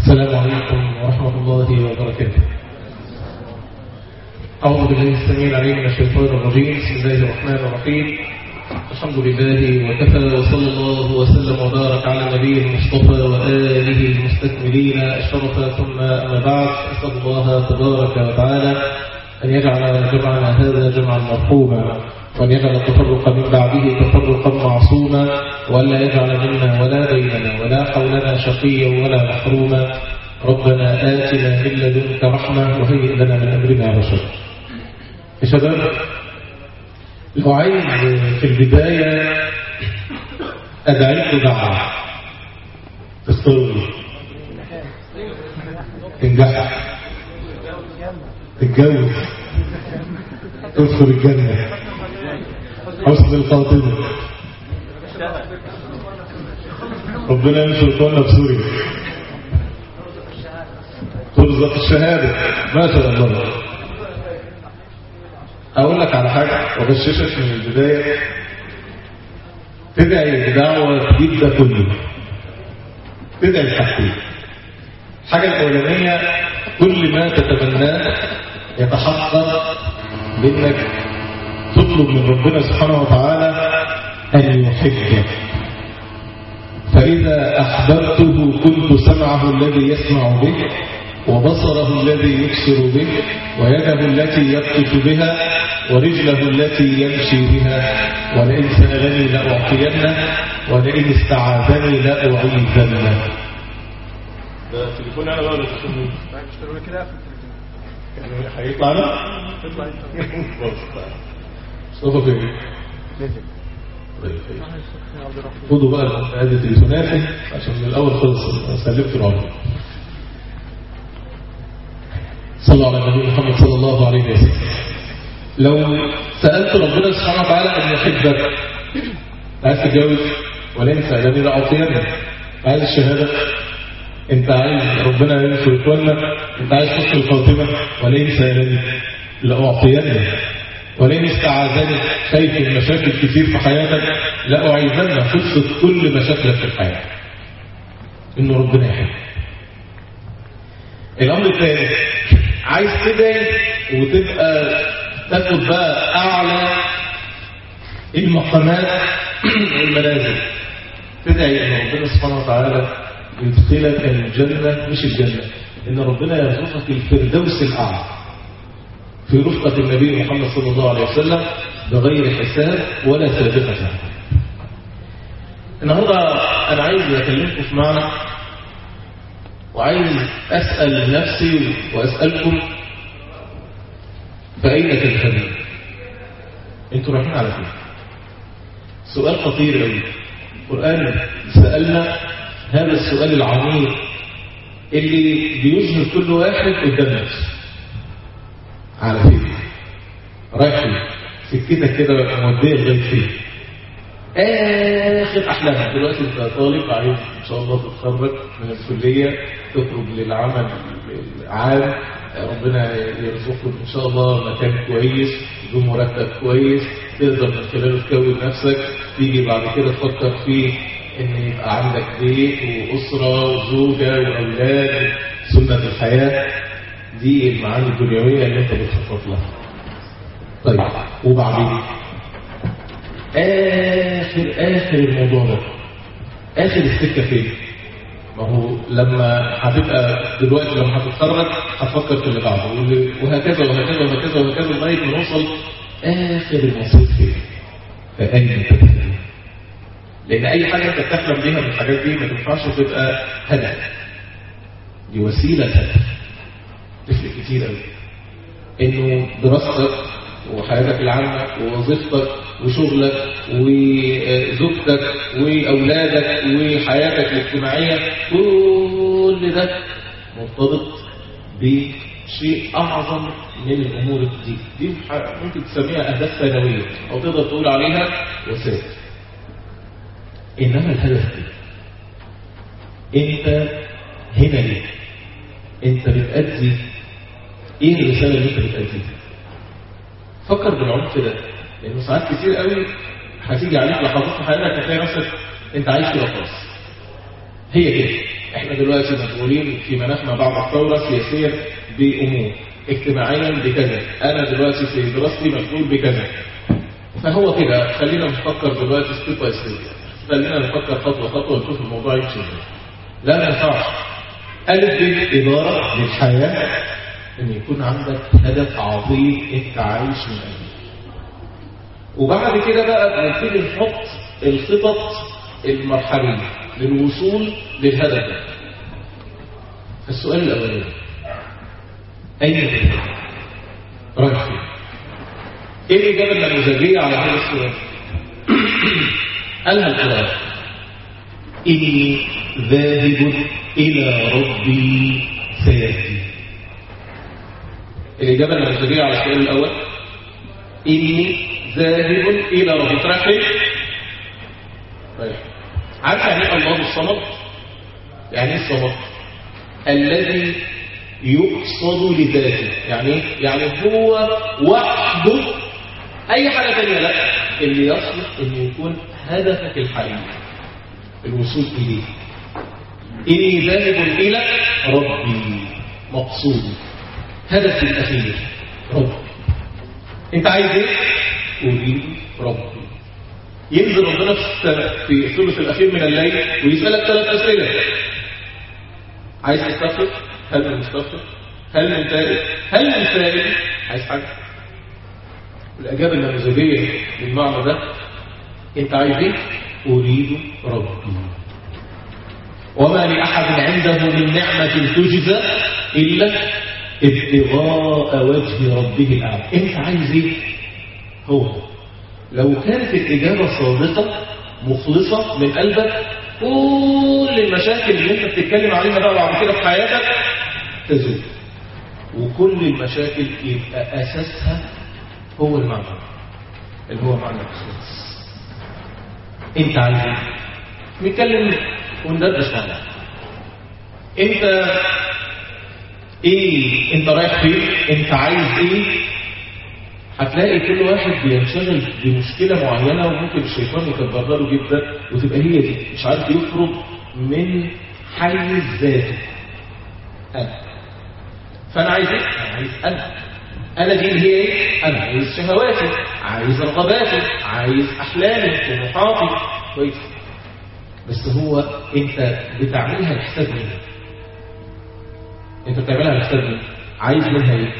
السلام عليكم ورحمة الله وبركاته أعوذ بالله السميع العليم من الشيطان الرجيم بسم الله الرحمن الرحيم الحمد لله وكفى وصلى الله وسلم وبارك على النبي المصطفى وآله المستكملين الشرف ثم أما بعد أسأل الله تبارك وتعالى أن يجعل جمعنا هذا جمعا مرحوما وأن يجعل التفرق من بعده تفرقا معصوما وألا يجعل منا ولا بيننا ولا حولنا شقيا ولا محروما ربنا آتنا من لدنك رحمة وهيئ لنا من أمرنا رشدا يا شباب لو عايز في البداية أدعيك دعوة تستوي تنجح تتجوز تدخل الجنة حسن الخاتمة ربنا ينشر قولنا في سوريا ترزق الشهادة ما شاء الله أقول لك على حاجة وغششك من البداية تدعي بدعوة تجيب ده كله تدعي بحاجتين الحاجة الأولانية كل ما تتمناه يتحقق بأنك تطلب من ربنا سبحانه وتعالى أن يحبك فإذا أحببته كنت سمعه الذي يسمع به وبصره الذي يبصر به ويده التي يبطش بها ورجله التي يمشي بها ولئن سألني لأعطينه ولئن استعاذني لأعيذنه ده تليفون انا بقى ولا تليفون اشتروا كده يعني هيطلع انا تطلع انت مصطفى فين طيب طيب. خدوا بقى هذه تليفوناتي عشان من الاول خلص سلمت العمر صلوا على النبي محمد صلى الله عليه وسلم لو سألت ربنا سبحانه وتعالى أن يحبك عايز تتجوز ولا انت سألني لأعطينك عايز الشهادة انت عايز ربنا ينصر يتولى انت عايز حسن الخاتمة ولا ان سألني لأعطينك ولئن استعاذني خايف من مشاكل كتير في حياتك لا أعيذن قصة كل مشاكلك في الحياة إنه ربنا يحبك الأمر الثاني عايز تدعي وتبقى تاخد بقى أعلى المقامات والمنازل تدعي إن ربنا سبحانه وتعالى يدخلك الجنة مش الجنة إن ربنا يرزقك الفردوس الأعلى في رفقة النبي محمد صلى الله عليه وسلم بغير حساب ولا سابقة النهاردة أنا عايز أكلمكم في معنى وعايز أسأل نفسي وأسألكم فأين تذهبون انتوا رايحين على فين سؤال خطير قوي القرآن سألنا هذا السؤال العميق اللي بيظهر كل واحد قدام نفسه على فين رايح فين سكتك كده موديه لغايه فين اخر احلامك دلوقتي انت طالب عايز ان شاء الله تتخرج من الكليه تخرج للعمل العام ربنا يرزقك ان شاء الله مكان كويس بمرتب كويس تقدر من خلاله تكون نفسك تيجي بعد كده تفكر في ان يبقى عندك بيت واسره وزوجه واولاد سنه الحياه دي المعاني الدنيويه اللي انت بتخطط لها طيب وبعدين آخر آخر الموضوع ده آخر السكة فين ما هو لما هتبقى دلوقتي لما هتتخرج هتفكر في اللي بعده وهكذا وهكذا وهكذا وهكذا لغاية ما نوصل آخر المصير فين فأين تتكلم لأن أي حاجة أنت بتحلم بيها من الحاجات دي ما تنفعش تبقى هدف دي وسيلة هدف تفرق كتير قوي إنه دراستك وحياتك العامة ووظيفتك وشغلك وزوجتك وأولادك وحياتك الاجتماعية كل ده مرتبط بشيء أعظم من الأمور دي دي ممكن تسميها أهداف ثانوية أو تقدر تقول عليها وسائل إنما الهدف إيه؟ أنت هنا ليه أنت بتأدي إيه الرسالة اللي أنت بتأديها فكر بالعمق ده لأنه ساعات كتير قوي هتيجي عليك لحظات في حياتك هتلاقي نفسك أنت عايش كده خلاص هي كده احنا دلوقتي مسؤولين في مناخ ما بعد الثورة سياسيا بأمور اجتماعيا بكذا انا دلوقتي في دراستي مسؤول بكذا فهو كده خلينا نفكر دلوقتي ستيب باي ستيب خلينا نفكر خطوة خطوة ونشوف الموضوع يمشي ازاي لا ما ينفعش ألف ب إدارة للحياة إن يكون عندك هدف عظيم أنت عايش من أجله وبعد كده بقى بنبتدي نحط الخطط المرحلية للوصول للهدف ده السؤال الأولاني أين الهدف؟ رايح فين؟ إيه الإجابة النموذجية على هذا السؤال؟ قالها القرآن إني ذاهب إلى ربي سيهدي الإجابة النموذجية على السؤال الأول إني ذاهب إلى ربي رايح فين؟ رايح عارف يعني ايه الله الصمد؟ يعني ايه الصمد؟ الذي يقصد لذاته يعني ايه؟ يعني هو وحده أي حاجة تانية لا اللي يصلح أن يكون هدفك الحقيقي الوصول إليه إني ذاهب إلى ربي مقصودي هدفي الأخير ربي أنت عايز إيه؟ أريد ربي ينزل ربنا في في الثلث الأخير من الليل ويسألك ثلاث أسئلة عايز تستغفر؟ هل من مستغفر؟ هل من تائب؟ هل من سائل؟ عايز حاجة؟ الإجابة النموذجية للمعنى ده أنت عايز إيه؟ أريد ربي وما لأحد عنده من نعمة تجزى إلا ابتغاء وجه ربه الأعلى أنت عايز إيه؟ هو لو كانت الإجابة صادقة مخلصة من قلبك كل المشاكل اللي انت بتتكلم عليها بقى بعد كده في حياتك تزول وكل المشاكل يبقى أساسها هو المعنى اللي هو معنى الإخلاص انت عايز ايه؟ نتكلم وندردش مع بعض انت ايه انت رايح فين انت عايز ايه هتلاقي كل واحد بينشغل بمشكلة معينة وممكن الشيطان يكبرها له جدا وتبقى هي دي مش عارف يخرج من حيز ذاته أنا فأنا عايز ايه؟ أنا عايز أنا أنا دي اللي هي ايه؟ أنا عايز شهواتي عايز رغباتي عايز أحلامي طموحاتي كويس بس هو أنت بتعملها لحساب مين؟ أنت بتعملها لحساب مين؟ عايز منها ايه؟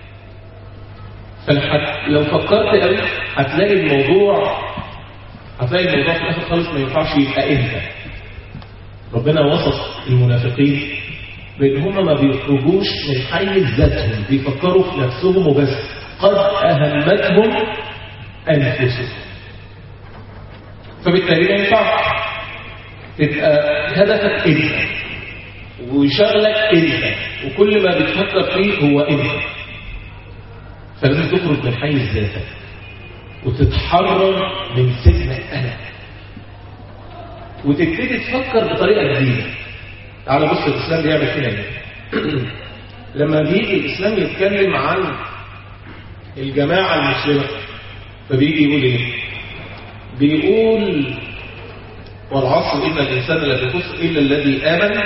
فلو فكرت قوي هتلاقي الموضوع هتلاقي الموضوع في الاخر خالص ما ينفعش يبقى انت ربنا وصف المنافقين بان هم ما بيخرجوش من حيز ذاتهم بيفكروا في نفسهم وبس قد اهمتهم انفسهم فبالتالي ما ينفعش تبقى هدفك انت وشغلك انت وكل ما بتفكر فيه هو انت فلازم تخرج من حيز ذاتك وتتحرر من سجن الأنا وتبتدي تفكر بطريقة جديدة تعال بص الإسلام بيعمل فينا ايه لما بيجي الإسلام يتكلم عن الجماعة المسلمة فبيجي يقول ايه بيقول والعصر إن الإنسان لفي خسر إلا الذي آمن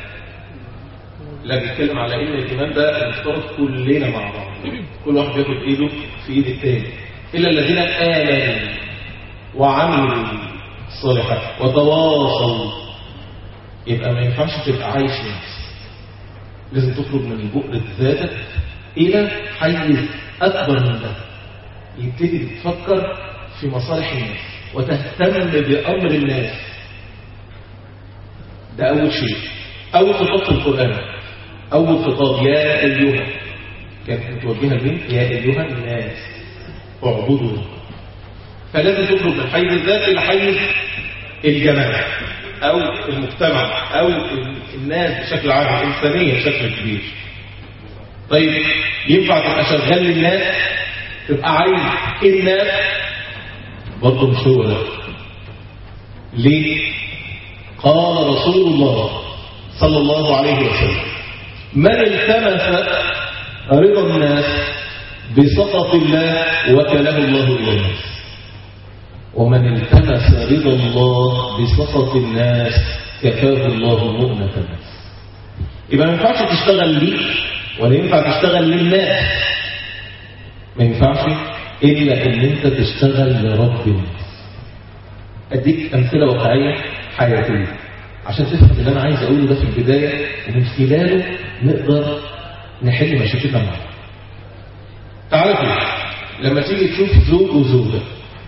لا بيتكلم على ان الايمان ده المفترض كلنا مع بعض كل واحد بياخد ايده في ايد التاني الا الذين امنوا وعملوا الصالحات وتواصوا يبقى ما ينفعش تبقى عايش نفس لازم تخرج من بؤرة ذاتك الى حيز اكبر من ده يبتدي تفكر في مصالح الناس وتهتم بامر الناس ده اول شيء اول خطوط في القران أول خطاب يا أيها كانت متوجهة لمين؟ يا أيها الناس اعبدوا فلازم تخرج من حيز الذات إلى حيز الجماعة أو المجتمع أو الناس بشكل عام الإنسانية بشكل كبير طيب ينفع تبقى شغال للناس تبقى عايز الناس برضه مش هو ده ليه؟ قال رسول الله صلى الله عليه وسلم من التمس رضا الناس بسخط الله وكله الله إلى الناس ومن التمس رضا الله بسخط الناس كفاه الله مؤنة الناس يبقى ما ينفعش تشتغل ليك ولا ينفع تشتغل للناس ما ينفعش إلا إن أنت تشتغل لرب الناس أديك أمثلة واقعية حياتية عشان تفهم اللي أنا عايز أقوله ده في البداية ومن خلاله نقدر نحل مشاكلنا مع بعض. تعالى كده لما تيجي تشوف زوج وزوجة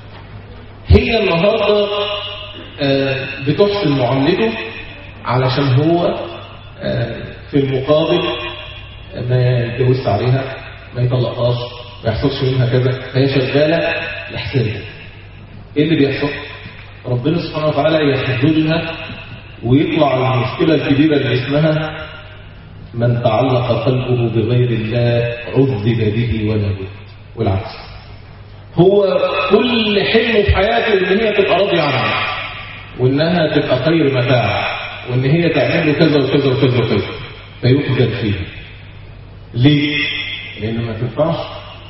هي النهاردة آه، بتحسن معاملته علشان هو آه، في المقابل ما يتجوزش عليها ما يطلقهاش ما يحصلش منها كذا فهي شغالة لحسابه ايه اللي بيحصل؟ ربنا سبحانه وتعالى يحددها ويطلع المشكلة الكبيرة اللي اسمها من تعلق قلبه بغير الله عذب به ولا به والعكس هو كل حلمه في حياته ان هي تبقى راضية عنه وانها تبقى خير متاع وان هي تعمل له كذا وكذا وكذا وكذا فيخذل فيه ليه؟ لان ما تنفعش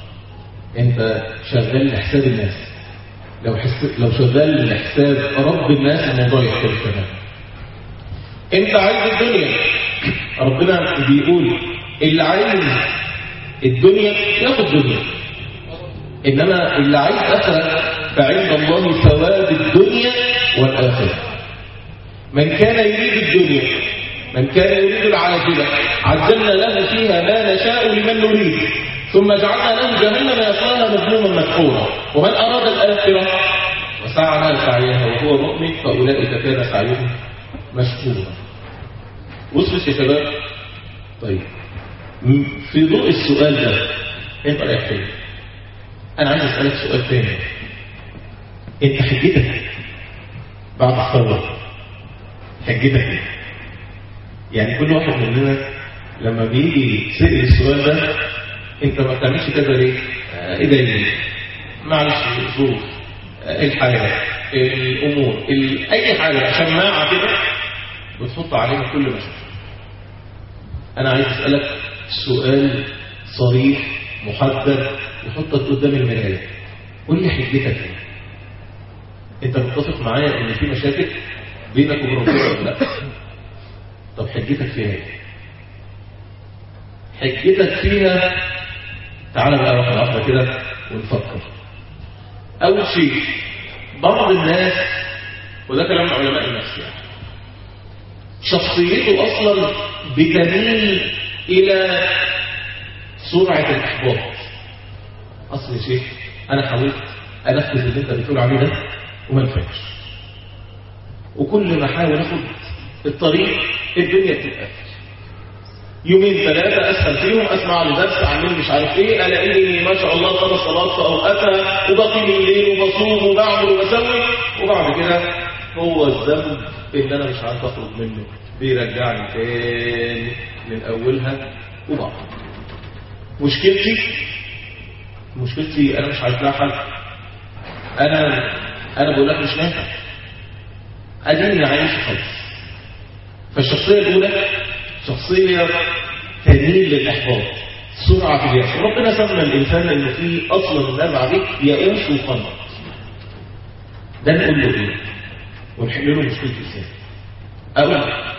انت شغال لحساب الناس لو حس... لو شغال لحساب رب الناس الموضوع يختلف تماما انت عايز الدنيا ربنا بيقول اللي عايز الدنيا ياخد دنيا انما اللي عايز اخره فعند الله ثواب الدنيا والاخره من كان يريد الدنيا من كان يريد العاجله عجلنا له فيها ما نشاء لمن نريد ثم جعلنا له جهنم يصلاها مذموما مدحورا ومن اراد الاخره وسعى لها سعيها وهو مؤمن فاولئك كان سعيهم مشكورا وصلت يا شباب طيب م- في ضوء السؤال ده انت رايح فين انا عايز اسالك سؤال تاني انت حجتك بعد الثوره حجتك ايه يعني كل واحد مننا لما بيجي يسال السؤال ده انت ما بتعملش كذا ليه آه، ايه ده ليه معلش الظروف آه، الحياه الامور ال- اي حاجه عشان ما كده بتحط علينا كل مشاكل انا عايز اسالك سؤال صريح محدد يحطك قدام المرايه قول لي حجتك ايه انت متفق معايا ان في مشاكل بينك وبين ربنا ولا لا طب حجتك فيها ايه حجتك فيها تعال بقى واحده واحده كده ونفكر اول شيء بعض الناس وده كلام علماء النفس يعني شخصيته أصلا بتميل إلى سرعة الإحباط أصل يا شيخ أنا حاولت أنفذ اللي أنت بتقول عليه ده وما نفعش وكل ما أحاول أخد الطريق الدنيا بتتقفل يومين ثلاثة أسهل فيهم أسمع لدرس أعمل مش عارف إيه ألاقيني ما شاء الله خمس صلاة في أوقاتها وبقيم الليل وبصوم وبعمل وبسوي وبعد كده هو الذنب اللي أنا مش عارف أخرج منه بيرجعني تاني من أولها وبعض مشكلتي مشكلتي أنا مش عارف لها حل أنا أنا بقول لك مش نافع أديني عايش خالص فالشخصية الأولى شخصية تميل للإحباط سرعة في اليأس ربنا سمى الإنسان إنه فيه أصلا النزعة دي يئوس وقنط ده نقول له إيه ونحل له مشكلة إزاي أو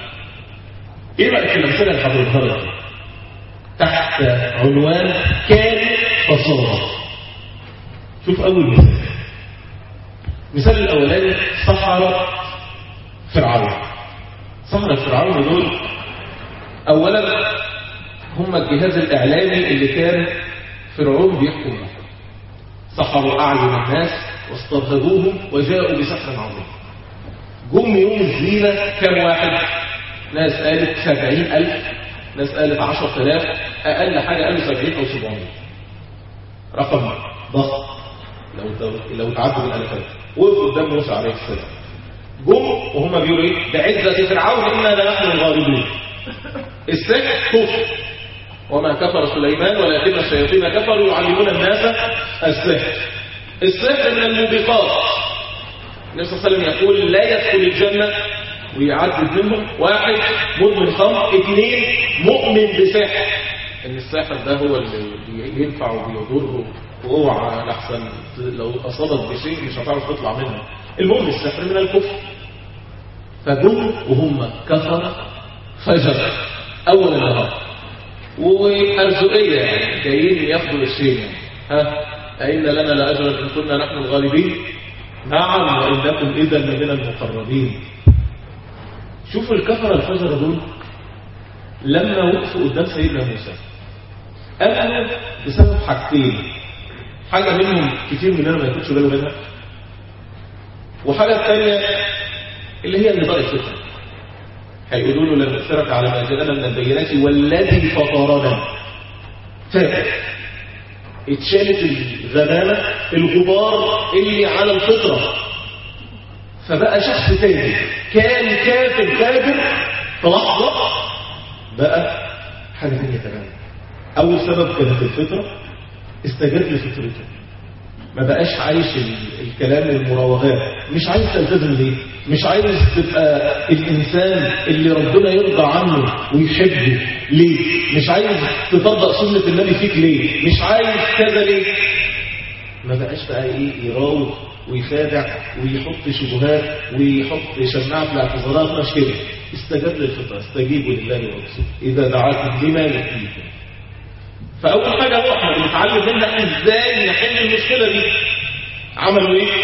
إيه رأيك في الأمثلة اللي حضرتها لك تحت عنوان كان فصارى شوف أول مثال المثال الأولاني سحرة فرعون سحرة فرعون دول أولا هم الجهاز الإعلامي اللي كان فرعون بيحكم به سحروا أعين الناس واسترهبوهم وجاءوا بسحر عظيم جم يوم الزينة كم واحد ناس قالت سبعين ألف ناس قالت عشر تلاف أقل حاجة قالوا سبعين أو سبعين رقم ضخم لو لو تعدوا بالألفات وقفوا قدام موسى عليه السلام جم وهم بيقولوا ايه بعزة فرعون إنا لنحن الغالبون السحر كفر وما كفر سليمان ولكن الشياطين كفروا يعلمون الناس السحر السحر من الموبقات النبي صلى الله عليه وسلم يقول لا يدخل الجنة ويعدد منهم واحد مدمن خمر اثنين مؤمن بسحر ان الساحر ده هو اللي ينفع وبيضر واوعى لحسن لو اصابت بشيء مش هتعرف تطلع منه المهم السحر من الكفر فجم وهم كفر فجر أول النهار وأرزقية يعني جايين ياخدوا الشيء يعني. ها أئن لنا لأجرا إن كنا نحن الغالبين نعم وإنكم إذا من المقربين شوفوا الكفر الفجر دول لما وقفوا قدام سيدنا موسى قالوا بسبب حاجتين حاجة منهم كتير مننا ما يكونش باله منها وحاجة الثانية اللي هي النظام الفطري هيقولوا له لن نؤثرك على ما جاءنا من البينات والذي فطرنا فاتت اتشالت الغمامة الغبار اللي على الفطرة فبقى شخص تاني كان كافر فاجر في لحظة بقى حاجة تانية تماما أول سبب كانت الفطرة استجاب لفطرته ما بقاش عايش الكلام المراوغات مش عايز تلتزم ليه مش عايز تبقى الإنسان اللي ربنا يرضى عنه ويحبه ليه مش عايز تطبق سنة النبي فيك ليه مش عايز كذا ليه ما بقاش بقى ايه يراوغ ويخادع ويحط شبهات ويحط شماعة في الاعتذارات مش كده استجاب للفطرة استجيبوا لله ورسوله إذا دعاكم لما يحييكم فأول حاجة هو احنا بنتعلم منها ازاي نحل المشكلة دي عملوا ايه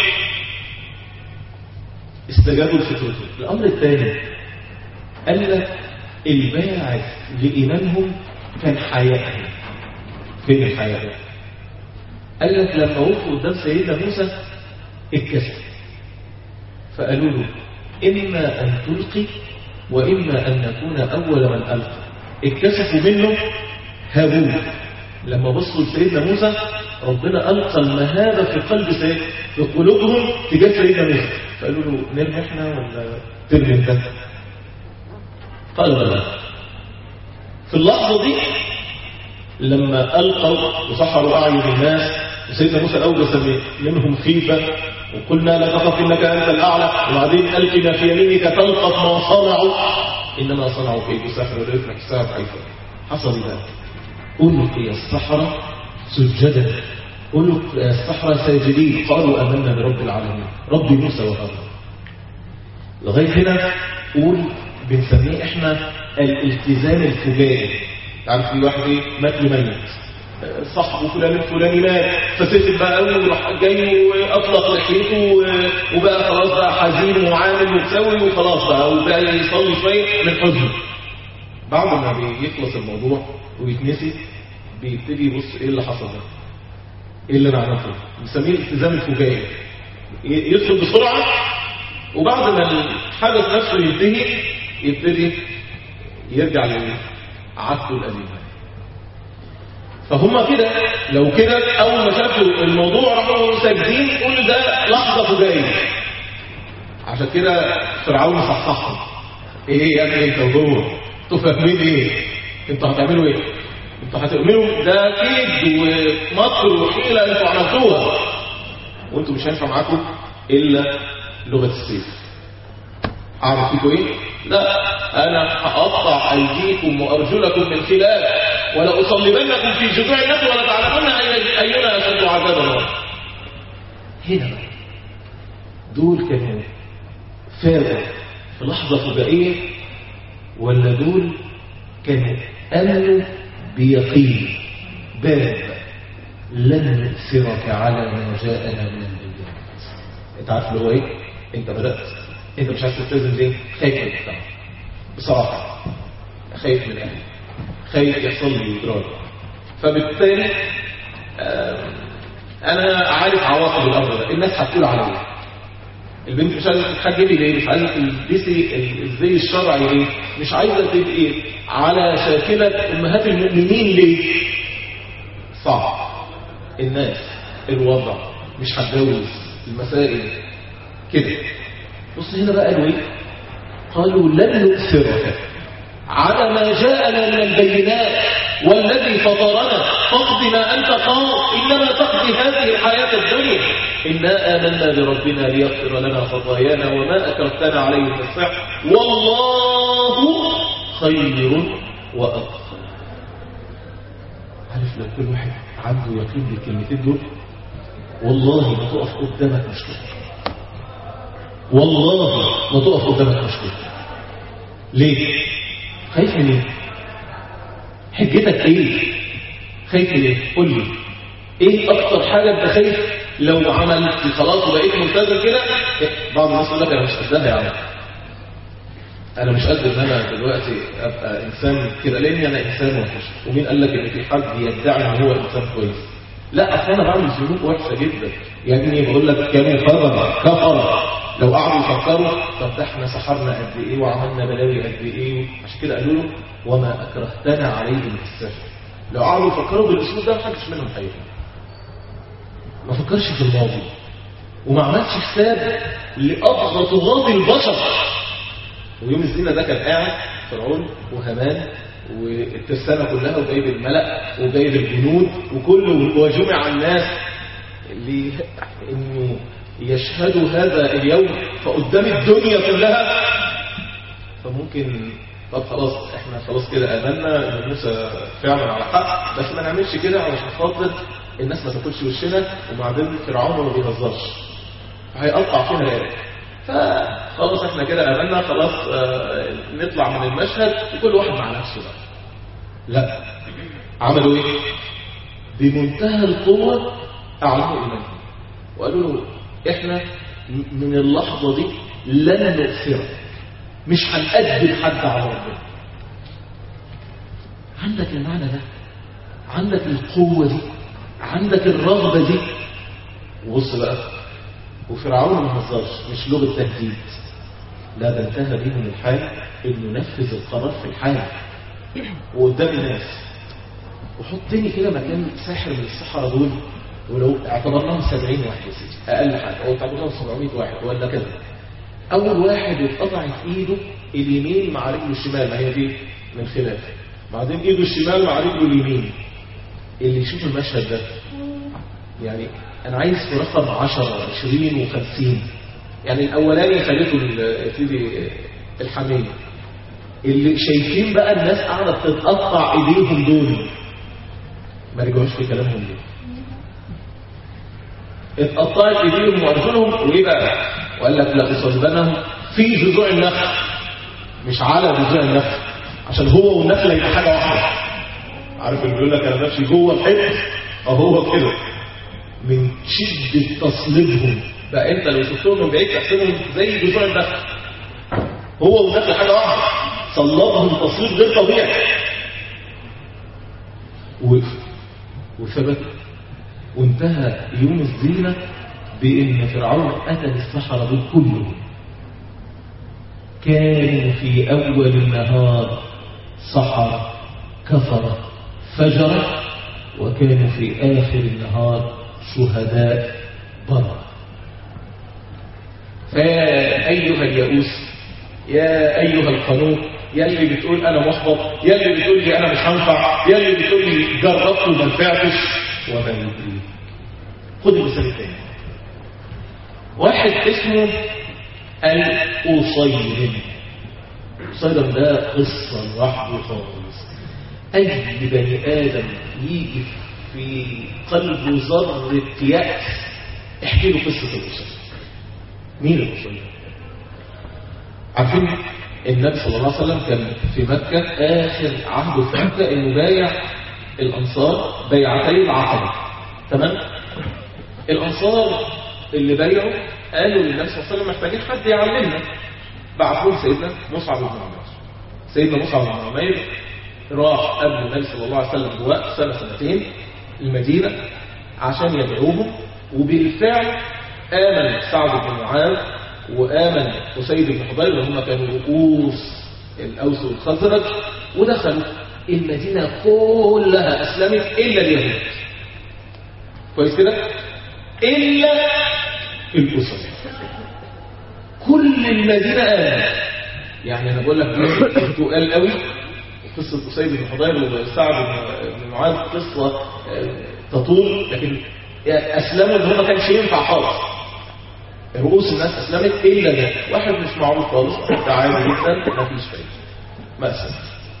استجابوا لفطرته الأمر الثاني قال لك الباعث لإيمانهم كان حياتهم فين الحياة قال لك لما وقفوا قدام سيدنا موسى اتكسف فقالوا له إما أن تلقي وإما أن نكون أول من ألقى اتكسفوا منه هابوه لما بصوا لسيدنا موسى ربنا ألقى المهابة في قلب سيد في قلوبهم تجاه سيدنا موسى فقالوا له نرمي احنا ولا ترمي انت قال لا في اللحظة دي لما ألقوا وسحروا أعين الناس وسيدنا موسى أوجس منهم خيفة وقلنا لا تخف إنك أنت الأعلى وبعدين ألق ما في يمينك تلقف ما صنعوا إنما صنعوا كيد سحر ورزق حساب حيث حصل ذلك ألقي السحرة سجدا ألقي السحرة ساجدين قالوا آمنا برب العالمين رب موسى وهارون لغاية هنا قول بنسميه احنا الالتزام الفجائي تعرف في واحد ايه مات ميت صاحبه فلان الفلاني مات فسكت بقى قوي وراح جاي واطلق لحيته وبقى خلاص بقى حزين وعامل وتسوي وخلاص بقى وبقى يصلي شويه من حزنه بعد ما بيخلص الموضوع ويتنسي بيبتدي يبص ايه اللي حصل ده ايه اللي انا عملته بنسميه الالتزام الفجائي يدخل بسرعه وبعد ما الحدث نفسه ينتهي يبتدي يرجع لعادته القديمه فهم كده لو كده اول ما شافوا الموضوع راحوا ساجدين كل ده لحظه فجائيه عشان كده فرعون صحصحهم ايه يا ابني انت وجوه انتوا فاهمين ايه انتوا هتعملوا ايه انتوا هتعملوا ده كيد ومكر وحيله انتوا عملتوها وانتوا مش هينفع معاكم الا لغه السيف اعرف فيكم ايه لا انا هقطع ايديكم وارجلكم من خلاف ولأصلبنكم في جذوع النخل ولتعلمن اينا اشد عذابا هنا بقى دول كانوا فارق في لحظه فجائيه ولا دول كانوا امنوا بيقين باب لن نؤثرك على ما جاءنا من البينات انت عارف اللي هو ايه انت بدات انت مش عايز تلتزم ليه خايف من المجتمع بصراحه خايف من اهلي خايف يحصل لي اضرار فبالتالي انا عارف عواقب الامر ده الناس هتقول عليا البنت مش عايزه تتحجبي ليه مش عايزه تلبسي الزي الشرعي ليه مش عايزه تبقي على شاكله امهات المؤمنين ليه صعب الناس الوضع مش هتجوز المسائل كده بص هنا بقى قالوا ايه قالوا لن نؤثرك على ما جاءنا من البينات والذي فطرنا فاقض ما أنت قاض إنما تقضي هذه الحياة الدنيا إنا آمنا بربنا ليغفر لنا خطايانا وما أكرهتنا عليه من الصحر والله خير وأبقى عارف لو كل واحد عنده يقين بالكلمتين دول والله ما تقف قدامك مشكلة والله ما تقف قدامك مشكلة ليه؟ خايف من ايه؟ حجتك ايه؟ خايف من ايه؟ قول لي ايه اكتر حاجة انت خايف لو عملت خلاص وبقيت ملتزم كده بعض الناس يقول لك انا مش قدها يا عم انا مش قد ان انا دلوقتي ابقى انسان كده لاني انا انسان وحش ومين قال لك ان في حد يدعي ان هو انسان كويس لا اصل انا بعمل ذنوب وحشه جدا يا ابني بقول لك كانوا فرضا كفر لو قعدوا يفكروا طب ده احنا سحرنا قد ايه وعملنا بلاوي قد ايه عشان كده قالوا له وما اكرهتنا عليه من السفر لو قعدوا يفكروا بالاسلوب ده محدش منهم هيفهم ما فكرش في الماضي وما عملش حساب لأبغى طغاة البشر ويوم الزينة ده كان قاعد فرعون وهامان والترسانة كلها وجايب الملأ وجايب الجنود وكل وجمع الناس لأنه يشهدوا هذا اليوم فقدام الدنيا كلها فممكن طب خلاص احنا خلاص كده امنا ان موسى فعلا على حق بس ما نعملش كده علشان خاطر الناس ما تاكلش وشنا وبعدين فرعون ما بيهزرش هيقطع فينا الايه فخلاص احنا كده امنا خلاص اه نطلع من المشهد وكل واحد مع نفسه بقى لا عملوا ايه بمنتهى القوه اعلنوا ايمانهم وقالوا له احنا من اللحظه دي لن نؤثرك مش هنقدم حد على ربنا عندك المعنى ده عندك القوه دي عندك الرغبة دي وبص بقى وفرعون ما هزرش مش لغة تهديد لا ده انتهى بيهم الحال انه نفذ القرار في الحال وقدام الناس وحطني كده مكان ساحر من السحرة دول ولو اعتبرناهم 70 واحد يا سيدي اقل حاجه او اعتبرناهم 700 واحد ولا كذا اول واحد اتقطعت ايده اليمين مع رجله الشمال ما هي دي من خلاف بعدين ايده الشمال مع رجله اليمين اللي يشوف المشهد ده يعني انا عايز في رقم 10 20 و50 يعني الاولاني خليته سيدي الحمية اللي شايفين بقى الناس قاعده بتتقطع ايديهم دول ما رجعوش في كلامهم ليه اتقطعت ايديهم وارجلهم وايه بقى وقال لك لا تصلبنهم في جذوع النخل مش على جذوع النخل عشان هو والنخله يبقى حاجه واحده عارف اللي بيقول لك انا ماشي جوه الحيط اهو كده من شده تصليبهم بقى انت لو شفتهم من بعيد تحسبهم زي جذوع النخل هو والنخل حاجه واحده صلبهم تصليب غير طبيعي وقف وثبت وانتهى يوم الزينة بأن فرعون أتى السحرة دول كلهم كانوا في أول النهار سحر كفر فجر وكانوا في آخر النهار شهداء برا فيا أيها اليئوس يا أيها القنوط يا اللي بتقول أنا محبط يا اللي بتقول لي أنا مش هنفع يا اللي بتقول لي جربت وما نفعتش وما يدري خد المثال الثاني واحد اسمه الأصيرم الأصيرم ده قصة لوحده خالص أي بني آدم يجي في قلبه ذرة يأس احكي له قصة الأصيرم مين الأصيرم؟ عارفين النبي صلى الله عليه وسلم كان في مكة آخر عهده في مكة إنه بايع الأنصار بيعتي العقبة تمام؟ الأنصار اللي بايعوا قالوا للنبي صلى الله عليه وسلم محتاجين حد يعلمنا بعثوا سيدنا مصعب بن عمير سيدنا مصعب بن عمير راح قبل النبي صلى الله عليه وسلم بوقت سنة سنتين المدينة عشان يدعوهم وبالفعل آمن سعد بن معاذ وآمن أسيد بن حضير اللي هم كانوا رؤوس الأوس والخزرج ودخلوا المدينة كلها أسلمت إلا اليهود كويس كده إلا الأسر كل المدينة آمنت يعني أنا بقول لك دي تقال قوي قصة أسيد بن حضير وسعد بن معاذ قصة تطول لكن أسلموا إن هم ما كانش ينفع خالص رؤوس الناس أسلمت إلا ده واحد مش معروف خالص ده عادي جدا ما فيش فايدة ما أسلم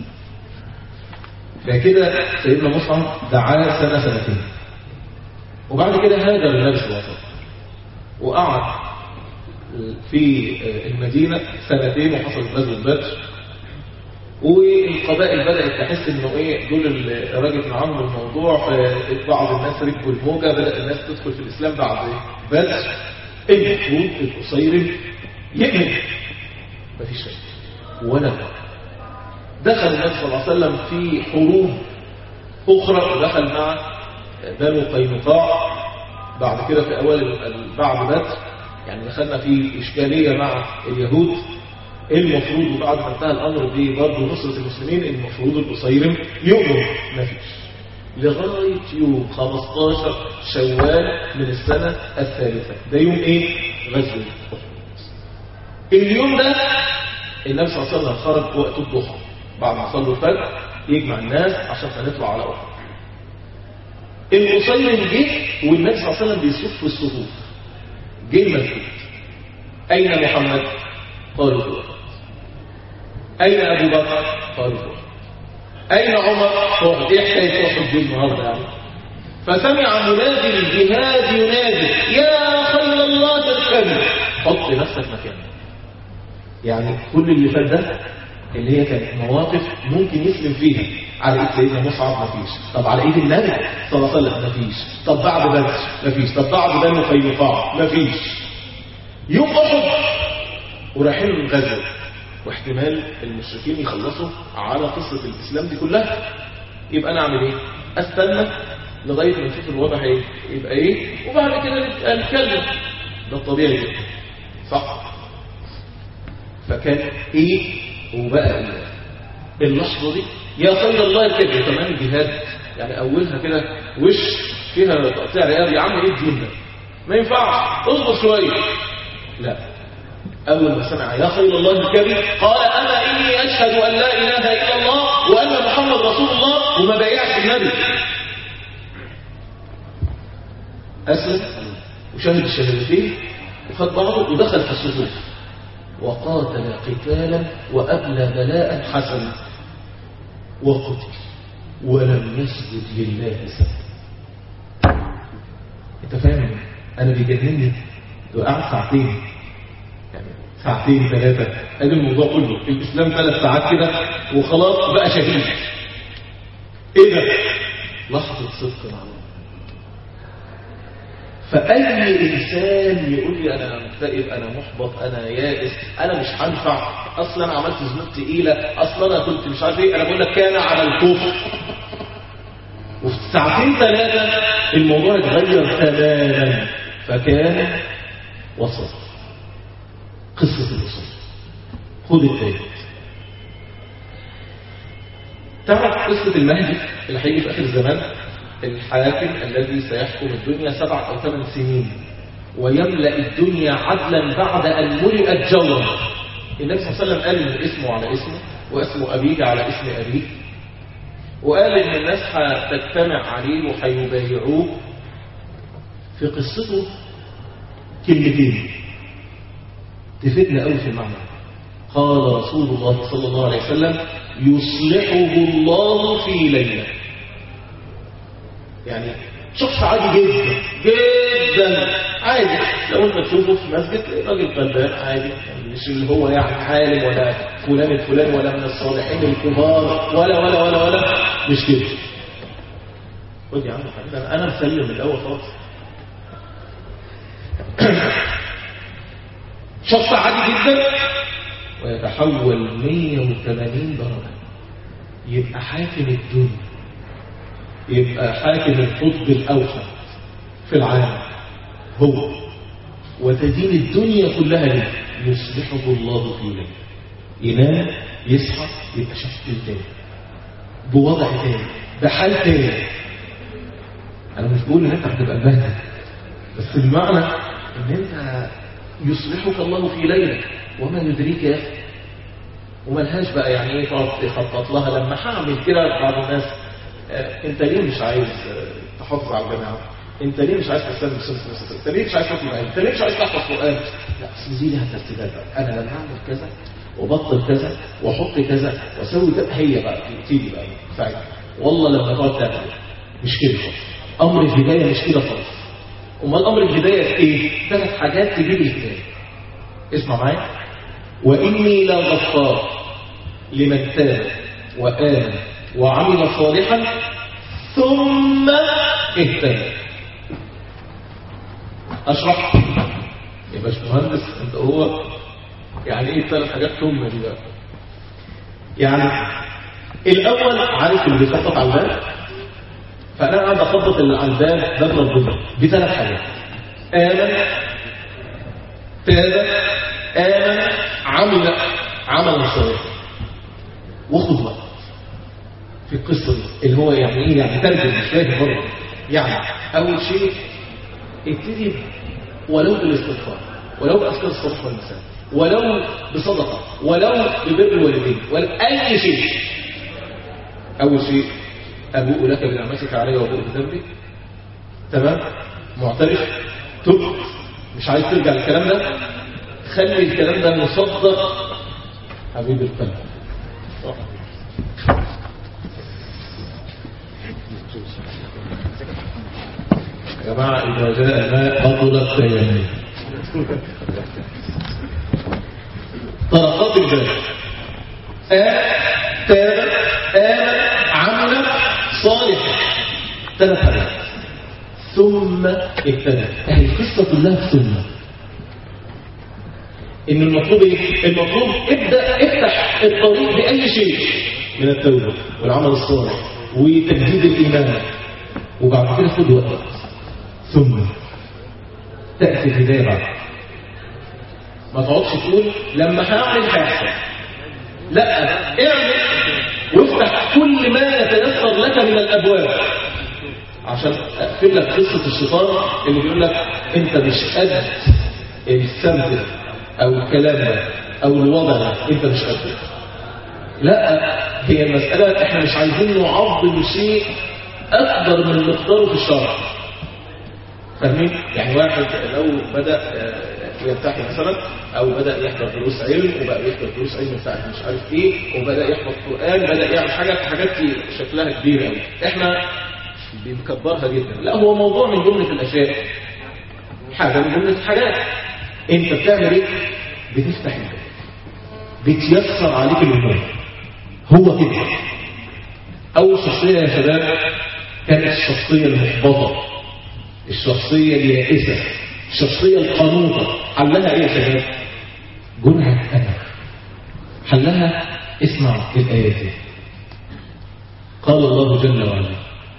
فكده سيدنا مصعب دعاه سنة سنتين وبعد كده هاجر النبي صلى الله عليه وسلم وقعد في المدينة سنتين وحصل غزوة بدر والقبائل بدأت تحس انه ايه دول اللي راجت معاهم الموضوع بعض الناس ركبوا الموجة بدأ الناس تدخل في الإسلام بعد بدر المفروض القصير يؤمن مفيش شيء ولا دخل النبي صلى الله عليه وسلم في حروب أخرى ودخل مع بنو قينقاع بعد كده في أول بعد بدر يعني دخلنا في إشكالية مع اليهود المفروض بعد ما انتهى الأمر دي برضه نصرة المسلمين المفروض القصيرم يؤمن مفيش لغاية يوم 15 شوال من السنة الثالثة ده يوم ايه؟ غزوة اليوم ده النبي صلى الله عليه وسلم خرج وقت الضحى بعد ما صلوا الفجر يجمع الناس عشان هنطلع على أحد المسلم جه والنبي صلى الله عليه وسلم بيصف في الصفوف جه المسجد أين محمد؟ قالوا في وقت أين أبو بكر؟ قالوا في وقت أين عمر؟ قال إيه حكاية أحد دي النهارده يعني فسمع منادي الجهاد ينادي يا خير الله تركبي حط نفسك مكانه يعني كل اللي فات ده اللي هي كانت مواقف ممكن يسلم فيها على ايد سيدنا مصعب مفيش طب على ايد النبي صلى الله عليه وسلم مفيش طب بعد بدر مفيش طب بعد بنو قينقاع مفيش يوم احد ورايحين الغزو واحتمال المشركين يخلصوا على قصة الإسلام دي كلها يبقى أنا أعمل إيه؟ أستنى لغاية ما نشوف الوضع يبقى إيه وبعد كده نتكلم ده الطبيعي جدا صح فكان إيه وبقى اللحظة دي يا خير الله الكبير كمان الجهاد يعني أولها كده وش فيها تقطيع رياض يا عم إيه الدين ده ما ينفعش اصبر شوية لا أول ما سمع يا خير الله الكبير قال أما إني أشهد أن لا إله إلا الله وأن محمد رسول الله وما بايعش النبي أسلم وشهد الشهادتين وخد بعضه ودخل في الصفوف وقاتل قتالا وأبلى بلاء حسنا وقتل ولم يسجد لله سجد انت فاهم انا بيجنني وقعد ساعتين يعني ساعتين ثلاثة ادي الموضوع كله الاسلام ثلاث ساعات كده وخلاص بقى شهيد ايه ده لحظة صدق مع الله فأي إنسان يقول لي أنا مكتئب أنا محبط أنا يائس أنا مش هنفع أصلا أنا عملت ذنوب تقيلة أصلا أنا كنت مش عارف إيه أنا بقول لك كان على الكفر وفي ساعتين ثلاثة الموضوع اتغير تماما فكان وسط قصة الوسط خد الثالث تعرف قصة المهدي اللي هيجي في آخر الزمان الحاكم الذي سيحكم الدنيا سبع أو ثمان سنين ويملأ الدنيا عدلا بعد أن ملئت جورا النبي صلى الله عليه وسلم قال إن اسمه على اسمه واسم أبيه على اسم أبيه وقال إن الناس هتجتمع عليه وهيبايعوه في قصته كلمتين تفيدنا قوي في المعنى قال رسول الله صلى الله عليه وسلم يصلحه الله في ليله يعني شخص عادي جدا جدا عادي لو انت تشوفه في مسجد تلاقي راجل غلبان عادي مش اللي هو يعني عالم ولا فلان الفلان ولا من الصالحين الكبار ولا ولا ولا ولا مش كده خد يا عم حبيبي انا مسلم من الاول خالص شخص عادي جدا ويتحول 180 درجه يبقى حاكم الدنيا يبقى حاكم القطب الأوحد في العالم هو وتدين الدنيا كلها له يصلحه الله في ليله ينام يصحى يبقى شكل تاني بوضع تاني بحال تاني انا مش بقول ان انت هتبقى مبهدل بس المعنى ان انت يصلحك الله في ليله وما يدريك يا اخي وملهاش بقى يعني ايه تقعد تخطط لها لما هعمل كده بعض الناس انت ليه مش عايز تحافظ على الجامعه انت ليه مش عايز تستلم سنه سنه انت ليه مش عايز تطلب علم انت ليه مش عايز تحفظ قران لا اصل دي لها ترتيبات بقى انا لما اعمل كذا وبطل كذا واحط كذا واسوي كذا هي بقى تيجي بقى ساعتها والله لما تقعد تعمل مش كده خالص امر الهدايه مش كده خالص امال امر الهدايه ايه ثلاث حاجات تجيب الهدايه اسمع معايا وإني لغفار لمن تاب وآمن وعمل صالحا ثم اهتدى أشرح يا باشمهندس انت هو يعني ايه الثلاث حاجات ثم دي بقى يعني الاول عارف اللي بيخطط على الباب فانا قاعد اخبط اللي على الباب باب ربنا بثلاث حاجات امن تاب امن عمل عمل صالح واخد وقت في القصه دي اللي هو يعني ايه يعني ترجم مش فاهم برضه يعني اول شيء ابتدي ولو بالاستغفار ولو بأذكار الصبح والمساء ولو بصدقة ولو ببر الوالدين ولا أي شيء أول شيء أبوء لك بنعمتك علي وأبوء بذنبي تمام معترف تب مش عايز ترجع للكلام ده خلي الكلام ده مصدق حبيب القلب يا جماعة إذا جاء الماء بطل التيمم طرقات الباب آه تاب آمن عمل صالحا ثلاث حاجات ثم ابتدى يعني القصة كلها ثم إن المطلوب إيه؟ المطلوب ابدأ افتح الطريق بأي شيء من التوبة والعمل الصالح وتجديد الإيمان وبعد كده خد وقت ثم تأتي الهداية بعد ما تقعدش تقول لما هعمل هيحصل لا اعمل وافتح كل ما يتيسر لك من الابواب عشان اقفل لك قصه الشيطان اللي بيقول لك انت مش قد السمت او الكلام ده او الوضع ده انت مش قد لا هي المساله احنا مش عايزين نعظم شيء اكبر من مقداره في الشرع فاهمين يعني واحد لو بدا يرتاحي مثلا او بدا يحضر دروس علم وبقى يحضر دروس علم ساعه مش عارف ايه وبدا يحفظ قران بدا يعمل حاجات حاجات شكلها كبير قوي احنا بنكبرها جدا لا هو موضوع من جمله الاشياء حاجه من جمله الحاجات انت بتعمل ايه بتفتح الباب بتيسر عليك الامور هو كده اول شخصيه يا شباب كانت الشخصيه المحبطه الشخصيه اليائسه الشخصية القانوطة حلها ايه يا شباب جرعة أنا حلها اسمع الآيات دي قال الله جل وعلا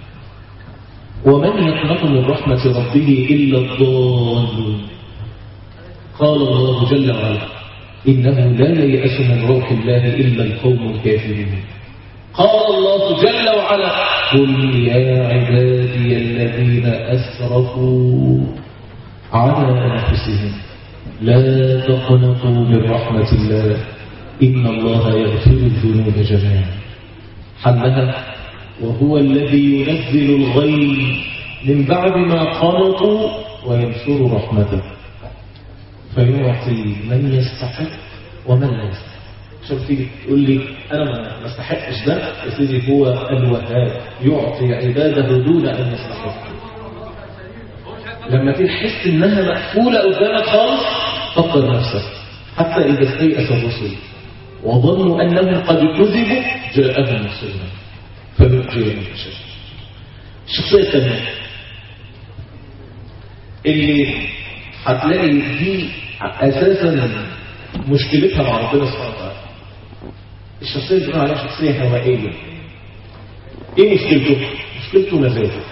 ومن يقنط من رحمة ربه إلا الضالون قال الله جل وعلا إنه لا ييأس من روح الله إلا القوم الكافرون قال الله جل وعلا قل يا عبادي الذين أسرفوا على أنفسهم لا تقنطوا من رحمة الله إن الله يغفر الذنوب جميعا حلها وهو الذي ينزل الغيث من بعد ما قنطوا وينشر رحمته فيعطي من يستحق ومن لا يستحق عشان تيجي تقول لي انا ما استحقش ده يا سيدي هو الوهاب يعطي عباده دون ان يستحق لما تحس انها مقفولة قدامك خالص فكر نفسك حتى اذا استيأس الرسل وظنوا انهم قد كذبوا جاءهم رسولنا فنجي من الشر الشخصية الثانية اللي هتلاقي دي اساسا مشكلتها مع ربنا سبحانه وتعالى الشخصية اللي بنقول عليها شخصية هوائية ايه مشكلته؟ مشكلته مزاجه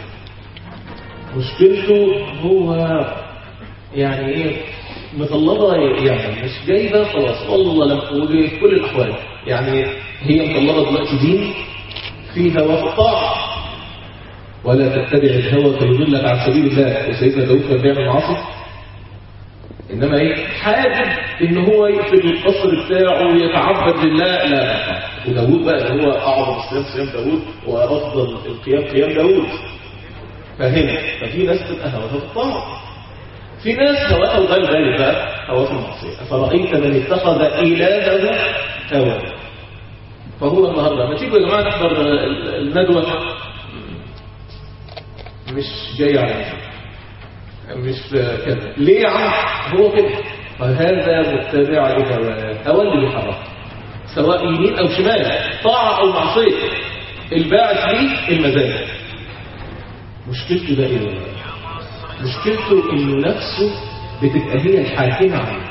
مشكلته هو يعني ايه مطلبة يعني مش جايبة خلاص والله لم ودي في كل الأحوال يعني هي مطلبة دلوقتي دين في هوى في الطاعة ولا تتبع الهوى فيضلك عن سبيل الله وسيدنا داود كان بيعمل معاصي انما ايه حابب ان هو يقفل القصر بتاعه ويتعبد لله لا لا وداود بقى اللي هو اعظم الصيام صيام داود وافضل القيام قيام داود فهنا ففي ناس تبقى هواها في الطاعة في ناس هواها وغير ذلك بقى هواها في المعصية أفرأيت من اتخذ إلهه هواه فهو النهارده لما تيجوا يا جماعة نحضر الندوة مش جاي على مش كده ليه يا عم هو كده فهذا متبع لهواه هو اللي بيحرك سواء يمين أو شمال طاعة أو معصية الباعث ليه المزاج مشكلته ده ايه بقى؟ مشكلته انه نفسه بتبقى هي الحاكمة عليه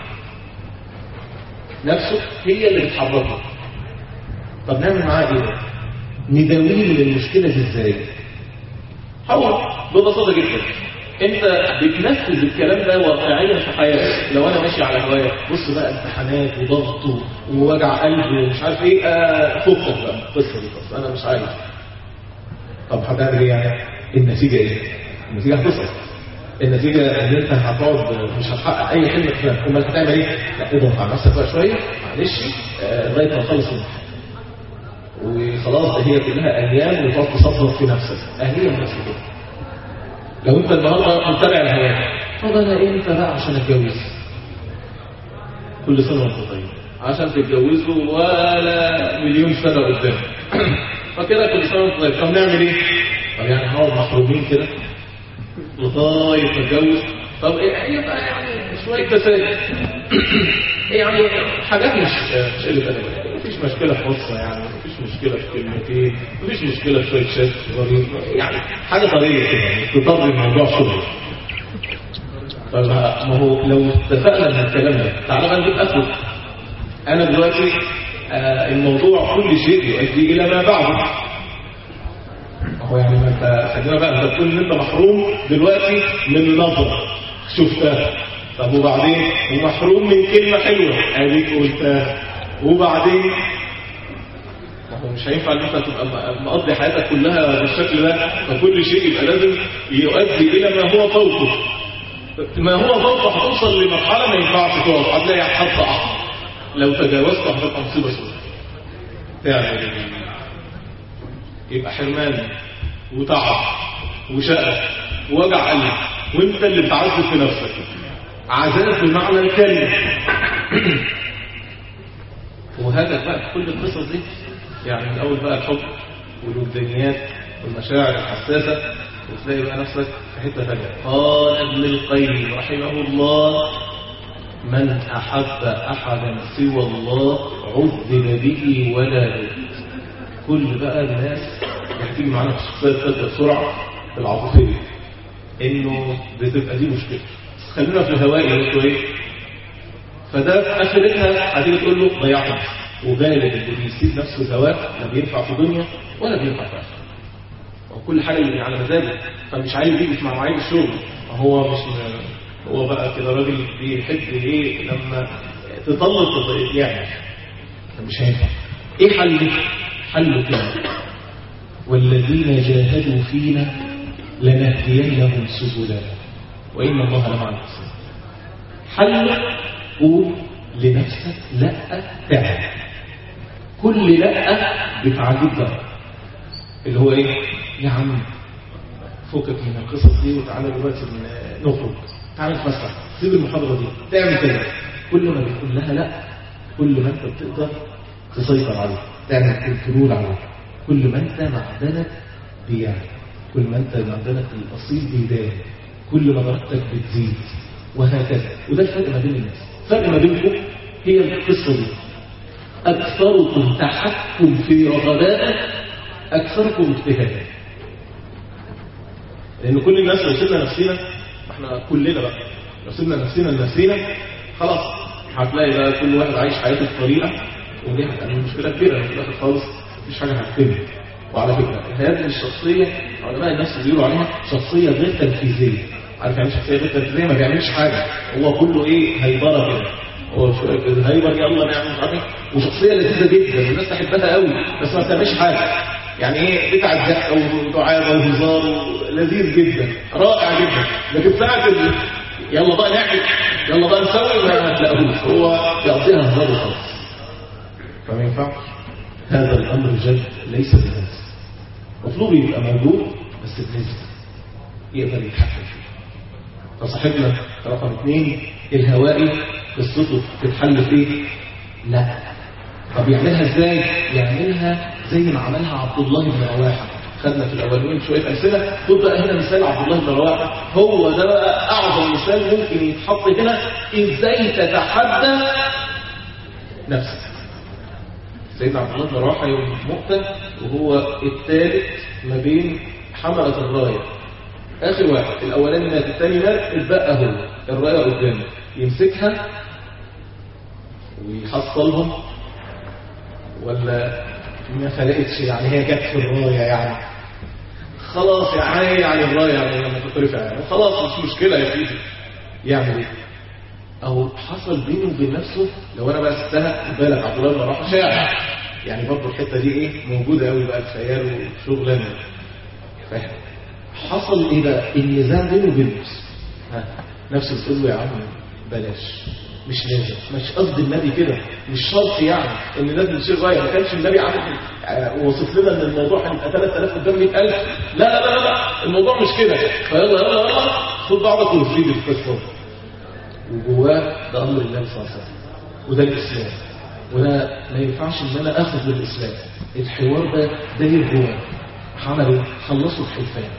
نفسه هي اللي بتحركه طب نعمل معاه ايه بقى؟ نداويه من المشكلة دي ازاي هو ببساطة جدا انت بتنفذ الكلام ده واقعيا في حياتك لو انا ماشي على هوايا بص بقى امتحانات وضغط ووجع قلب ومش عارف ايه آه فكك بقى القصه دي بس انا مش عايز طب هتعمل ايه يعني النتيجه ايه النتيجه هتصل النتيجه ان انت هتقعد مش هتحقق اي حلم في امال هتعمل ايه لا اضغط على نفسك بقى شويه معلش آه، لغايه ما تخلص الامتحان وخلاص ده هي كلها ايام وتقعد تصبر في نفسك اهليه النفس كده لو انت النهارده متابع الهواء طب انا امتى بقى عشان اتجوز كل سنه وانت طيب عشان تتجوزوا ولا مليون سنه قدام فكده كل سنه وانت طيب طب نعمل ايه طب يعني هنقعد محرومين كده لغايه ما نتجوز طب ايه يبقى يعني شويه تسالي يعني حاجات مش مش قله ادب مفيش مشكله في قصه يعني مفيش مشكله في كلمتين مفيش مشكله في شويه شات صغيرين يعني حاجه طريه كده يعني تضر الموضوع شغل طب ما هو لو اتفقنا من الكلام ده تعالى بقى نجيب اخره انا دلوقتي آه الموضوع كل شيء يؤدي الى ما بعده هو يعني ما انت خلينا بقى انت بتقول ان انت محروم دلوقتي من نظره شفتها طب وبعدين ومحروم من كلمه حلوه اديك قلتها وبعدين ما هو مش هينفع ان انت تبقى م- مقضي حياتك كلها بالشكل ده فكل شيء يبقى لازم يؤدي الى ما هو فوقه ما هو فوقه هتوصل لمرحله ما ينفعش تقف هتلاقي حد احمر لو تجاوزته هتبقى مصيبه سوداء تعمل ايه؟ يبقى حرمان وتعب وشقة ووجع قلب وانت اللي بتعذب في نفسك عذاب بمعنى الكلمة وهذا بقى كل القصص دي يعني من اول بقى الحب والوجدانيات والمشاعر الحساسة وتلاقي بقى نفسك في حتة ثانية قال ابن القيم رحمه الله من أحب أحدا سوى الله عذب به ولا بد كل بقى الناس بتيجي معانا في الشخصية الثالثة بسرعة العاطفية إنه بتبقى دي مشكلة خلينا في الهواء يا ايه فده في آخرتها هتيجي تقول له ضيعت نفسك وغالب اللي بيسيب نفسه هواء لا بينفع في دنيا ولا بينفع في آخرة وكل حاجة اللي على مزاجه فمش عايز يجي مع مواعيد الشغل هو مش هو بقى كده راجل بيحب ايه لما تطلق يعني مش هينفع ايه حل حل كده والذين جاهدوا فينا لنهدينهم سبلنا وإن الله لمع المحسنين حل قول لنفسك لا تعب كل لا بتعديك ضرر اللي هو ايه يا عم فكك من القصص دي وتعالى دلوقتي نخرج تعالى نتفسح سيب المحاضرة دي تعمل كده كل ما بتقول لها لا كل ما انت بتقدر تسيطر عليه تعمل كنترول عليه كل ما انت معدنك بيعلى كل ما انت معدنك الاصيل بيبان كل ما درجتك بتزيد وهكذا وده الفرق ما بين الناس الفرق ما بينكم هي القصه دي اكثركم تحكم في رغباتك اكثركم اجتهادا لان كل الناس لو سيبنا نفسنا احنا كلنا بقى لو سيبنا نفسنا لنفسنا خلاص هتلاقي بقى كل واحد عايش حياته بطريقه ودي هتعمل مشكله كبيره في الاخر خالص مفيش حاجه هتتم وعلى فكره هذه الشخصيه علماء النفس بيقولوا عليها شخصيه غير تنفيذيه عارف يعني شخصيه غير تنفيذيه ما بيعملش حاجه هو كله ايه هيبره كده هو شويه كده هيبر يلا نعمل مش عارف ايه وشخصيه لذيذه جدا والناس تحبها قوي بس ما بتعملش حاجه يعني ايه بتاع ضحك ودعابه وهزار لذيذ جدا رائع جدا لكن ساعه ال... يلا بقى نعمل يلا بقى نسوي ما هتلاقوش هو يقضيها هزار وخلاص فما ينفعش هذا الامر جد ليس بنفس مطلوب يبقى موجود بس بنسبه يقدر يتحكم فيه فصاحبنا رقم اثنين الهوائي قصته تتحل في ايه؟ لا طب يعملها ازاي؟ يعملها زي ما عملها عبد الله بن رواحه خدنا في الاولين شويه امثله خد بقى هنا مثال عبد الله بن رواحه هو ده بقى اعظم مثال ممكن يتحط هنا ازاي تتحدى نفسك سيدنا عبد الله بن رواحه يوم مؤتة وهو الثالث ما بين حملة الراية آخر واحد الأولاني مات الثاني مات اتبقى هو الراية قدامه يمسكها ويحصلهم ولا ما فرقتش يعني هي جت في الراية يعني خلاص يا عيني يعني الراية يعني لما تترفع يعني خلاص مش مشكلة يا سيدي يعمل ايه او حصل بينه وبين نفسه لو انا بقى سبتها خد بالك عبد الله بن رواحه شاعر يعني برضه الحته دي ايه موجوده قوي بقى الخيال وشغلانه فاهم حصل ايه بقى النزاع بينه وبين نفسه ها نفسه بتقول له يا عم بلاش مش لازم مش قصد النبي كده مش شرط يعني ان لازم نشيل رايه ما كانش النبي عامل آه، وصف لنا ان الموضوع هيبقى 3000 قدام 100000 لا لا لا لا الموضوع مش كده فيلا يلا يلا خد بعضك وزيد القصه وجواه ده امر الله صلى الله عليه وسلم وده الاسلام وده ما ينفعش ان انا اخذ بالاسلام الحوار ده داير جواه عمل ايه؟ خلصوا الحلفان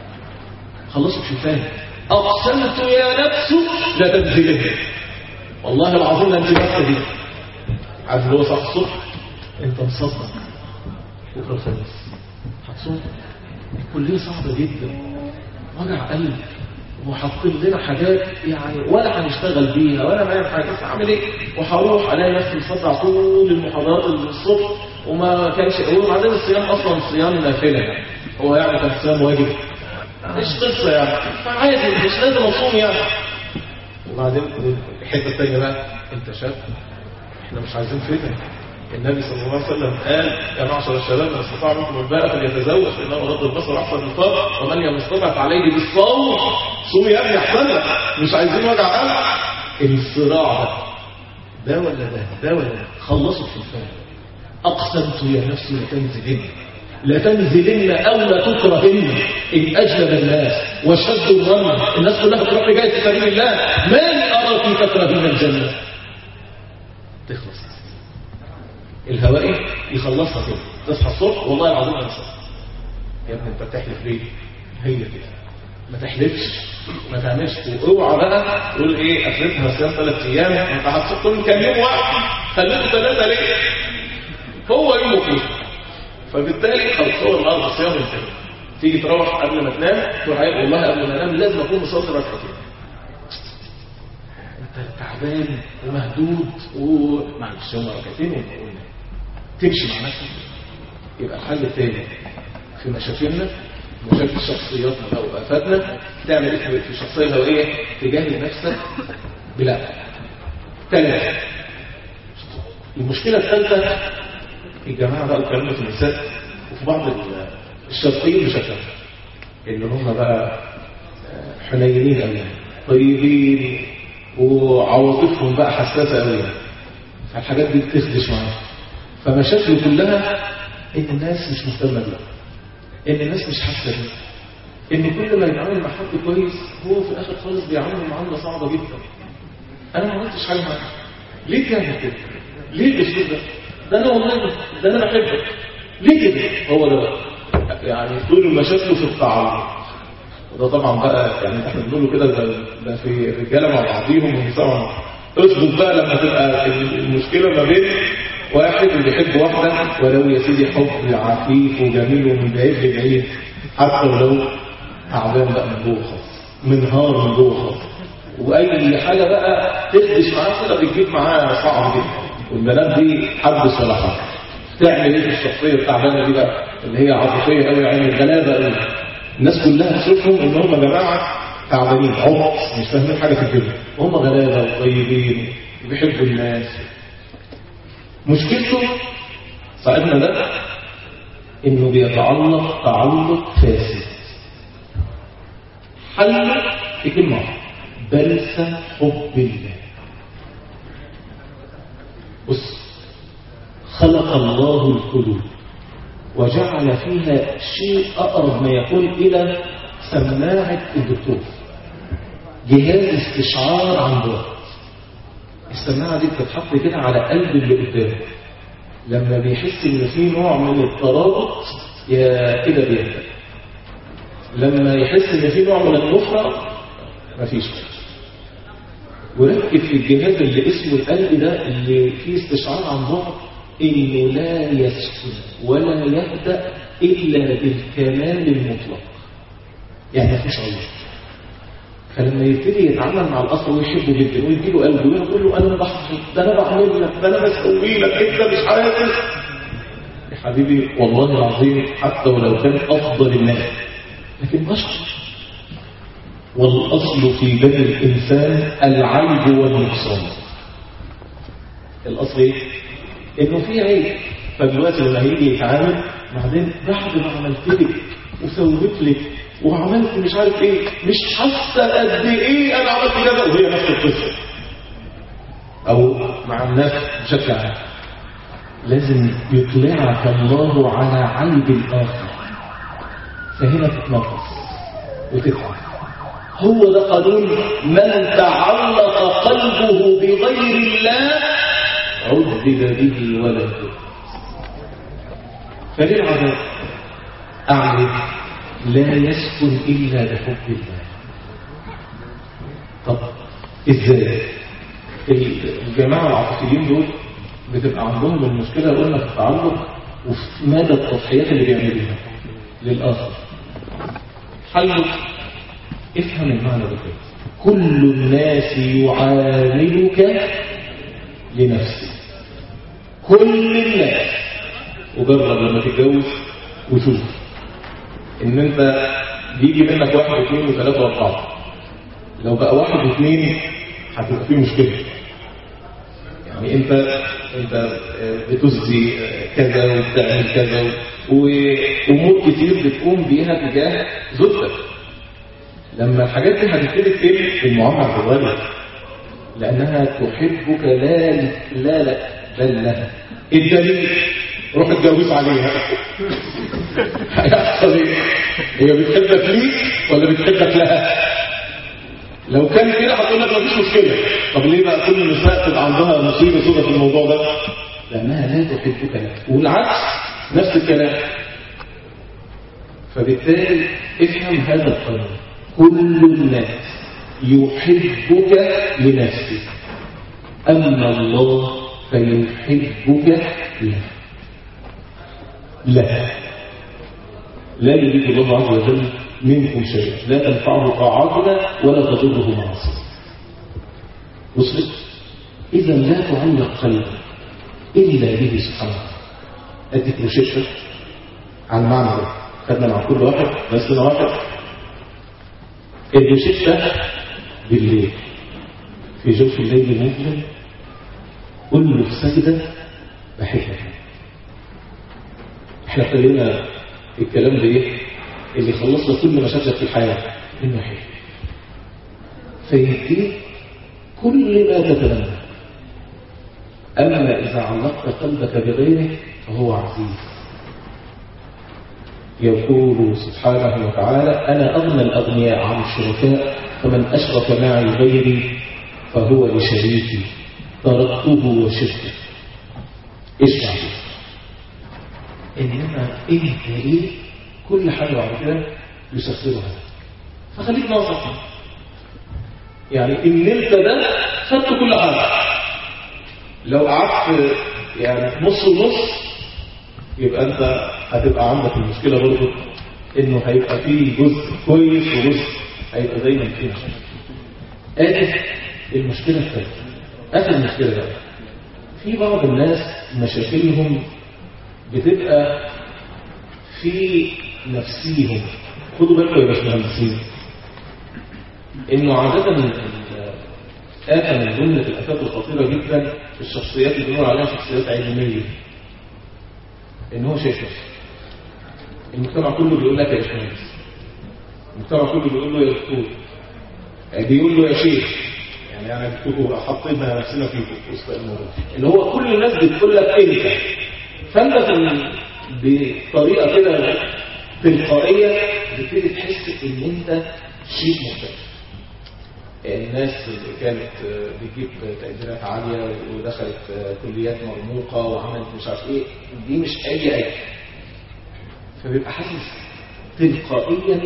خلصوا الحلفان اقسمت يا نفس لا تنزلن والله العظيم لا انت بس دي عارف اللي هو صح الصبح انت مصدق بكره الخميس هتصوم الكليه صعبه جدا وجع قلب وحاطين لنا حاجات يعني ولا هنشتغل بيها ولا نعمل حاجه بس اعمل ايه وهروح الاقي نفسي مصدع طول المحاضرات الصبح وما كانش وبعدين الصيام اصلا صيام نافله يعني هو يعني كان صيام واجب مش قصه يعني فعادي مش لازم اصوم يعني وبعدين الحته الثانيه بقى انت شاب احنا مش عايزين فتن النبي صلى الله عليه وسلم قال يا معشر الشباب من استطاع منكم الباء فليتزوج فانه غض البصر احسن للفرق ومن لم يستطع فعليه بالصوم صوم يا ابني احسن لك مش عايزين وجع قلب الصراع ده ده ولا ده ده ولا ده خلصوا في الفهم اقسمت يا نفسي لتنزلن لتنزلن او لتكرهن ان اجلب الناس وشدوا الرمل الناس كلها تروح لجايه في سبيل الله من اراك تكرهن الجنه تخلص الهوائي يخلصها كده تصحى الصبح والله العظيم انا صح يا ابني انت بتحلف ليه هي كده ما تحلفش ما تعملش واوعى بقى تقول ايه اخرتها صيام ثلاث ايام انت هتصوم كل كام يوم واحد خليته ثلاثه ليه هو يوم وكيل فبالتالي خلاص هو النهارده صيام انتهى تيجي تروح قبل ما تنام تروح قايل والله قبل ما انام لازم اكون مصلي ركعتين انت تعبان ومهدود ومعلش هم ركعتين ونقول تمشي مع نفسك يبقى الحل الثاني في مشاكلنا مشاكل شخصياتنا بقى وآفاتنا تعمل ايه في الشخصية الهوائية تجاهل نفسك بلا ثلاثة المشكلة الثالثة الجماعة بقى الكلام في النساء وفي بعض الشرقيين بشكل اللي هم بقى حنينين قوي طيبين وعواطفهم بقى حساسة قوي فالحاجات دي بتخدش معاهم فمشاكله كلها ان الناس مش مهتمه بيه ان الناس مش حاسه بيه ان كل ما يتعامل مع حد كويس هو في الاخر خالص بيعامله معامله صعبه جدا انا ما عملتش حاجه معاك ليه تعمل كده ليه الاسلوب ده ده انا والله ده انا بحبك ليه كده هو ده بقى يعني دول مشاكله في التعامل وده طبعا بقى يعني احنا بنقوله كده ده, ده في الرجاله مع بعضيهم والنساء مع بعض اظبط بقى لما تبقى المشكله ما بين واحد بيحب واحدة ولو يا سيدي حب عفيف وجميل ومن بعيد لبعيد حتى ولو تعبان بقى من جوه خالص منهار من جوه خالص واي حاجه بقى تخدش معاه كده بتجيب معاه صعب جدا والبنات دي حدث ولا حاجه تعمل ايه في الشخصيه التعبانه دي بقى اللي هي عاطفيه قوي يعني غلابه قوي الناس كلها تشوفهم ان هم يا جماعه تعبانين عبط مش فاهمين حاجه في الدنيا وهم غلابه وطيبين وبيحبوا الناس مشكلته صاحبنا ده انه بيتعلق تعلق فاسد حل في كلمة واحدة بلسى حب الله بص خلق الله القلوب وجعل فيها شيء أقرب ما يكون إلى سماعة الدكتور جهاز استشعار عن بعد السماعة دي بتتحط كده على قلب اللي قدامه لما بيحس ان في نوع من الترابط يا كده بيهدى لما يحس ان في نوع من النفرة مفيش وركب في الجهاز اللي اسمه القلب ده اللي فيه استشعار عن بعد انه لا يسكن ولا يهدأ الا بالكمال المطلق يعني مفيش عذر فلما يبتدي يتعامل مع الاصل ويحبه جدا ويديله قلبه ويقول له انا بحفظ ده انا بعمل لك ده انا بسوي لك انت مش عارف يا حبيبي والله العظيم حتى ولو كان افضل الناس لكن بشر والاصل في بني الانسان العيب والنقصان الاصل ايه انه في عيب فدلوقتي لما هيجي يتعامل بعدين بعد ما عملت لك وسويت لك وعملت مش عارف ايه مش حاسه قد ايه انا عملت كذا وهي نفس القصه او مع الناس بشكل عام لازم يطلعك الله على عيب الاخر فهنا تتنقص وتتعب هو ده قانون من تعلق قلبه بغير الله عذب به ولا يذب فليه العذاب أعرف لا يسكن إلا بحب الله طب إزاي الجماعة العاطفيين دول بتبقى عندهم المشكلة قلنا في التعلق وفي مدى التضحيات اللي بيعملوها للآخر حل افهم المعنى ده كده كل الناس يعاملك لنفسك كل الناس وجرب لما تتجوز وشوف ان انت بيجي منك واحد واثنين وثلاثة واربعة لو بقى واحد واثنين هتبقى فيه مشكلة يعني انت انت بتسدي كذا وبتعمل كذا وامور كتير بتقوم بيها تجاه زوجتك لما الحاجات دي هتبتدي تقل في المعامله الغالية لانها تحبك لا لا لا بل لها الدليل روح اتجوز عليها هيحصل ايه هي بتحبك ليك ولا بتحبك لها لو كان كده هتقول لك مفيش مشكله طب ليه بقى كل النساء تبقى عندها مصيبه سودة في الموضوع ده لانها لا تحبك لك والعكس نفس الكلام فبالتالي افهم هذا القانون كل الناس يحبك لنفسك اما الله فيحبك له لا لا يريد الله عز وجل منكم شيئا لا تنفعه طاعتنا ولا تضره معصيه وصلت اذا لا تعلق قلبك الا به سبحانه اديك مشكله على المعنى ده خدنا مع كل واحد بس واحد الروشته بالليل في جوف الليل مظلم قل له في سجده بحبك احنا خلينا الكلام ده ايه اللي خلص لك كل مشاكلك في الحياه انه حلو فيديك كل ما تتمنى اما اذا علقت قلبك بغيره فهو عزيز يقول سبحانه وتعالى انا اغنى الاغنياء عن الشركاء فمن اشرك معي غيري فهو لشريكي تركته وشركه ايش بعد انما انت ايه كل حاجه بعد كده يسخرها فخليك ناصح يعني ان انت ده خدت كل حاجه لو قعدت يعني نص ونص يبقى انت هتبقى عندك المشكله برضه انه هيبقى فيه جزء كويس وجزء هيبقى دايما فيه مشاكل ادي المشكله الثالثه اخر مشكله بقى في بعض الناس مشاكلهم بتبقى في نفسيهم خدوا بالكم يا باشمهندسين انه عاده آفة من ضمن الآفات الخطيرة جدا الشخصيات اللي بنقول عليها شخصيات علمية إن هو شايف نفسه المجتمع كله بيقول لك يا باشمهندس المجتمع كله بيقول له يا دكتور بيقول له يا شيخ يعني انا دكتور حاطينها نفسنا فيه في وسط الموضوع اللي هو كل الناس بتقول لك انت فانت بطريقه كده تلقائيه بتبتدي تحس ان انت شيء مختلف الناس اللي كانت بتجيب تقديرات عالية ودخلت كليات مرموقة وعملت مش عارف ايه دي مش اي اي فبيبقى حاسس تلقائيا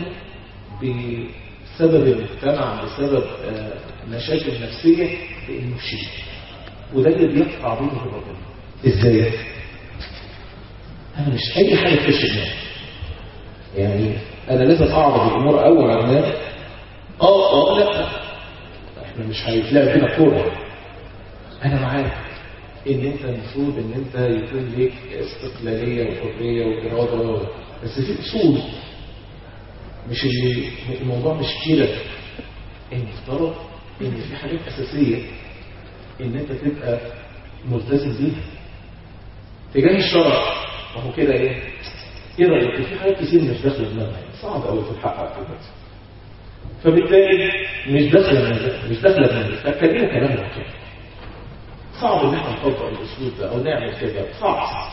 بسبب المجتمع بسبب آه، مشاكل نفسية بانه شيء وده اللي بيقطع بينه وبين ربنا ازاي؟ انا مش اي حاجه تخش دماغي يعني انا لازم اعرض الامور اول على الناس اه اه لا احنا مش هيتلعب بينا كوره انا معاك ان انت المفروض ان انت يكون ليك استقلاليه وحريه واراده بس في اصول مش اللي الموضوع مش كده المفترض ان في حاجات اساسيه ان انت تبقى ملتزم بيها تجاه الشرع ما هو كده ايه ايه رايك في حاجات كتير مش داخله دماغنا صعب قوي تتحقق كده فبالتالي مش داخله دماغنا مش داخله دماغنا فاتكلموا كلام واقعي صعب ان احنا نطبق الاسلوب ده او نعمل كده صعب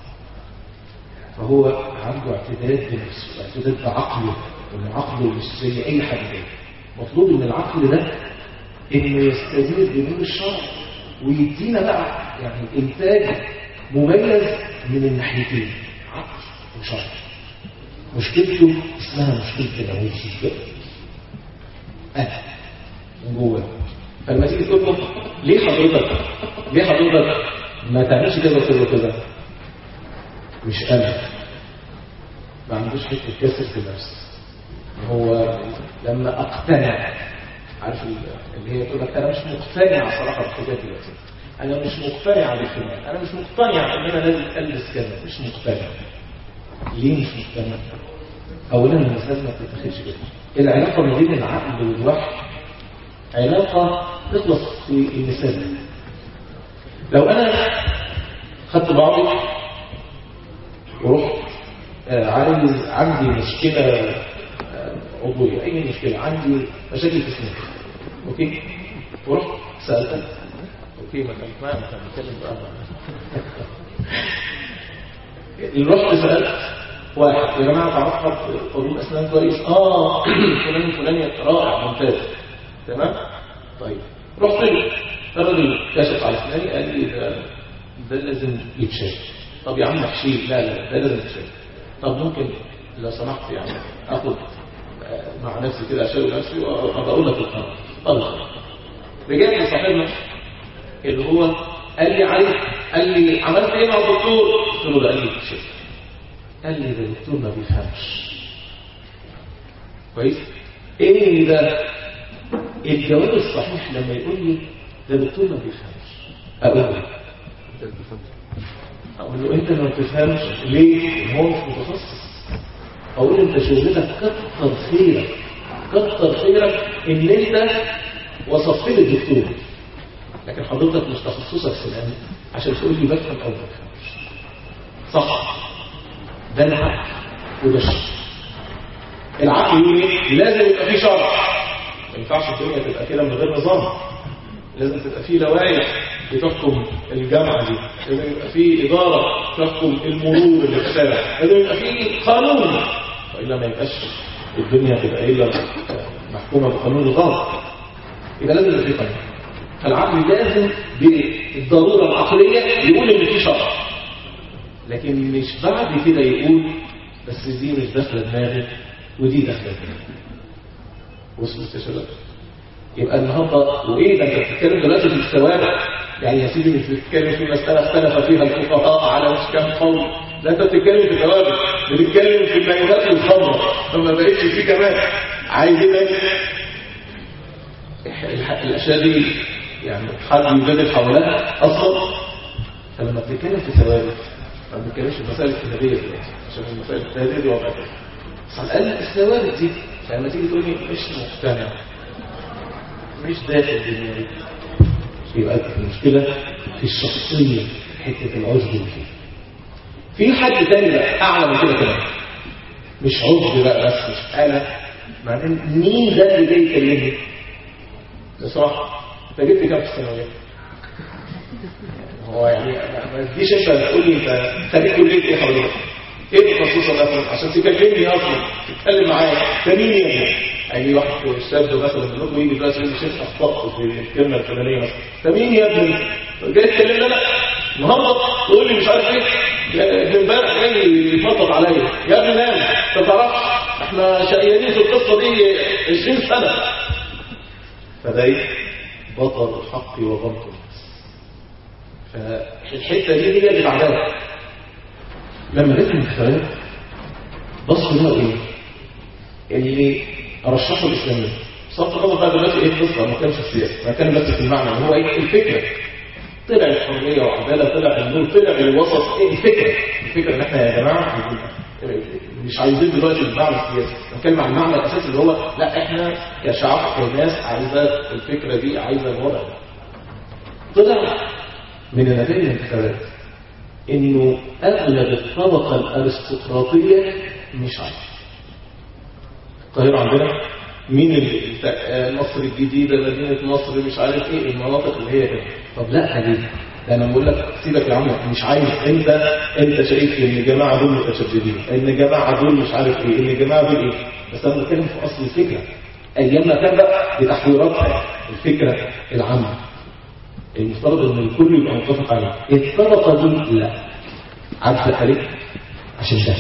فهو عنده اعتداد بنفسه اعتداد بعقله وان عقله مش زي اي حد تاني مطلوب من العقل ده انه يستزيد بنور الشرع ويدينا بقى يعني انتاج مميز من الناحيتين عقل وشرع مشكلته اسمها مشكله العوز انا من جوه فلما تيجي تقول له ليه حضرتك ليه حضرتك ما تعملش كذا وكذا وكذا مش انا ما عندوش حته كسر في نفسه هو لما اقتنع عارف اللي هي تقول لك انا مش مقتنع صراحه بالحاجات دلوقتي انا مش مقتنع بالخناق انا مش مقتنع ان انا لازم البس كذا مش مقتنع ليه مش مقتنع اولا المساله ما بتتاخدش كده العلاقه ما بين العقل والوحي علاقه تخلص في المثال لو انا خدت بعضي ورحت آه، عايز عندي مشكله آه، عضويه اي مشكله عندي مشاكل في اسناني اوكي ورحت سالتك اوكي ما كان ما كان بيتكلم بقى اللي رحت سالت واحد يا جماعه تعرف حد طبيب اسنان كويس اه فلان فلان رائع ممتاز تمام طيب رحت له الراجل كشف على اسناني قال لي ده ده لازم يتشال طب يا عم احشيه لا لا ده لازم يتشال طب ممكن لو سمحت يعني اخد آه، مع نفسي كده اشيل نفسي وابقى اقول لك القرار طيب رجعت لصاحبنا اللي هو قال لي علي قال لي عملت ايه مع الدكتور قلت له ده قال لي شيء قال لي ده الدكتور ما بيفهمش كويس ايه ده الجواب الصحيح لما يقول لي ده الدكتور ما بيفهمش اقول له اقول له انت ما بتفهمش ليه هو مش متخصص اقول انت شغلتك كتر خيرك كتر خيرك ان انت وصفت لي الدكتور لكن حضرتك مش تخصصك سنان عشان تقول لي بفهم او ما بفهمش صح ده العقل وده الشرع العقل يقول ايه لازم يبقى فيه شرع ما ينفعش الدنيا تبقى كده من غير نظام لازم تبقى فيه لوائح بتحكم الجامعه دي لازم يبقى فيه اداره تحكم المرور اللي في الشارع لازم يبقى فيه قانون والا ما يبقاش الدنيا تبقى الا محكومه بقانون الغلط يبقى لازم يبقى فيه قانون فالعقل لازم بالضروره العقليه يقول ان في شرع لكن مش بعد كده يقول بس دي مش داخله دماغي ودي داخله دماغي وصلت يا شباب يبقى النهارده وايه ده انت بتتكلم دلوقتي في الثوابت يعني يا سيدي مش بتتكلم في مساله اختلف فيها الفقهاء على مش كام قول لا انت بتتكلم في ثوابت بتتكلم في المايوهات والخمره فما بقتش في كمان عايز ايه الح- الاشياء دي يعني حد يجادل حولها اصلا فلما بتتكلم في ثوابت ما بنتكلمش في المسائل الكتابيه دلوقتي عشان المسائل الكتابيه دي وضع تاني بس على الاقل الثوابت دي لما تيجي تقول لي مش مقتنع مش داخل دماغي يبقى المشكله في الشخصيه حته العجب اللي فيه في حد تاني بقى اعلى من كده كمان مش عجب بقى بس مش انا بعدين مين ده اللي جاي يكلمني بصراحه انت جبت كام في الثانويه هو يعني ما تجيش انت تقول لي انت خريج كليه ايه حضرتك؟ ايه تخصصك اصلا عشان تكلمني اصلا تتكلم معايا ده مين يا ابني؟ اي واحد شاب مثلا منكم يجي دلوقتي يقول لي شيخ اخطات في الكلمه الفلانيه مثلا ده مين يا ابني؟ جاي تكلمني انا النهارده تقول لي مش عارف ايه ابن امبارح جاي يفضل عليا يا ابني نام انت تعرفش احنا شقيانين في القصه دي 20 سنه فده ايه بطل الحق وغمط الناس فالحته دي هي اللي بعدها لما لقيت الانتخابات بص له ايه اللي ارشحه الاسلاميه صرف النظر بقى دلوقتي ايه القصه ما كانش السياسه ما كان بس في المعنى اللي هو ايه الفكره طلع الحريه وعداله طلع النور طلع الوسط ايه الفكره الفكره ان احنا يا جماعه عايزين مش عايزين دلوقتي المعنى السياسي بنتكلم عن المعنى الاساسي اللي هو لا احنا كشعب كناس عايزه الفكره دي عايزه الوضع ده طلع من نتائج الانتخابات انه اغلب الطبقه الارستقراطيه مش عايزه القاهره عندنا مين اللي مصر الجديدة مدينة مصر مش عارف ايه المناطق اللي هي كده طب لا ليه ده انا بقول لك سيبك يا عم مش عايز انت انت شايف ان الجماعه دول متشددين ان الجماعه دول مش عارف ايه ان الجماعه دول ايه بس انا بتكلم في اصل الفكره ايام ما كان بقى بتحويراتها الفكره العامه المفترض ان الكل يبقى متفق عليه الطبقه دي لا عارف ليه عشان ده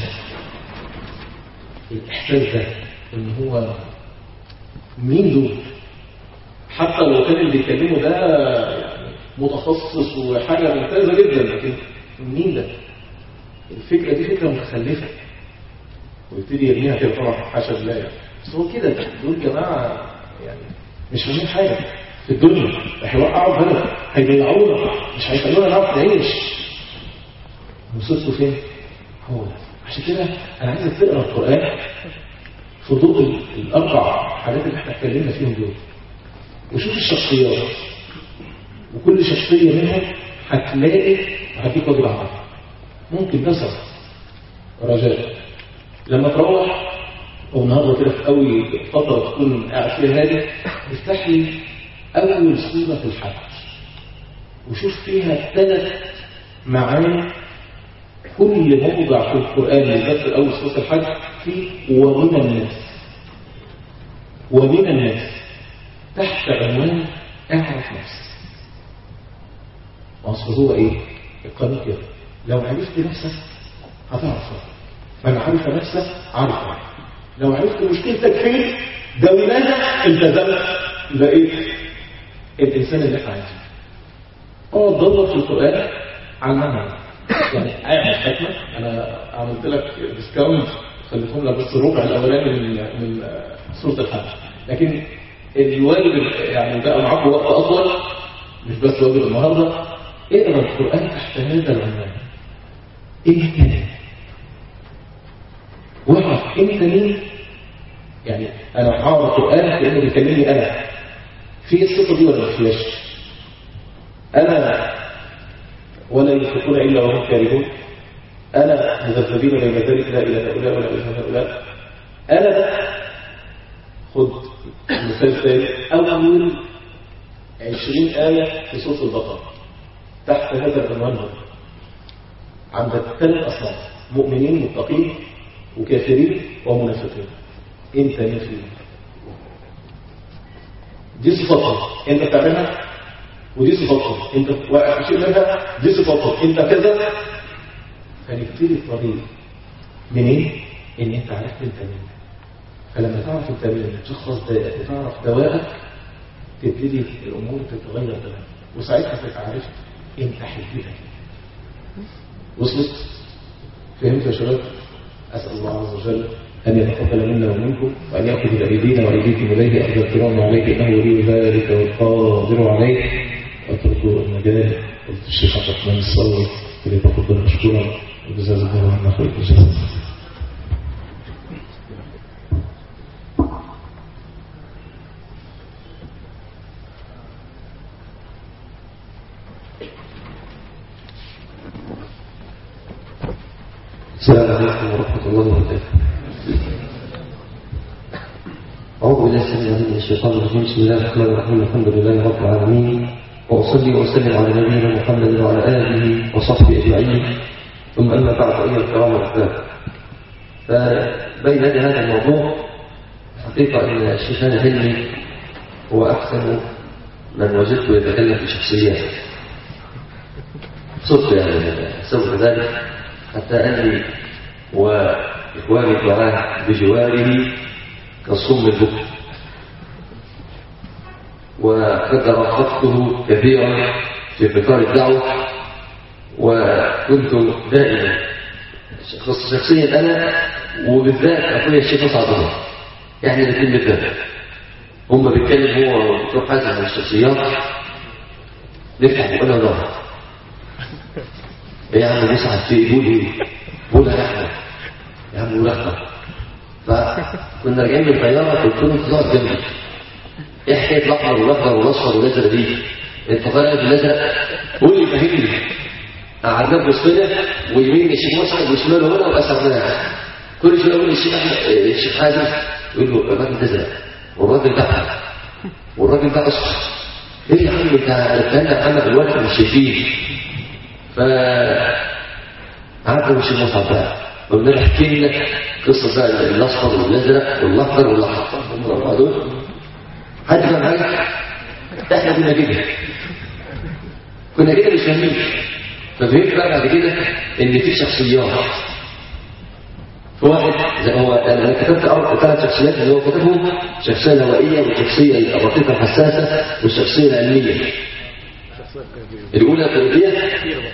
الاحساس ده ان هو مين دول حتى لو كان اللي بيكلمه ده يعني متخصص وحاجة ممتازة جدا لكن مين ده الفكرة دي فكرة متخلفة ويبتدي يرميها كده طبعا حاشا بالله يعني بس هو كده دول جماعة يعني مش فاهمين حاجة في الدنيا هيوقعوا بلد هيضيعونا مش هيخلونا نعرف نعيش وصلتوا فين؟ هو ده عشان كده انا عايزك تقرا القرآن في ضوء الأربع حاجات اللي احنا اتكلمنا فيهم دول وشوف الشخصيات وكل شخصية منهم هتلاقي هديك واجب عمل ممكن نصر رجاء لما تروح والنهارده كده في أول فترة تكون قاعد فيها هادي افتح لي أول سورة في الحج وشوف فيها ثلاث معاني كل موضع في القرآن بالذات في أول سورة الحج فيه ومن الناس ومن الناس تحت عنوان اعرف نفسك اصل هو ايه القانون كده لو عرفت نفسك هتعرف من عرف نفسه عرف لو عرفت مشكلتك فين ده ولادك التزمت بقيت الانسان اللي احنا عايزينه اقعد دور في القران على المعنى يعني اعمل حكمه انا عملت لك ديسكاونت خليتهم لك بس ربع الاولاني من من سوره الحج لكن الواجب يعني بقى معاكم وقت اطول مش بس واجب النهارده اقرا القران تحت هذا العنوان انت مين واعرف انت مين يعني انا هقرا القران كانه بيكلمني انا في الصفه دي ولا ما فيهاش انا ولا ينفقون الا وهم كارهون انا مذبذبين بين ذلك لا الى هؤلاء ولا الى هؤلاء انا ده خد مثال ثاني اول 20 ايه في سوره البقره تحت هذا العنوان عندك ثلاث اصناف مؤمنين متقين وكافرين ومنافقين انت مين فيهم دي صفاتهم انت بتعملها ودي صفاتهم انت واقع في شيء منها دي صفاتهم انت كذا فنبتدي الطريق منين ان انت عرفت انت مين فلما تعرف انت مين تشخص دائك وتعرف دواءك تبتدي الامور تتغير تماما وساعتها تبقى عرفت انت حدتك وصلت فهمت يا شباب اسال الله عز وجل أن يتقبل منا ومنكم وأن يأخذ بأيدينا وأيديكم إليه أخذ الكرام عليك إنه ولي ذلك والقادر عليه أترك المجال قلت الشيخ عبد الرحمن الصوي فليتفضل مشكورا وجزاه الله عنا خير الجزاء السلام عليكم ورحمة الله وبركاته أعوذ بالله السميع العليم من الشيطان الرجيم بسم الله الرحمن الرحيم الحمد لله رب العالمين وأصلي وأسلم على نبينا محمد وعلى آله وصحبه أجمعين ثم أما بعد أيها الكرام والأحباب فبين يدي هذا الموضوع حقيقة أن الشيخان العلمي هو أحسن من وجدته يتكلم في شخصيات صدق يعني سبب ذلك حتى أني وإخواني الدعاة بجواره كالصم البكر وقد رافقته كثيرا في قطار الدعوة وكنت دائما شخصيا أنا وبالذات أخويا الشيخ مصعب الله احنا الاثنين بالذات هم بيتكلم هو والدكتور حازم عن الشخصيات نفتح بقنا ونقعد ايه يا عم مصعب في ايه؟ قول ايه؟ قول يا احمد يا عم قول احمد فكنا راجعين من الطياره قلت له انت تقعد جنبي ايه حكايه الاحمر والاخضر والاصفر والازرق دي؟ انت طالع بالازرق قول لي فهمني قعدنا في وسطنا ويمين الشيخ مصعب وشماله هنا واسرناه كل شويه يقول الشيخ احمد الشيخ حازم يقول له الراجل ده ازرق والراجل ده احمر والراجل ده اصفر ايه يا عم انت استنى يا محمد الوقت مش شايفين ف عارف مش المصعب بقى قلنا له احكي لنا قصه بقى الاصفر والازرق والاخضر والاحمر هم الاربعه دول حد فاهم حاجه؟ احنا كنا كده كنا كده مش فاهمين ففهمت بقى بعد كده ان في شخصيات في واحد زي هو انا كتبت أربع ثلاث شخصيات اللي هو كتبهم الشخصيه الهوائيه والشخصيه اللطيفه الحساسه والشخصيه العلميه الاولى القياديه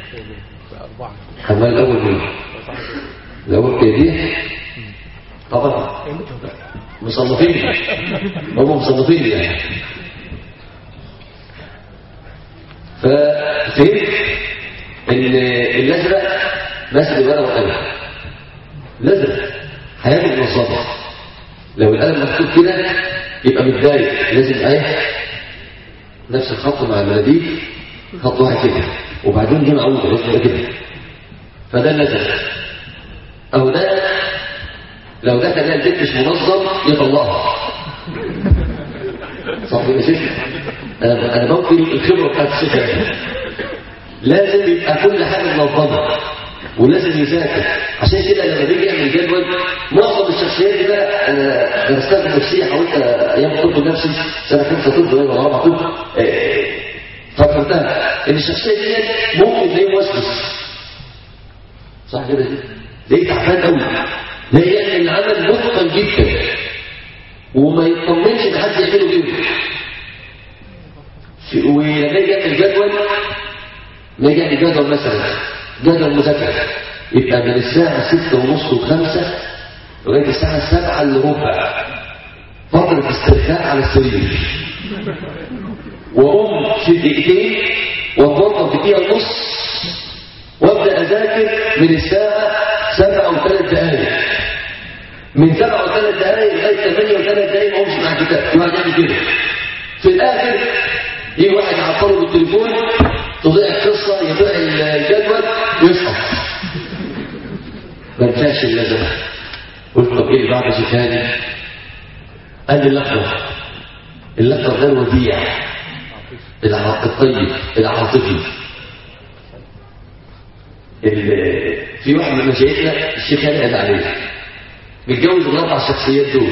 كمان الاول مين؟ الاول قياديه طبعا مصنفين هم مصنفين يعني ففهمت ان الازرق ماسك ورقه وقلم الازرق حياته منظمه لو القلم مكتوب كده يبقى متضايق لازم ايه نفس الخط مع المناديل خط واحد كده وبعدين دي معوده لازم يبقى كده فده الازرق او ده لو ده كان البيت مش منظم يطلعها صح يا شيخ انا انا بنقل الخبره بتاعت الشيخ يعني. لازم يبقى كل حاجه منظمه ولازم يذاكر عشان كده لما بيجي يعمل جدول معظم الشخصيات دي بقى انا درستها في النفسيه حاولت ايام الطب النفسي سنه خمسه طب ولا رابعه طب آه، فكرتها ان الشخصيه دي ممكن تلاقيه موسوس صح كده دي تلاقيه تعبان قوي تلاقيه العمل متقن جدا وما يطمنش ان حد يعمله كده في- ولما يجي يعمل جدول ما يجي يعمل جدول مثلا جدول مذاكره يبقى من الساعه ستة ونص وخمسة لغايه الساعه سبعة الا ربع فتره استرخاء على السرير واقوم في دقيقتين واتوضا في دقيقه ونص وابدا اذاكر من الساعه سبعة وثلاث دقائق من سبعة وثلاث دقائق لغايه ثمانية وثلاث دقائق ما اقومش مع الكتاب يقعد يعمل كده في الاخر يجي واحد يعطله بالتليفون تضيع القصه يضيع الجدول يسقط ما ينفعش الا ده قلت طب ايه بعد شكاني قال لي الاخضر الاخضر ده الوديع الع- الطيب العاطفي ال- في واحد من مشايخنا الشيخ قال عليه متجوز الاربع شخصيات دول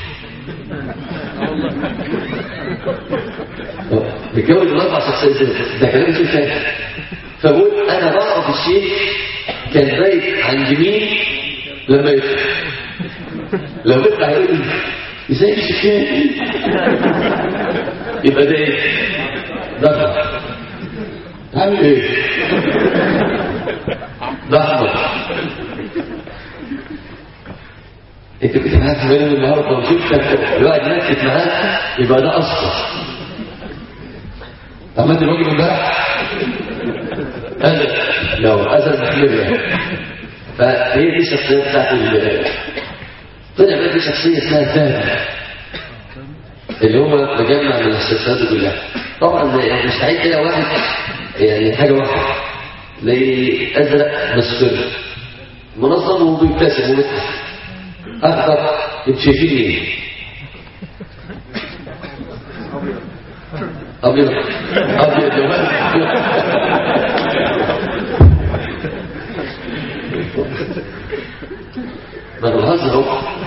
متجوز الاربع شخصيات دول ده كلام شيخ تاني فبقول انا بعرف الشيخ كان بايت عند مين لما يطلع لو يطلع يقول لي ازاي الشيخ تاني يبقى ده ايه؟ ده عامل ايه؟ ده احمد انت كنت معاك زمان النهارده وشفتك الواحد نكت معاك يبقى ده اصلا عملت الواجب امبارح انا لو اذى محمد يعني فهي دي الشخصيه بتاعت ال طلع بقى في شخصيه اسمها الثاني اللي هو مجمع من الشخصيات دي كلها طبعا يعني مستحيل تلاقي واحد يعني حاجه واحده زي ازرق مصفر منظم وبيبتسم ومضحك اخضر انتوا شايفين ايه؟ ابيض ابيض يا ولد. ما انا بهزر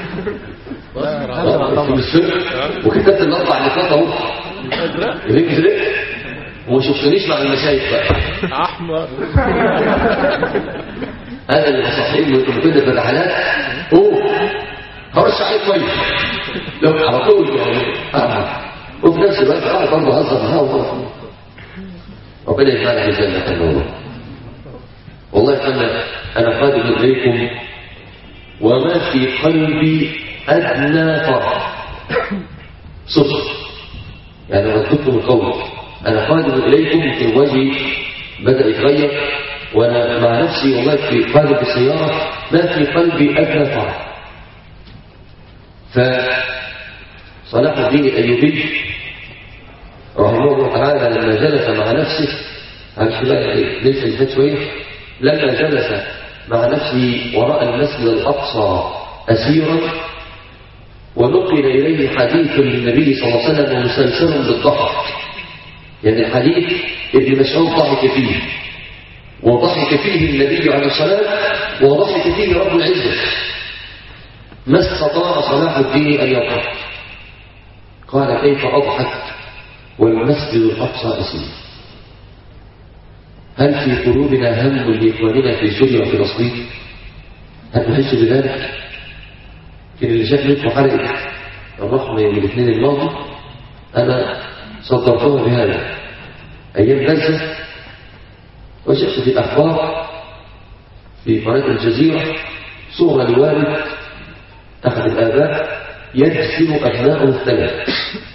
اهو في السر وكتبت الاربع نقاط اهو يهمك ليه؟ وما شفتنيش مع المشايخ بقى احمر انا اللي بصحيهم ويطلبوني بالرحلات قوم هرش عليك ميه لو على طول يعني آه. وفي نفس الوقت قاعد برضه اهزر معاه وهو ربنا يجعلك الجنه النور والله انا انا قادم اليكم وما في قلبي ادنى فرح صدق يعني انا كنت القول انا قادم اليكم في وجهي بدا يتغير وانا مع نفسي والله في قادم بالسياره ما في قلبي ادنى فرح فصلاح الدين الايوبي رحمه الله تعالى لما جلس مع نفسه عن ليس الفات شويه لما جلس مع نفسه وراء المسجد الاقصى اسيرا ونقل اليه حديث للنبي صلى الله عليه وسلم مسلسل بالضحك يعني الحديث ابن مسعود ضحك فيه وضحك فيه النبي عليه الصلاه وضحك فيه رب العزه ما استطاع صلاح الدين ان يضحك قال كيف اضحك والمسجد الاقصى اسير هل في قلوبنا هم لاخواننا في سوريا وفلسطين هل نحس بذلك كان اللي شاف منكم حلقه الرقم من الاثنين الماضي انا صدرتها بهذا ايام غزه وجدت في الاخبار في قناه الجزيره صوره لوالد احد الاباء يدفن ابنائه الثلاث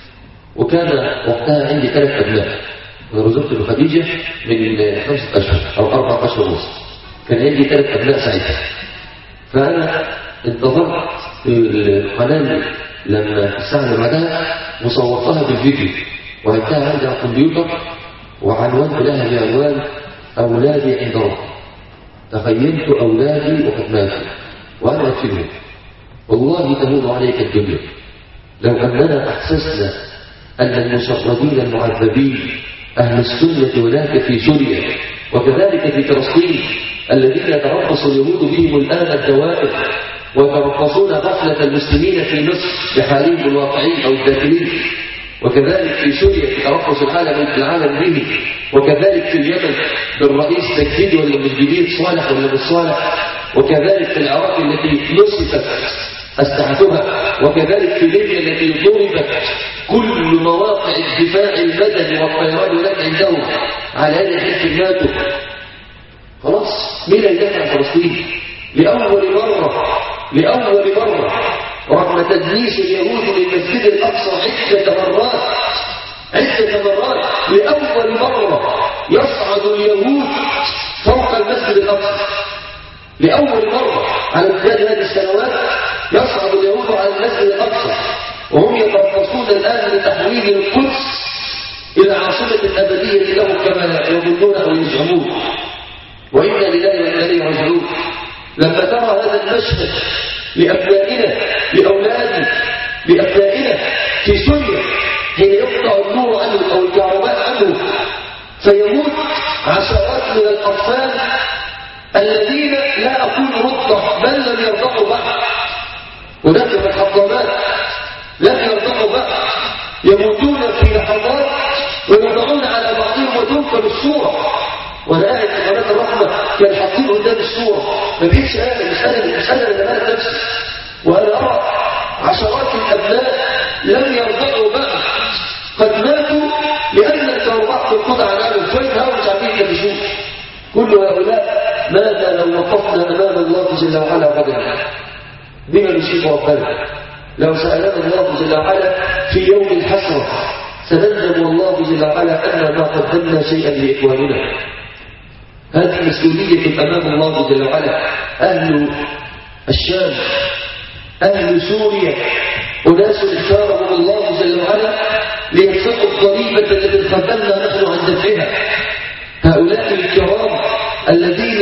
وكان وقتها عندي ثلاث ابناء انا رزقت بخديجه من خمسه اشهر او اربعه اشهر ونص كان عندي ثلاث ابناء ساعتها فانا انتظرت القناه لما الساعه اللي بعدها وصورتها بالفيديو وعدتها عندي على الكمبيوتر وعنوانت لها بعنوان اولادي عند ربي تخيلت اولادي وقد ماتوا وانا ادفنهم والله تهون عليك الدنيا لو اننا احسسنا ان المشردين المعذبين اهل السنه هناك في سوريا وكذلك في فلسطين الذين يتربص اليهود بهم الان الدوائر ويتربصون غفله المسلمين في مصر بحالهم الواقعين او الداخلين وكذلك في سوريا في تربص العالم العالم به وكذلك في اليمن بالرئيس تجديد ولا مش جديد صالح ولا مش صالح وكذلك في العراق التي نصفت أسلحتها وكذلك في ليبيا التي ضربت كل مواقع الدفاع المدني والطيران هناك عندهم على هذا حلف ماتوا خلاص مين يدافع عن فلسطين لأول مرة لأول مرة رغم تدنيس اليهود للمسجد الأقصى عدة مرات عدة مرات لأول مرة يصعد اليهود فوق المسجد الأقصى لأول مرة على امتداد هذه السنوات يصعد اليهود على المسجد الأقصى وهم يتربصون الآن لتحويل القدس إلى عاصمة أبدية لهم كما يظنون أو يزعمون وإنا لله وإنا إليه راجعون لما ترى هذا المشهد لأبنائنا لأولادي لأبنائنا في سوريا حين يقطع النور عنه أو الكهرباء عنه فيموت عشرات من الأطفال الذين لا أقول رضع بل لم يرضعوا بعد هناك في الحضانات لم يرضعوا بعد يموتون في لحظات ويرضعون على بعضهم وتنقل الصورة وانا قاعد في قناه الرحمه كان حاطين قدام الصوره ما بيجيش انا مش انا مش انا اللي مالك نفسي وانا ارى عشرات الابناء لم يرضعوا بعد قد ماتوا لان الكهرباء تنقض عنهم شويه هوا مش عارفين يكبشوه كل هؤلاء ماذا لو وقفنا امام الله جل وعلا غدا بما نشيب ربنا لو سالنا الله جل وعلا في يوم الحسره سندم الله جل وعلا ان ما قدمنا شيئا لاخواننا هذه مسؤولية أمام الله جل وعلا أهل الشام أهل سوريا أناس اختارهم الله جل وعلا ليدفعوا الضريبة التي قدمنا نحن عن دفعها هؤلاء الكرام الذين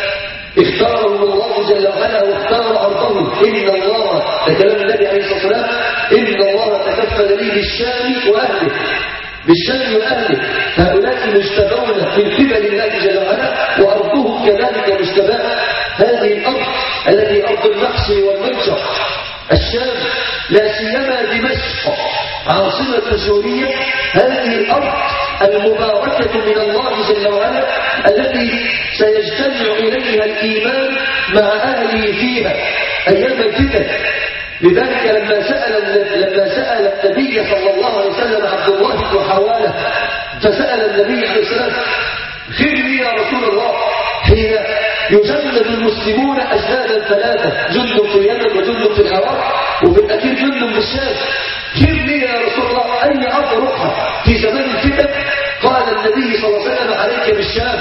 اختارهم الله جل وعلا واختار أرضهم إن الله كلام النبي عليه الصلاة والسلام إن الله تكفل لي بالشام وأهله بالشام وأهله هؤلاء مجتبون من قبل الله جل وعلا وأرضهم كذلك مجتباه هذه الأرض التي أرض المحصي والمنشر الشام لا سيما دمشق عاصمة سوريا هذه الأرض المباركة من الله جل وعلا التي سيجتمع إليها الإيمان مع أهله فيها أيام الفتن لذلك لما سأل لما سأل النبي صلى الله عليه وسلم عبد الله بن حواله فسأل النبي عليه السلام خير لي يا رسول الله حين يجند المسلمون أجنادا ثلاثة جند في اليمن وجند في العراق وفي الأخير جند بالشام خير لي يا رسول الله أي أرض روحها في زمان الفتن قال النبي صلى الله عليه وسلم عليك بالشام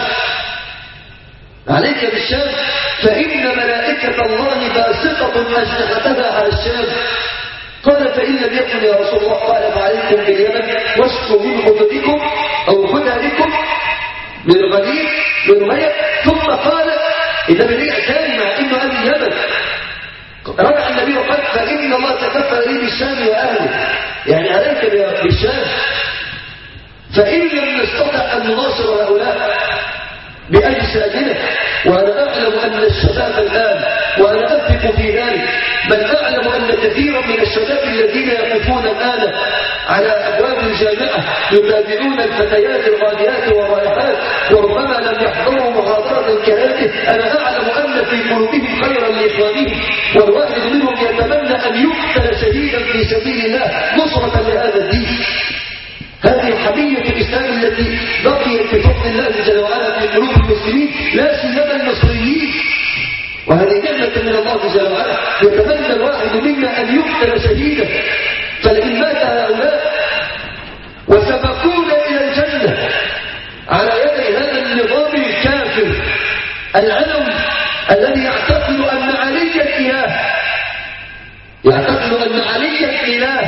عليك بالشام فإن ملائكة الله باسقة أجنحتها على الشام قال فإن لم يكن يا رسول الله قال فعليكم باليمن واشكوا من خطبكم أو خدعكم من الغنيم من غير ثم قال إذا بني ثاني مع إنه أهل اليمن رجع النبي وقال فإن الله تكفل لي بالشام وأهله يعني عليك بالشام فإن لم نستطع أن نناصر هؤلاء بأجسادنا وأنا أعلم أن الشباب الآن وأنا أثق في ذلك بل أعلم أن كثيرا من الشباب الذين يقفون الآن على أبواب الجامعة يتابعون الفتيات الغاليات والرائحات وربما لم يحضروا محاضرة كهذه أنا أعلم أن في قلوبهم خيرا لإخوانهم والواحد منهم يتمنى أن يقتل شهيدا في سبيل الله نصرة لهذا الدين هذه حمية الإسلام التي بقيت بفضل الله جل وعلا في قلوب المسلمين لا سيما المصريين وهذه نعمة من الله جل وعلا يتمنى الواحد منا أن يقتل شهيدا فلئن مات هؤلاء وسبقونا إلى الجنة على يد هذا النظام الكافر العلم الذي يعتقد أن علي الإله يعتقد أن علي الإله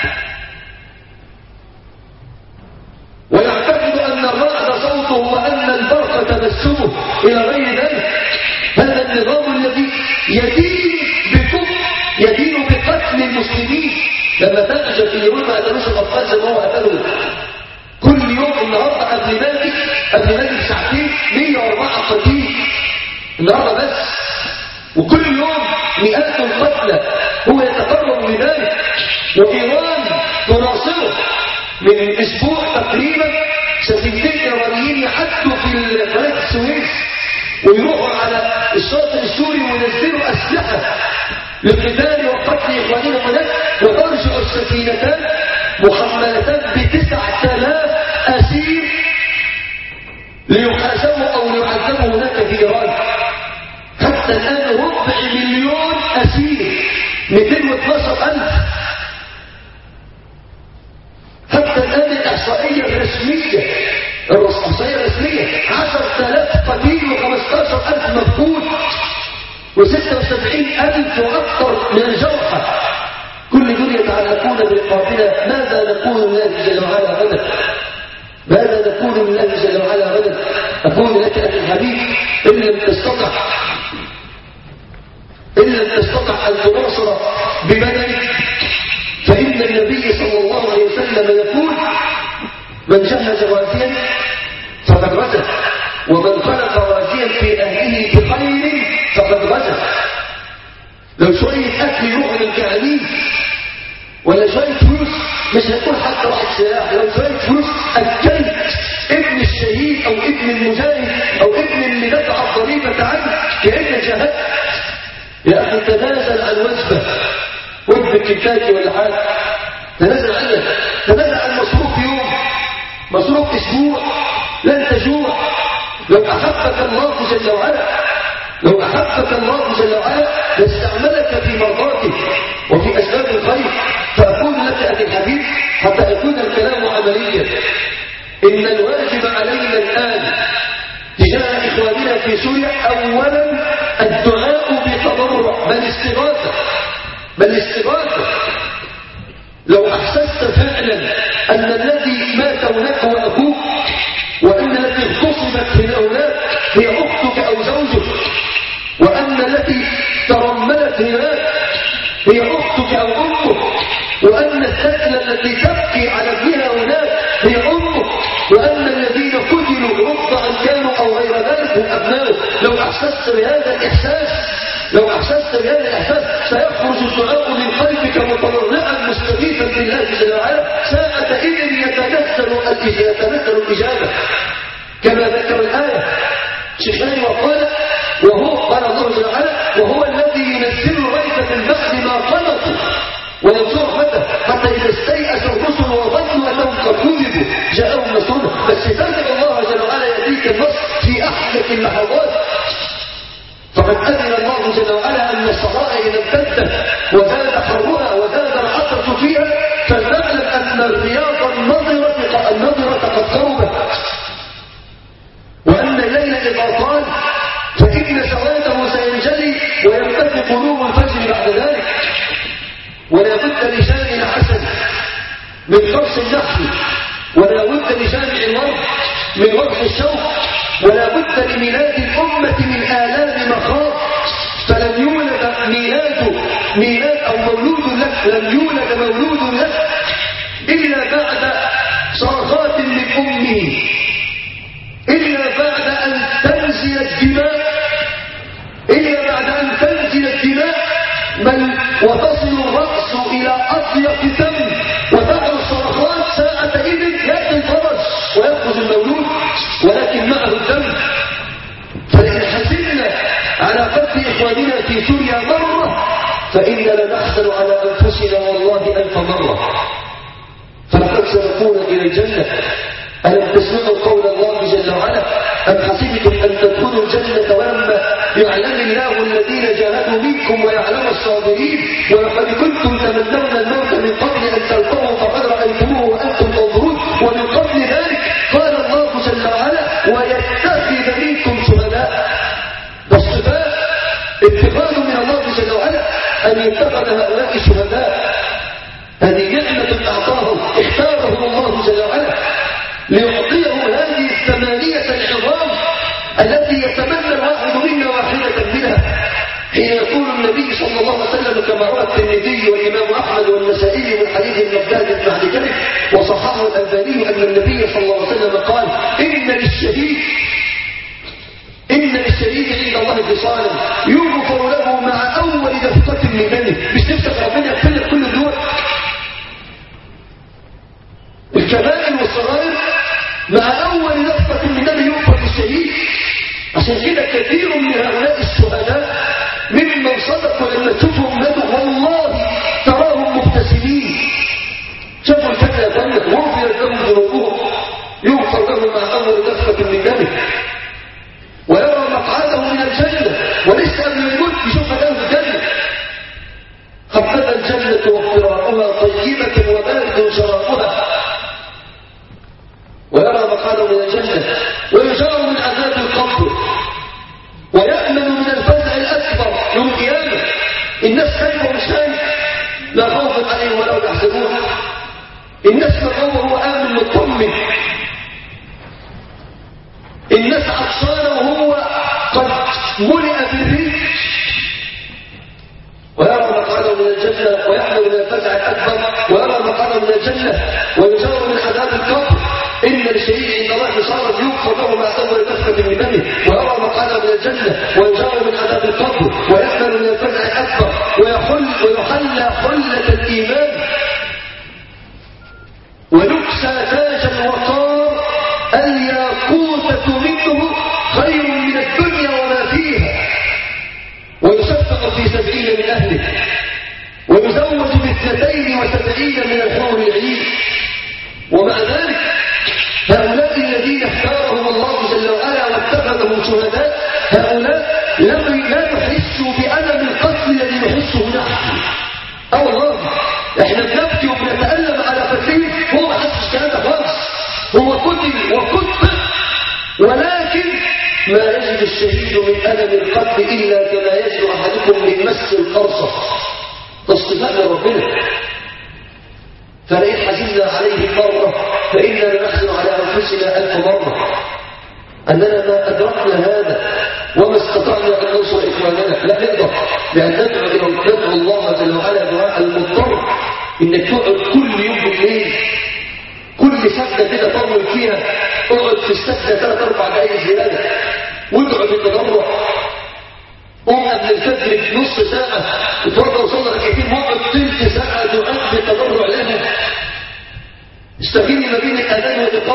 ويعتقد أن الرعد صوته وأن البرق تبسمه إلى غير ذلك هذا النظام الذي يدين بكفر يدين بقتل المسلمين لما تنجى في اليوم ما قتلوش الأطفال زي ما هو قتلوا كل يوم النهارده قبل مالك قبل مالك ساعتين 104 قتيل النهارده بس وكل يوم مئات القتلى هو يتقرب لذلك وإيران تناصره من اسبوع تقريبا سفينتين ايرانيين يعدوا في قناه السويس ويروحوا على الشاطئ السوري وينزلوا اسلحه للقتال وقتل اخواننا هناك وترجع السفينتان محملتان بتسعة آلاف اسير ليحاسبوا او ليعذبوا هناك في ايران حتى الان ربع مليون اسير 212 الف حتى الآن الإحصائية الرسمية الإحصائية الرسمية 10000 قتيل و15000 مفقود و76000 وأكثر من الجرحى كل دول يتعلقون بالقافلة ماذا نقول لله جل وعلا غدا ماذا نقول لله جل وعلا غدا أقول لك أخي الحبيب إن لم تستطع إن لم تستطع أن تناصر ببدنك فإن النبي صلى الله عليه وسلم يقول من جهز غازيا فقد غزا ومن خلق غازيا في أهله بخير فقد غزا لو شوية أكل يروح للجعانين ولا شوية فلوس مش هيكون حتى واحد سلاح لو شوية فلوس أكلت ابن الشهيد أو ابن المجاهد أو ابن اللي دفع الضريبة عنه كأنك جهدت يا أخي تنازل عن وجبة وجبة كنتاكي ولا حاجة تنازل عنها تنازل عن مصروف يوم مصروف اسبوع لن تجوع لو احبك الله جل وعلا لو احبك الله جل وعلا لاستعملك في مرضاته وفي اسباب الخير فاقول لك اخي الحبيب حتى يكون الكلام عمليا ان الواجب علينا الان تجاه اخواننا في سوريا اولا الدعاء بتضرع بل استغاثه بل استغاثة لو أحسست فعلا أن الذي مات هناك هو أخوك وأن التي اغتصبت من أولاد هي أختك أو زوجك وأن التي ترملت هناك هي أختك أو أمك وأن السكنة التي تبكي على ابنها هناك هي أمك وأن الذين قتلوا ربعا كانوا أو غير ذلك هم أبنائك لو أحسست بهذا الإحساس لو أحسست بهذا الإحساس سيخرج الدعاء من قلبك متضرعا مستغيثا بالله جل وعلا ساعة إذن يتنزل يتنزل كما ذكر الآية شيخان وقال وهو قال الله جل وعلا وهو الذي ينزل الغيث من بعد ما قنطوا وينصر رحمته حتى إذا استيأس الرسل وظنوا أنهم قد كذبوا جاءهم نصرنا بس ترجم الله جل وعلا يأتيك النصر في أحلك اللحظات فقد أذن الله جل وعلا أن الصحائح إذا امتدت وزاد حرها وزاد العطرة فيها فلنعلم أن الرياض النظرة النظرة قد قربت وأن الليل إذا طال فإن سواده سينجلي ويمتد قلوب الفجر بعد ذلك ولا بد لجامع العسل من قرص النحل ولا بد لجامع الورد من ورد الشوق ولا بد لميلاد الأمة من آلام مخاض فلم يولد ميلاد ميلاد أو مولود لك لم يولد مولود لك إلا بعد صرخات من أمه إلا بعد أن تنزل الدماء إلا بعد أن تنزل الدماء بل وتصل الرأس إلى أضيق دم وتدعو الصرخات ساعة إذن يأتي الفرج ويخرج المولود ولكن معه الدم فإن حسبنا على قتل إخواننا في سوريا مرة فإننا نحزن على أنفسنا والله ألف مرة فلقد سبقونا إلى الجنة ألم تسمعوا قول الله جل وعلا أم حسبتم أن تدخلوا الجنة ولما يعلم الله الذين جاهدوا منكم ويعلم الصابرين ولقد كنتم تمنون الموت من قبل أن تلقوه فقد رأيتموه وأنتم تنظرون ومن قبل ذلك قال الله جل وعلا ويتخذ منكم شهداء والصفات اتخاذ من الله جل وعلا أن يتخذ هؤلاء الشهداء هذه نعمة أعطاهم اختارهم الله جل وعلا ليعطيهم هذه الثمانية العظام التي يتمنى الواحد منا واحدة منها حين يقول النبي صلى الله عليه وسلم كما روى الترمذي والإمام أحمد والنسائي من حديث المقداد بن عبد كريم وصححه الألباني أن النبي صلى الله عليه وسلم قال إن للشهيد إن للشهيد عند الله خصالا يغفر له مع أول دفقة من دمه مش نفسك ربنا يغفر لك كل الدول الكبائر والصغائر مع أول دفقة من دمه يغفر للشهيد عشان كده كثير من هؤلاء الشهداء ممن صدقوا لما تشوفهم ماتوا والله تراهم مبتسمين شافوا الفتى ذنب غفر لهم ذنوبهم يغفر له مع أول دفقة من دمه ويرى مقعده من الجنة ولسه قبل ما يموت يشوف مكانه في الجنة حبذا الجنة وفراقها طيبة وبارد شرابها ويرى مقعده من الجنة ويجار من عذاب القبر ويأمن من الفزع الأكبر يوم القيامة الناس خايفة ومش خايف لا خوف عليهم ولا يحزنون الناس مقوى هو آمن مطمن الناس عطشانة وهو قد ملئ بالريح ويرى مقعده من الجنة ويحمل من الفزع الأكبر ويرى مقعده من الجنة ويجار من عذاب القبر إن الشهيد عند الله صارت يغفر له ما أول دفقة من دمه ويرى مقعده من الجنة ويجار من عذاب القبر ويحمل من الفزع الأكبر ويحل ويحلى حلة الإيمان ونكسى تاج الوقار الياقوتة منه خير من الدنيا وما فيها ويشفق في سبعين من أهله ويزوج باثنتين وسبعين من الحور العين ومع ذلك هؤلاء الذين اختارهم الله جل وعلا واتخذهم شهداء هؤلاء لم لا يحسوا بألم القتل الذي نحسه نحن أو الله احنا بنبكي وبنتألم على قتله هو ما حسش كلام خالص هو قتل وقتل ولكن ما يجد الشهيد من ألم القتل إلا كما يجد أحدكم من مس القرصة تصطفاء من ربنا فلئن حزننا عليه مرة فإننا نحزن على أنفسنا ألف مرة أننا ما أدركنا هذا وما استطعنا أن ننصر إخواننا لا نقدر لأن ندعو إلى ندعو الله جل وعلا دعاء المضطر إنك تقعد كل يوم بالليل كل سجدة كده طول فيها اقعد في السجدة ثلاث أربع دقايق زيادة وادعو بالتضرع قوم قبل الفجر نص ساعة اتوضى وصلى ركعتين واقعد تلت ساعة دعاء بالتضرع لها استغيني ما بين الأذان والإقامة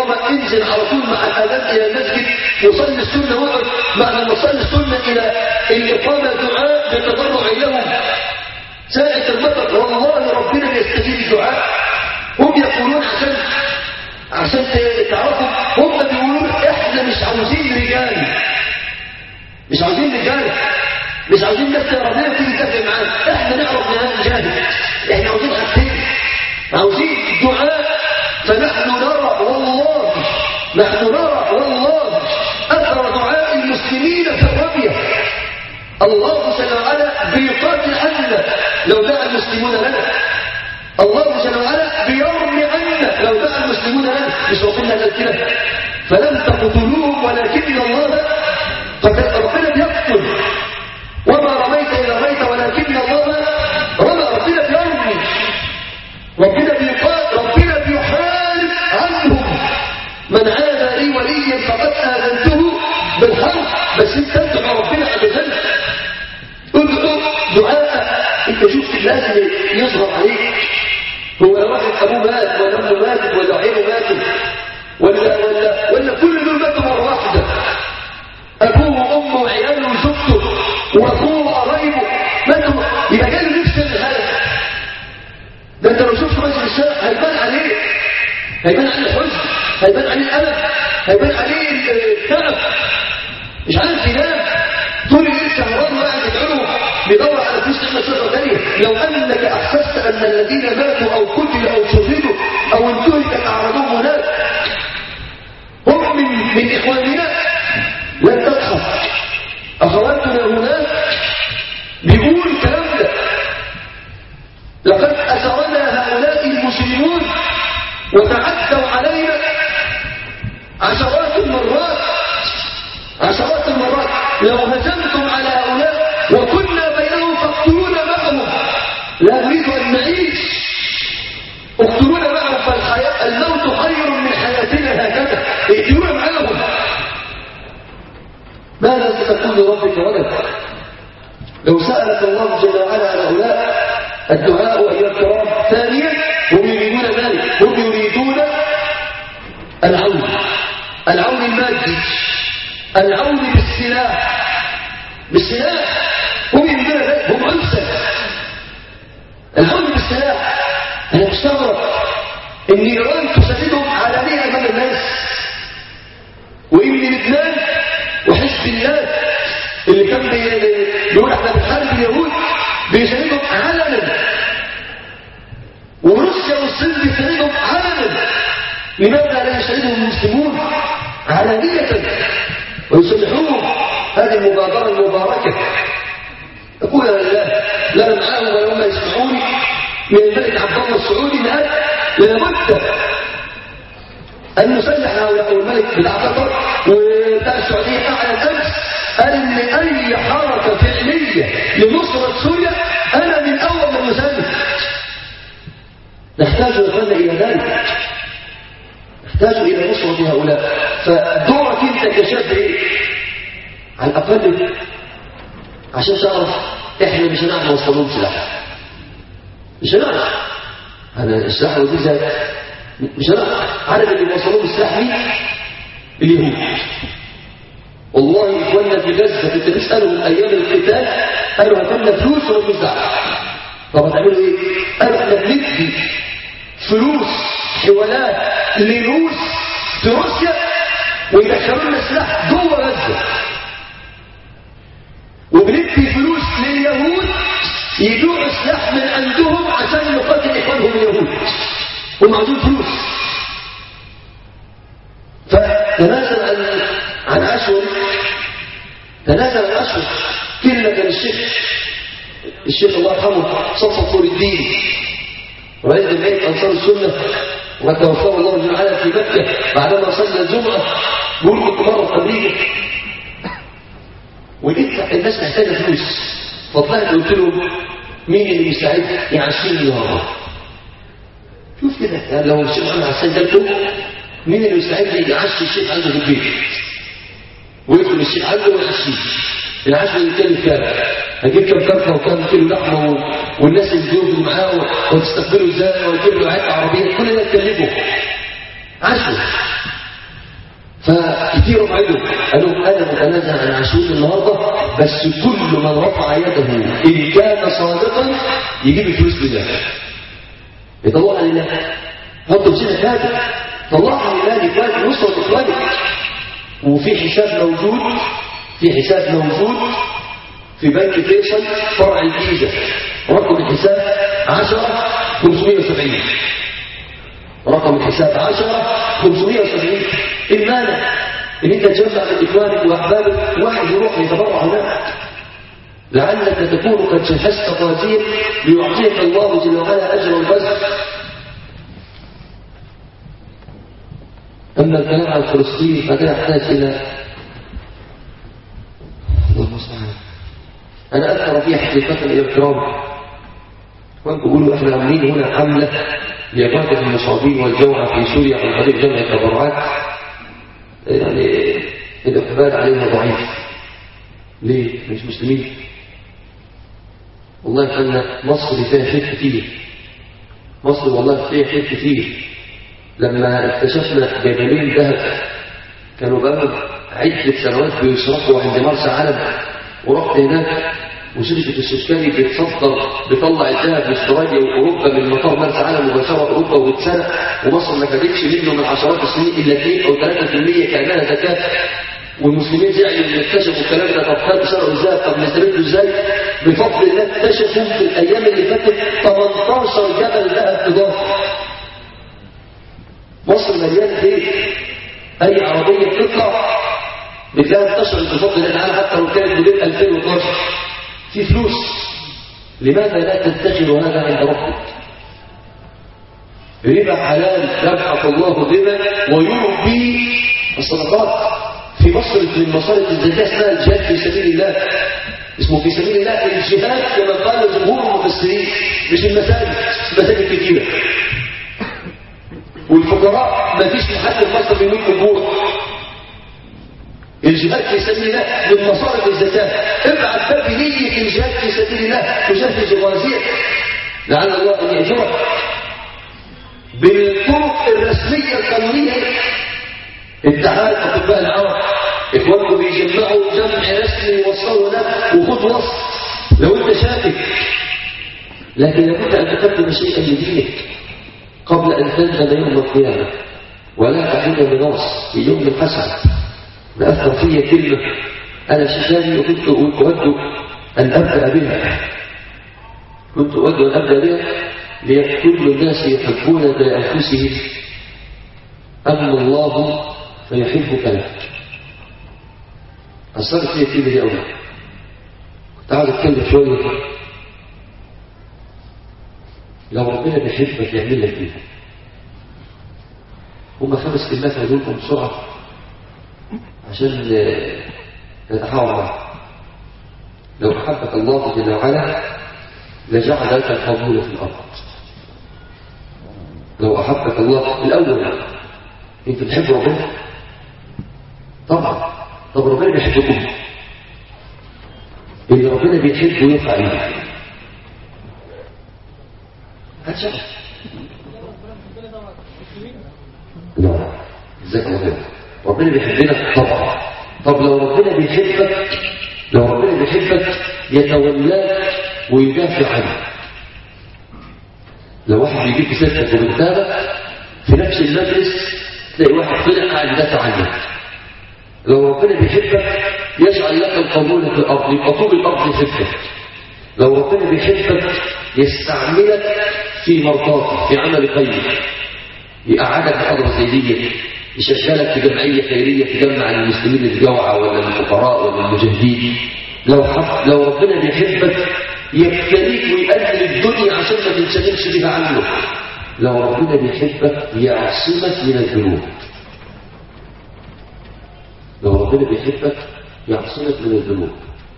الإقامة انزل على طول مع الأذان إلى المسجد وصلي السنة واقعد بعد ما تصلي السنة إلى الإقامة دعاء بتضرع لهم ساعة المطر والله ربنا بيستجيب الدعاء هم يقولون عشان عشان تعرفوا هم بيقولون احنا مش عاوزين رجال مش عاوزين رجال مش عاوزين ناس ربنا تيجي تدافع معانا احنا نعرف نجاهد احنا عاوزين حاجتين عاوزين دعاء فنحن نرى والله نحن نرى والله اثر دعاء المسلمين في الرميه الله جل وعلا بيقاتل عنا لو دعا المسلمون لنا الله جل وعلا بيرمي عنا لو دعا المسلمون لنا مش وصلنا للكلام فلم تقتلوهم ولكن الله قد ربنا بيقتل وما رميت إذا رميت ولكن الله رمى ربنا بيرمي ربنا بيقاتل ربنا بيحارب عنهم من عاد لي وليا فقد آذنته بالحرب بس انت تدعو ربنا عز وجل ادعو دعاء انت شفت لازم يظهر عليك هو لو واحد ابوه مات ولا امه ماتت ولا عينه ماتت ولا ولا ولا كل دول ماتوا مره واحده ابوه وامه وعياله وزوجته واخوه وقرايبه ماتوا يبقى جاي نفس هذا ده انت لو شفت رجل الشارع هيبان عليه هيبان عليه الحزن هيبان عليه الالم هيبان عليه التعب مش عارف ينام طول الليل سهران وقاعد يدعوه بيدور على فلوس تعمل صفه ثانيه لو انك احسست ان الذين ماتوا او قتلوا او شردوا او انتهكت اعراضهم هناك هم من من اخواننا لن تضحك اخواتنا هناك بيقول الكلام ده لقد اسرنا هؤلاء المسلمون وتعدوا علينا عشرات المرات عشرات المرات لو هجمتم على هؤلاء وكنا بينهم فاقتلونا معهم لا نريد ان نعيش اقتلونا معهم فالحياة الموت خير من حياتنا هكذا اقتلونا معهم ماذا ستقول لربك ولد لو سألك الله جل وعلا عن هؤلاء الدعاء أيها الكرام ثانيا هم يريدون ذلك هم يريدون العون العون المادي العون بالسلاح بالسلاح هم يريدون ذلك هم عنصر العون بالسلاح أنا مستغرب إن إيران تساندهم علانية أمام الناس وإن لبنان وحزب الله اللي كان بيقول احنا بنحارب اليهود بيساندهم علنا وروسيا والصين بيساندهم علنا لماذا لا يساندهم المسلمون علانية ويصلحوهم هذه المبادرة المباركة أقول لله لا أنا معاهم ولا هم يسمعوني من الملك عبد الله السعودي الآن لابد أن نسلح هؤلاء الملك بالعقبة وبتاع السعودية أعلن أمس قال إن أي حركة فعلية لنصرة سوريا أنا من أول من مسلم نحتاج إخوانا إلى ذلك نحتاج إلى نصرة هؤلاء فدورك أنت كشاب إيه؟ على الأقل عشان تعرف إحنا مش هنعرف نوصلهم سلاح مش هنعرف أنا السلاح ودي زي مش هنعرف عارف اللي وصلوه بالسلاح مين؟ اليهود والله إخواننا في غزة كنت بسألهم أيام القتال قالوا هتمنا فلوس ونوزع طب هتعملوا إيه؟ قالوا احنا بندي فلوس حوالات لروس في روسيا ويدخلوا لنا سلاح جوه غزة وبندي فلوس لليهود يبيعوا سلاح من عندهم عشان يقاتل إخوانهم اليهود هم عاوزين فلوس فتنازل عن عن أشهر تنازل عن أشهر كلمة كان الشيخ الشيخ الله يرحمه صفى فور الدين رئيس جمعية أنصار السنة وتوفاه الله جل وعلا في مكة بعدما صلى الجمعة بيقول كنت مرة في أمريكا ولقيت الناس محتاجة فلوس فطلعت قلت لهم مين اللي يساعد يعشيني يا رب شوف كده يعني لو الشيخ محمد حسان جالكم مين اللي يساعدني يعشي الشيخ عنده في البيت ويدخل الشيخ عنده ويعشيه العشاء يتكلف كام هجيب كام كرفه وكام كيلو لحمه و... والناس اللي بيجوا معاه وتستقبله ازاي ويجيب له عيال عربيه كل ده يكلفه عشاء فكتير ابعدوا قالوا انا متنازع عن عشرين النهارده بس كل من رفع يده ان كان صادقا يجيب الفلوس لله يطلعها لله حط بسنة هذا طلعها لله لإخوانك وصل لإخوانك وفي حساب موجود في حساب موجود في بنك فيصل فرع الجيزة رقم الحساب 10 570 رقم الحساب 10 570 المانع ان انت تجمع من اخوانك واحبابك واحد يروح يتبرع هناك لعلك تكون قد جهزت قاتيل ليعطيك الله جل وعلا اجر البذل اما الكلام عن فلسطين فده يحتاج الى الله المستعان انا اذكر فيها حقيقه الى الكرام وانتم بيقولوا احنا عاملين هنا حمله لإغاثة المصابين والجوعى في سوريا عن طريق جمع التبرعات يعني الإقبال عليها ضعيف ليه؟ مش مسلمين والله كان مصر فيها خير كتير مصر والله فيها خير كتير لما اكتشفنا جبلين ذهب كانوا بقى عدة سنوات بيشرفوا عند مرسى علم ورحت هناك وشركة السكري بتصدر بتطلع الذهب لاستراليا واوروبا من مطار مرسى علم مباشرة اوروبا واتسرق ومصر ما خدتش منه من عشرات السنين الا 2 او 3% كانها زكاة والمسلمين زعلوا ان اكتشفوا الكلام ده طب خدوا سرقوا الذهب طب نسترده ازاي؟ بفضل الله اكتشفوا في الايام اللي فاتت 18 جبل ذهب اضافه مصر مليانه ايه؟ اي عربيه بتطلع بتلاقيها انتشرت بفضل الله تعالى حتى لو كانت موديل 2012 في فلوس لماذا لا تدخر هذا عند ربك ربا حلال يبحث الله الربا ويربي الصدقات في مصر من مصارف الزكاه اسمها الجهاد في سبيل الله اسمه في سبيل الله الجهاد كما قال جمهور المفسرين مش المساجد مساجد كتيره والفقراء ما فيش محل في مصر بيموت من جوع الجهاد في سبيل الله من مصارف الزكاة ابعث باب نية الجهاد في سبيل الله تجهز الغازية لعل الله أن يأجرك بالطرق الرسمية القانونية اتحاد أطباء العرب إخوانكم بيجمعوا جمع رسمي يوصلوا هناك وخد وصل لو أنت شاكك لكن لابد أن تقدم شيئا لدينك قبل أن تنزل يوم القيامة ولا تحين بنص في يوم الحسن نأثر في كلمة أنا شجاني وكنت أود أن أبدأ بها كنت أود أن أبدأ بها لكل الناس يحبون بأنفسهم أما الله فيحبك لك أثرت في الكلمة دي أولا كنت عاوز أتكلم شوية لو ربنا بيحبك يعمل لك ايه هما خمس كلمات هقولكم بسرعه عشان نتحاور معه لو أحبك الله جل وعلا لجعل لك القبول في الأرض لو أحبك الله الأول أنت بتحب ربنا طبعا طب ربنا بيحبكم اللي ربنا بيحبه يقع عليه هتشوف لا ازيك يا ربنا ربنا بيحبنا طبعا طب لو ربنا بيحبك لو ربنا بيحبك يتولاك ويدافع عنك لو واحد بيجيب سيرتك وبيتابع في نفس المجلس تلاقي واحد طلع قاعد يدافع عنك لو ربنا بيحبك يجعل لك القبول في الارض يبقى طول الارض يحبك لو ربنا بيحبك يستعملك في مرضاته في عمل خير يقعدك بحضره زي دي يشغلك في جمعية خيرية تجمع المسلمين الجوعى ولا الفقراء ولا المجاهدين لو حب لو ربنا بيحبك يبتليك ويقلل الدنيا عشان ما تنشغلش بها عنه لو ربنا بيحبك يعصمك من الذنوب لو ربنا بيحبك يعصمك من الذنوب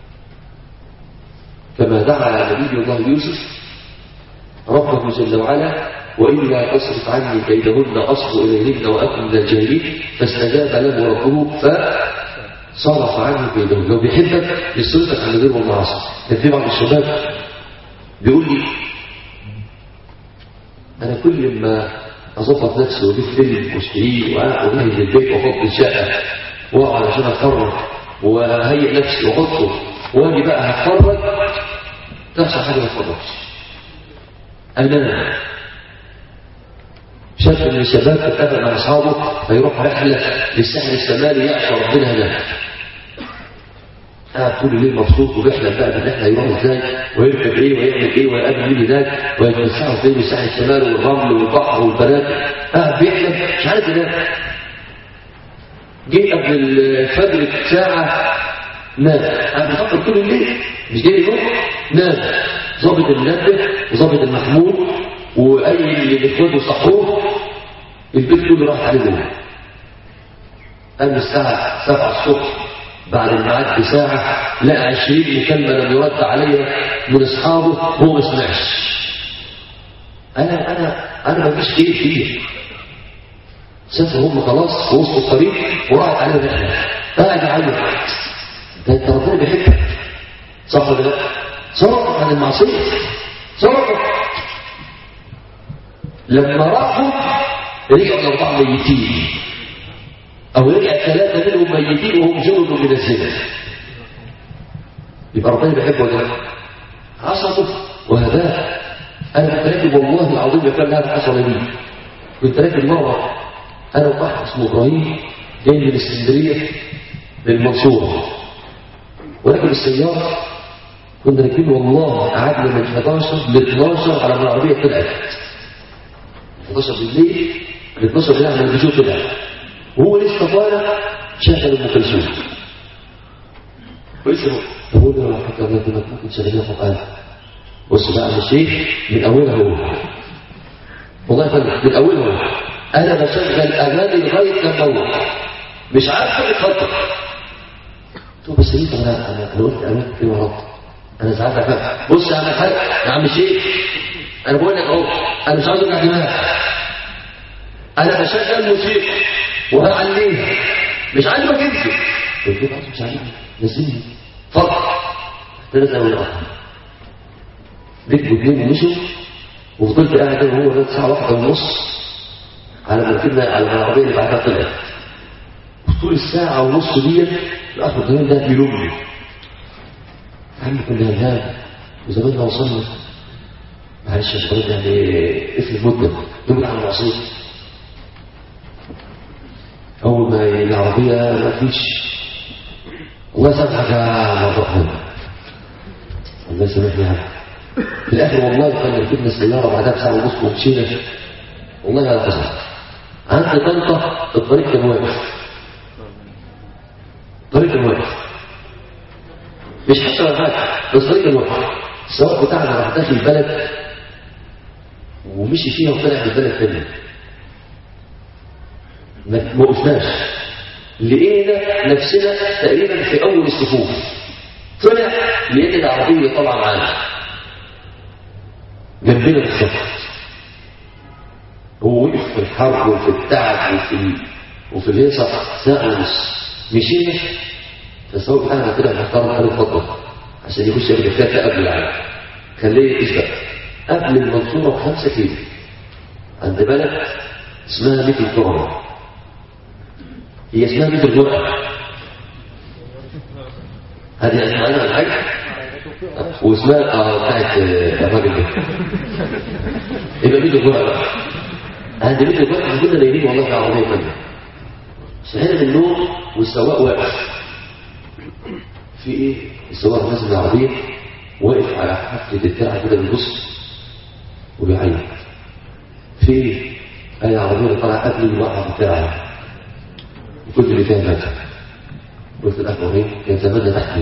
كما دعا نبي الله يوسف ربه جل وعلا وإلا تصرف عني كيدهن أصب إليهن وأكن من الجاهلين فاستجاب له ربه فصرف عنه كيدهن لو بيحبك يصرفك عن الذنب والمعاصي كان في بعض الشباب بيقول لي أنا كل ما اظبط نفسي واجيب فيلم واشتريه واجهز البيت واحط الشقه واقعد عشان اتفرج واهيئ نفسي واحطه واجي بقى هتفرج تحصل حاجه ما اتفرجش انام شاف ان الشباب اتفق مع اصحابه فيروح رحله للساحل الشمالي يعصى ربنا هناك قاعد طول الليل مبسوط وبيحلم بقى بالرحله يروح ازاي ويركب ايه ويعمل ايه ويقابل مين هناك ويتوسعوا فين الساحل الشمالي والرمل والبحر والبنات قاعد بيحلم مش عارف ينام جه قبل الفجر ساعه نام قاعد بيفكر طول الليل مش جاي يروح نام ظابط المنبه وظابط المحمول واي اللي اخواته صحوه البيت كله راح عليه جوه قام الساعه 7 الصبح بعد الميعاد بساعة لقى عشرين مكالمة لم يرد عليها من أصحابه هو ما سمعش أنا أنا أنا ما فيش خير فيه سافروا هم خلاص في وسط الطريق وراحت عليه رحلة قاعد يعيط ده أنت ربنا بيحبك صح ولا لا؟ صرف عن المعصية صرف لما راحوا رجعوا الأربعة ميتين أو رجع ثلاثة منهم ميتين وهم جرد من الزنا يبقى ربنا بيحبه ولا لا؟ عصبه وهداه أنا كنت راكب والله العظيم يقول هذا حصل لي كنت راكب مرة أنا وواحد اسمه إبراهيم جاي من اسكندرية للمنصورة وراكب السيارة كنا راكبين والله قعدنا من 11 ل 12 على ما العربية طلعت 11 بالليل ل 12 بالليل على ما البيجو طلع وهو لسه طالع شغل ام كلثوم ولسه بقول له على فكره الله يكرمك ممكن تشغليها قران بص بقى يا شيخ من اولها هو والله يا فندم من اولها هو انا بشغل اغاني لغايه لما اروح مش عارف اتفضل قلت له بس انت انا انا انا قلت انا قلت غلط انا ساعات بقى بص يا عم الحاج يا عم شيخ انا بقول لك اهو انا مش عاوز اوجع دماغي انا بشغل موسيقى وهعلمها مش عاجبك انت قلت له مش عاجبني نزلني اتفضل ثلاثة من الأرض ركبوا اتنين ومشوا وفضلت قاعد انا وهو لغايه الساعة واحدة ونص على ما ركبنا على العربية اللي بعدها طلعت طول الساعة ونص دي الأخ الكريم ده بيلومني يا عم كنا هنهاب وزماننا وصلنا معلش يا شباب يعني اسم المدة يوم على المعصية أول ما العربية ما فيش الله يسامحك يا عبد الرحمن الله يسامحني يا عم في الآخر والله كان ركبنا السيارة بعدها بساعة ونص ومشينا والله يا قصر عند طنطا الطريق كان واقف الطريق كان واقف مش حتى ولا حاجة بس الطريق كان واقف السواق بتاعنا راح داخل البلد ومشي فيها وطلع في البلد تاني ما وقفناش لقينا نفسنا تقريبا في اول الصفوف طلع لقيت العربيه طالعه معانا جنبنا بالظبط هو وقف في الحر وفي التعب وفي ال... وفي الهيصه ساعه ونص مشينا فالسواق بتاعنا طلع محترم قال اتفضل عشان يخش يرجع فيها قبل العالم خليه يسبق قبل المنصوره بخمسه كيلو عند بلد اسمها ميت الكرم هي اسمها مثل الجرأة هذه اسمها انا الحاج واسمها اه بتاعت الراجل ده يبقى مثل الجرأة بقى هذه مثل الجرأة احنا كنا نايمين والله في العربية كنا صحينا من النوم والسواق واقف في ايه؟ السواق نازل من العربية واقف على حافة الترعة كده بيبص وبيعيط في ايه؟ قال العربية اللي طالعة قبل الوقعة في الترعة وكل اللي فيها مات قلت الأخ إبراهيم كان زماننا تحت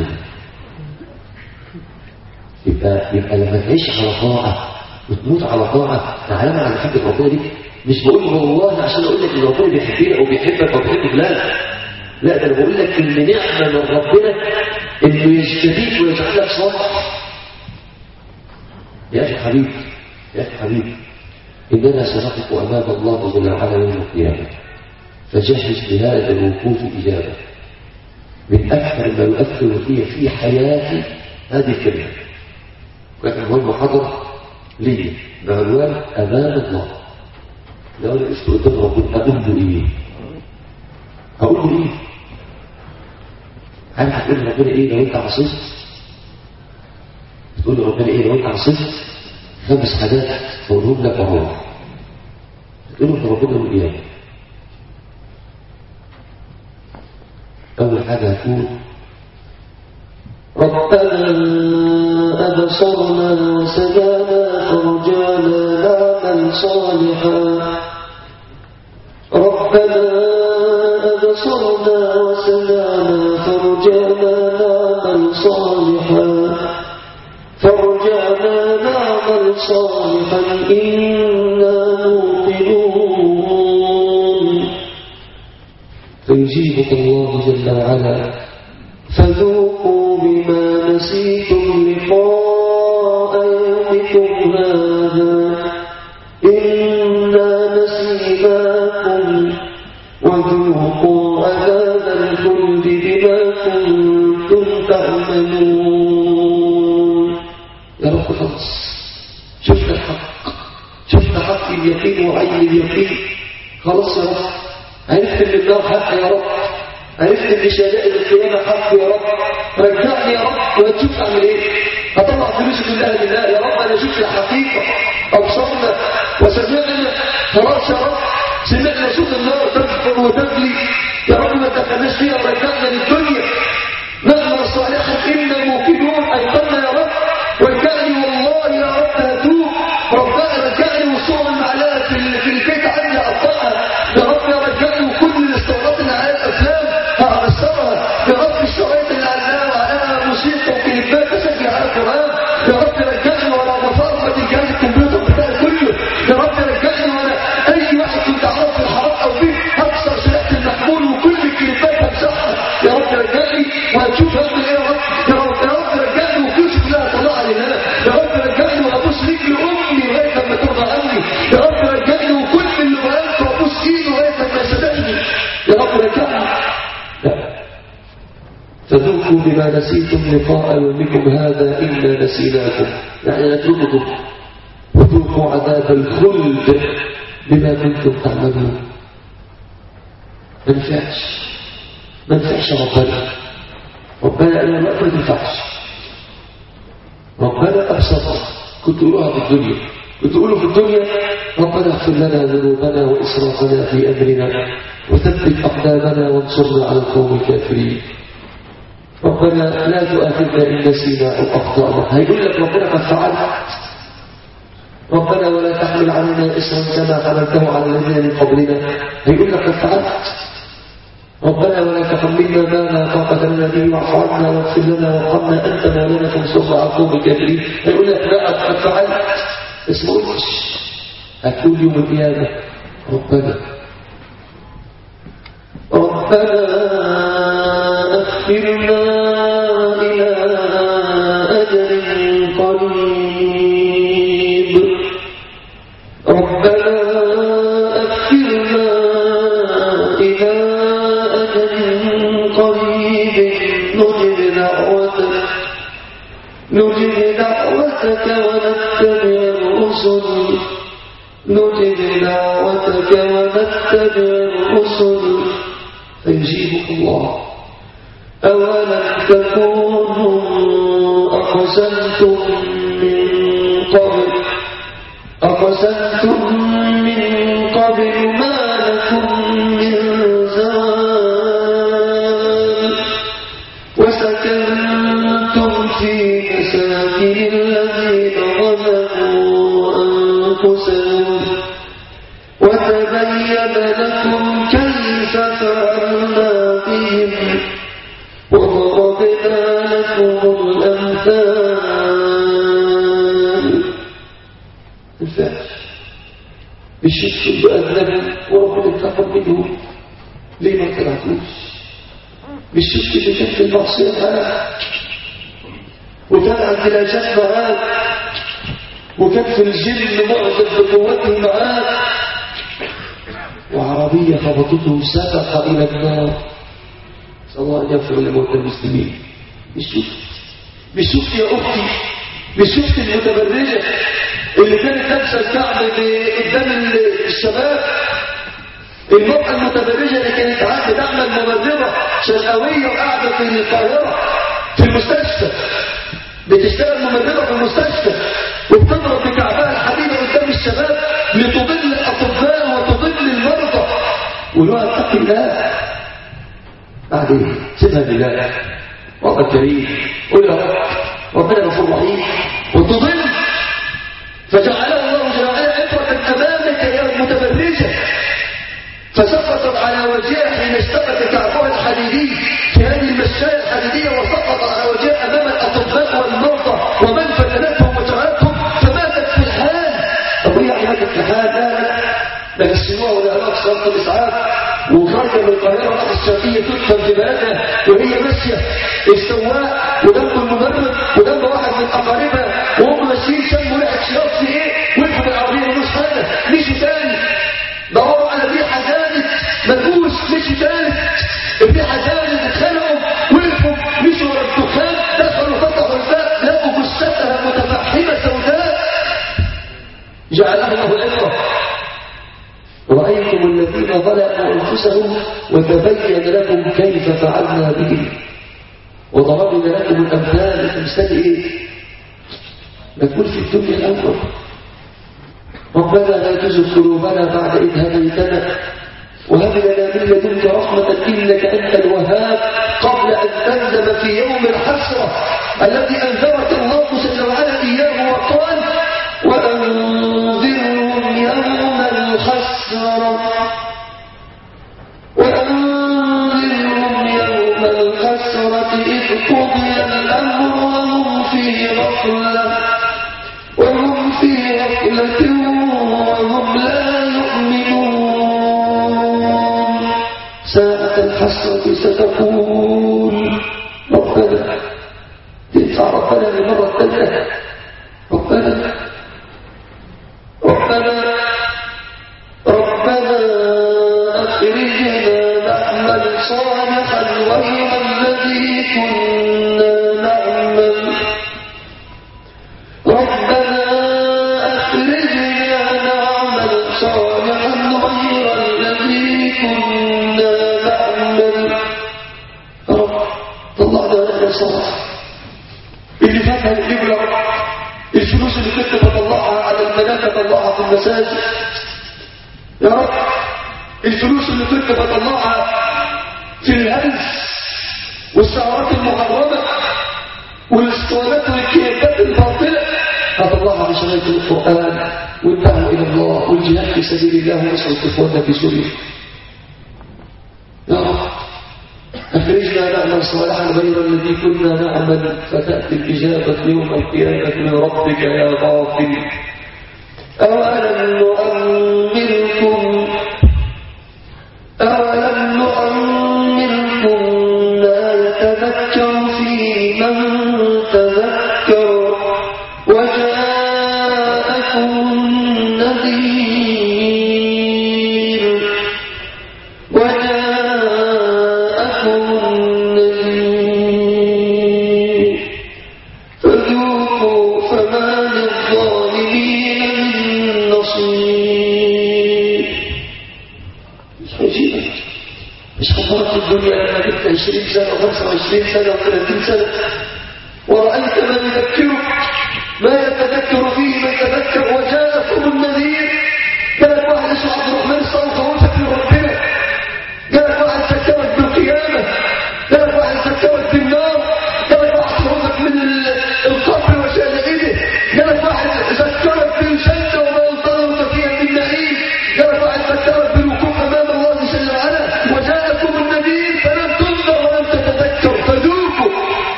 يبقى يبقى لما تعيش على طاعة وتموت على طاعة تعالى على محبة ربنا دي مش بقول والله عشان أقول لك إن ربنا بيحبنا أو بيحبك أو بيحبك لا لا ده أنا بقول لك إن نعمة من ربنا إنه يجتبيك ويجعلك صالح يا أخي حبيبي يا أخي حبيبي إننا سنقف أمام الله جل وعلا يوم القيامة فجهز لهذا الوقوف إجابة من أكثر ما يؤثر فيه في حياتي هذه الكلمة كانت عنوان محاضرة لي بعنوان أمام الله لو انا وقفت قدام ربنا اقول له ايه هقول له ايه عارف هتقول لربنا ايه لو انت عصيت تقول لربنا ايه لو انت عصيت خمس حاجات بقولهم لك اهو تقول له ربنا يقول ايه اول حاجه هتقول ربنا أبصرنا وسمعنا فرجعنا نعمل صالحا ربنا أبصرنا وسمعنا فرجعنا نعمل صالحا فرجعنا نعمل صالحا إنا موقنون فيجيبك الله جل وعلا فذوقوا بما نسيتم لقاء يومكم هذا إنا نسيناكم وذوقوا عذاب الخلد بما كنتم تعملون يا رب خلص شفنا الحق شفنا حق اليقين وعين اليقين خلاص يا رب عرفت ان النار حق يا رب عرفت ان شدائد القيامة حق يا رب رجعني يا رب وتشوف اعمل ايه هطلع فلوسي كلها لله يا رب انا شفت الحقيقة ابصرنا وسمعنا خلاص يا رب سمعنا صوت النار تكفر وتبلي يا رب ما دخلناش فيها ورجعنا للدنيا نعمل صالحا انا موقنون ايقنا يا رب رجعني والله يا رب هتوب ربنا رجعني وصول المعلقه في في البيت عندي اقطعها يا رب يا رجعني وكل الاستورات اللي على الافلام هعصرها يا رب الشرايط اللي عليها وعليها موسيقى وكليبات اسجل على القران يا رب رجعني وانا بفرمت الجهاز الكمبيوتر بتاعي كله يا رب رجعني وانا اي واحد كنت اعرفه في الحرام او بيه هكسر سلاح المحمول وكل الكليبات همسحها يا رب رجعني وهتشوف هعمل ايه يا رب يا رب يا رب رجعني وفلوسي كلها طلعها لله يا رب رجعني وابوس رجل امي لغايه لما ترضى عني يا رب رجعني وكل اللي بقالته وابوس ايده لغايه لما يصدقني يا رب رجعني لا فذوقوا بما نسيتم لقاء يومكم هذا إنا نسيناكم يعني نترككم وذوقوا عذاب الخلد بما كنتم تعملون ما نفعش ما نفعش ربنا ربنا قال لا ما تنفعش ربنا أبسطنا كنت أقولها في الدنيا كنت أقوله في الدنيا ربنا اغفر لنا ذنوبنا وإسرافنا في أمرنا وثبت أقدامنا وانصرنا على القوم الكافرين ربنا لا تؤاخذنا إن نسينا أو أخطأنا هيقول لك ربنا قد فعلت ربنا ولا تحمل علينا إسرا كما حملته على الذين من قبلنا هيقول لك قد فعلت ربنا ولا تحملنا ما لا طاقة لنا به واعف عنا واغفر لنا وارحمنا أنت مولانا فانصرنا على القوم الكافرين هيقول لك لا قد فعلت بس ما قلتش هتقول يوم القيامة ربنا ربنا أخرنا إلى أجل قريب ربنا أخرنا إلى أجل قريب نجب دعوتك نجب دعوتك ونتبع الرسل نجب دعوتك ونتبع الرسل فيجيبك الله أولم تكونوا أقسمتم من قبل أقسمتم من قبل ما لكم من زوال وسكنتم في مساكن الذين ظلموا أنفسهم وتبين لكم كيف فعلنا بهم وضربنا لكم الأمثال الفعل بالشرك بأذنب وربنا انتقم منهم ليه ما تلعبوش بالشرك اللي كان في المعصية معاك وكان عند الأجاب معاك وكان في الجن معجب بقوته معاك وعربية خبطته سبق إلى النار نسأل الله أن يغفر لموتى المسلمين مش شفت مش شفت يا أختي مش شفت المتبرجة اللي كانت لابسة الكعب قدام الشارع الشباب المرأة المتبرجة اللي كانت عاد بتعمل ممرضة شرقاوية وقاعدة في القاهرة في المستشفى بتشتغل ممرضة في المستشفى وبتضرب بكعبها الحديدة قدام الشباب لتضل الأطباء وتضل المرضى ولو اتق الله بعدين سيبها لله رب كريم قل يا رب ربنا غفور رحيم وتضل فجعله الله جل وعلا عبرة أمامك يا متبرجة فسقطت على وجهها حين اشتبك كعبها الحديدي في هذه المشاية الحديدية وسقط على وجهها أمام الأطباء والمرضى ومن فتنتهم وجرتهم فماتت في الحال طب هي يعني ماتت في الحال لا لا نقسموها ولا علاقة صلاة الإسعاف وخارجة من القاهرة راح الشرقية تدفن في بلدها وهي ماشية السواق وجنب الممرض وجنب واحد من أقاربها وهم ماشيين شموا ريحة شياط في إيه وقفوا بالعربية ملوش حاجة مشوا تاني دوروا على ريحة زادت ملبوس مشوا تاني الريحة زادت اتخانقوا وقفوا مشوا ورا الدخان دخلوا فتحوا الباب لقوا جثتها متفحمة سوداء جعلها الله عبرة رأيتم الذين ظلموا أنفسهم وتبين لكم كيف فعلنا بهم وضربنا لكم الأمثال تمثال إيه؟ نقول في الدنيا الأول ربنا لا تزغ قلوبنا بعد إذ هديتنا وهب لنا من لدنك رحمة إنك أنت الوهاب قبل أن تندم في يوم الحسرة الذي أنذرك الله جل وعلا إياه وقال وأنذرهم يوم الحسرة وأنذرهم يوم الحسرة إذ قضي الأمر وهم في غفلة وهم في غفلة وهم لا يؤمنون ساعة الحسرة ستقول ربنا تدفع ربنا للمرة الثانية ربنا ربنا ربنا أخرجنا نعمل صالحا غير الذي كنا نعمل ربنا أخرجنا نعمل صالحا غير الذي كنا نعمل رب طلعنا نعمل صالح اللي فاتها نجيب يا رب الفلوس اللي كنت بطلعها على الملاك بطلعها في المساجد يا رب الفلوس اللي كنت بطلعها في الهلس والسعرات المحرمة والاسطوانات والكيابات الباطلة هطلعها بشرايط القرآن والدعوة إلى الله والجهاد في سبيل الله ونصر إخواننا في سوريا يا رب أخرجنا نعمل صالحا غير الذي كنا نعمل فتأتي الإجابة يوم القيامة من ربك يا غافل أولم نؤمركم أولم نؤمركم ما يتذكر فيه من تذكر وجاءكم النذير وجاءكم النذير فذوقوا فما للظالمين من نصير مش عجيبة مش خبرت الدنيا لما جبت 20 سنة و25 سنة و30 سنة ورأيت من يذكرك ما يتذكر فيه من تذكر وجاءكم النذير جاءك واحد اسمه عبد الرحمن الصوت وفك من ربنا جاءك واحد ذكرك بالقيامة جاءك واحد ذكرك بالنار جاءك واحد خرجك من ال- القبر وشهادته جاءك واحد ذكرك بالجنة وما ينتظرك فيها من نعيم جاءك واحد ذكرك بالوقوف أمام الله جل وعلا وجاءكم النذير فلم تنذر ولم تتذكر فذوقوا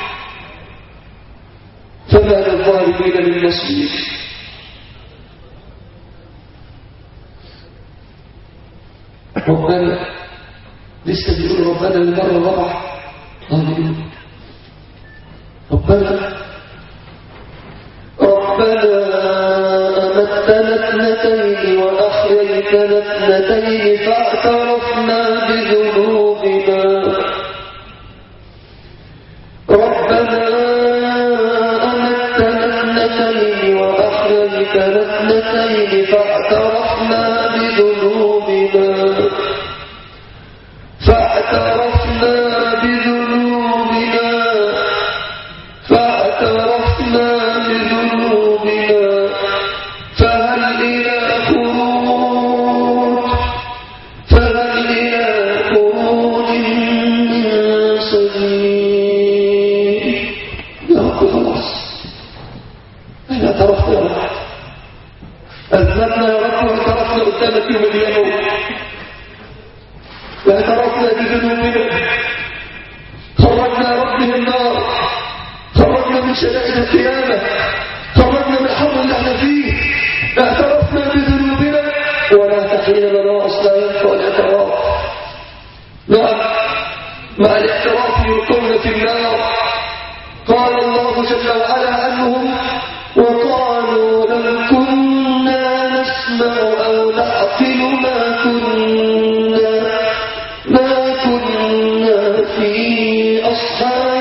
فما للظالمين من نصير ربنا لسه بيقول ربنا للمرة الرابعة ظالمين ربنا ربنا أمتنا اثنتين وأحييتنا اثنتين فاعترفنا بذنوبنا ربنا أمتنا اثنتين وأحييتنا اثنتين فاعترفنا بذنوبنا أذنبنا يا رب واعترفنا قدامك يوم اليوم واعترفنا بذنوبنا خرجنا يا رب من النار خرجنا من شدائد القيامة خرجنا من الحر اللي احنا فيه اعترفنا بذنوبنا ولا تحين لنا أصلا ينفع الاعتراف نعم مع الاعتراف يلقون في النار قال الله جل وعلا عنهم وقالوا لم كنا نسمع أو نعقل ما كنا ما كنا في أصحاب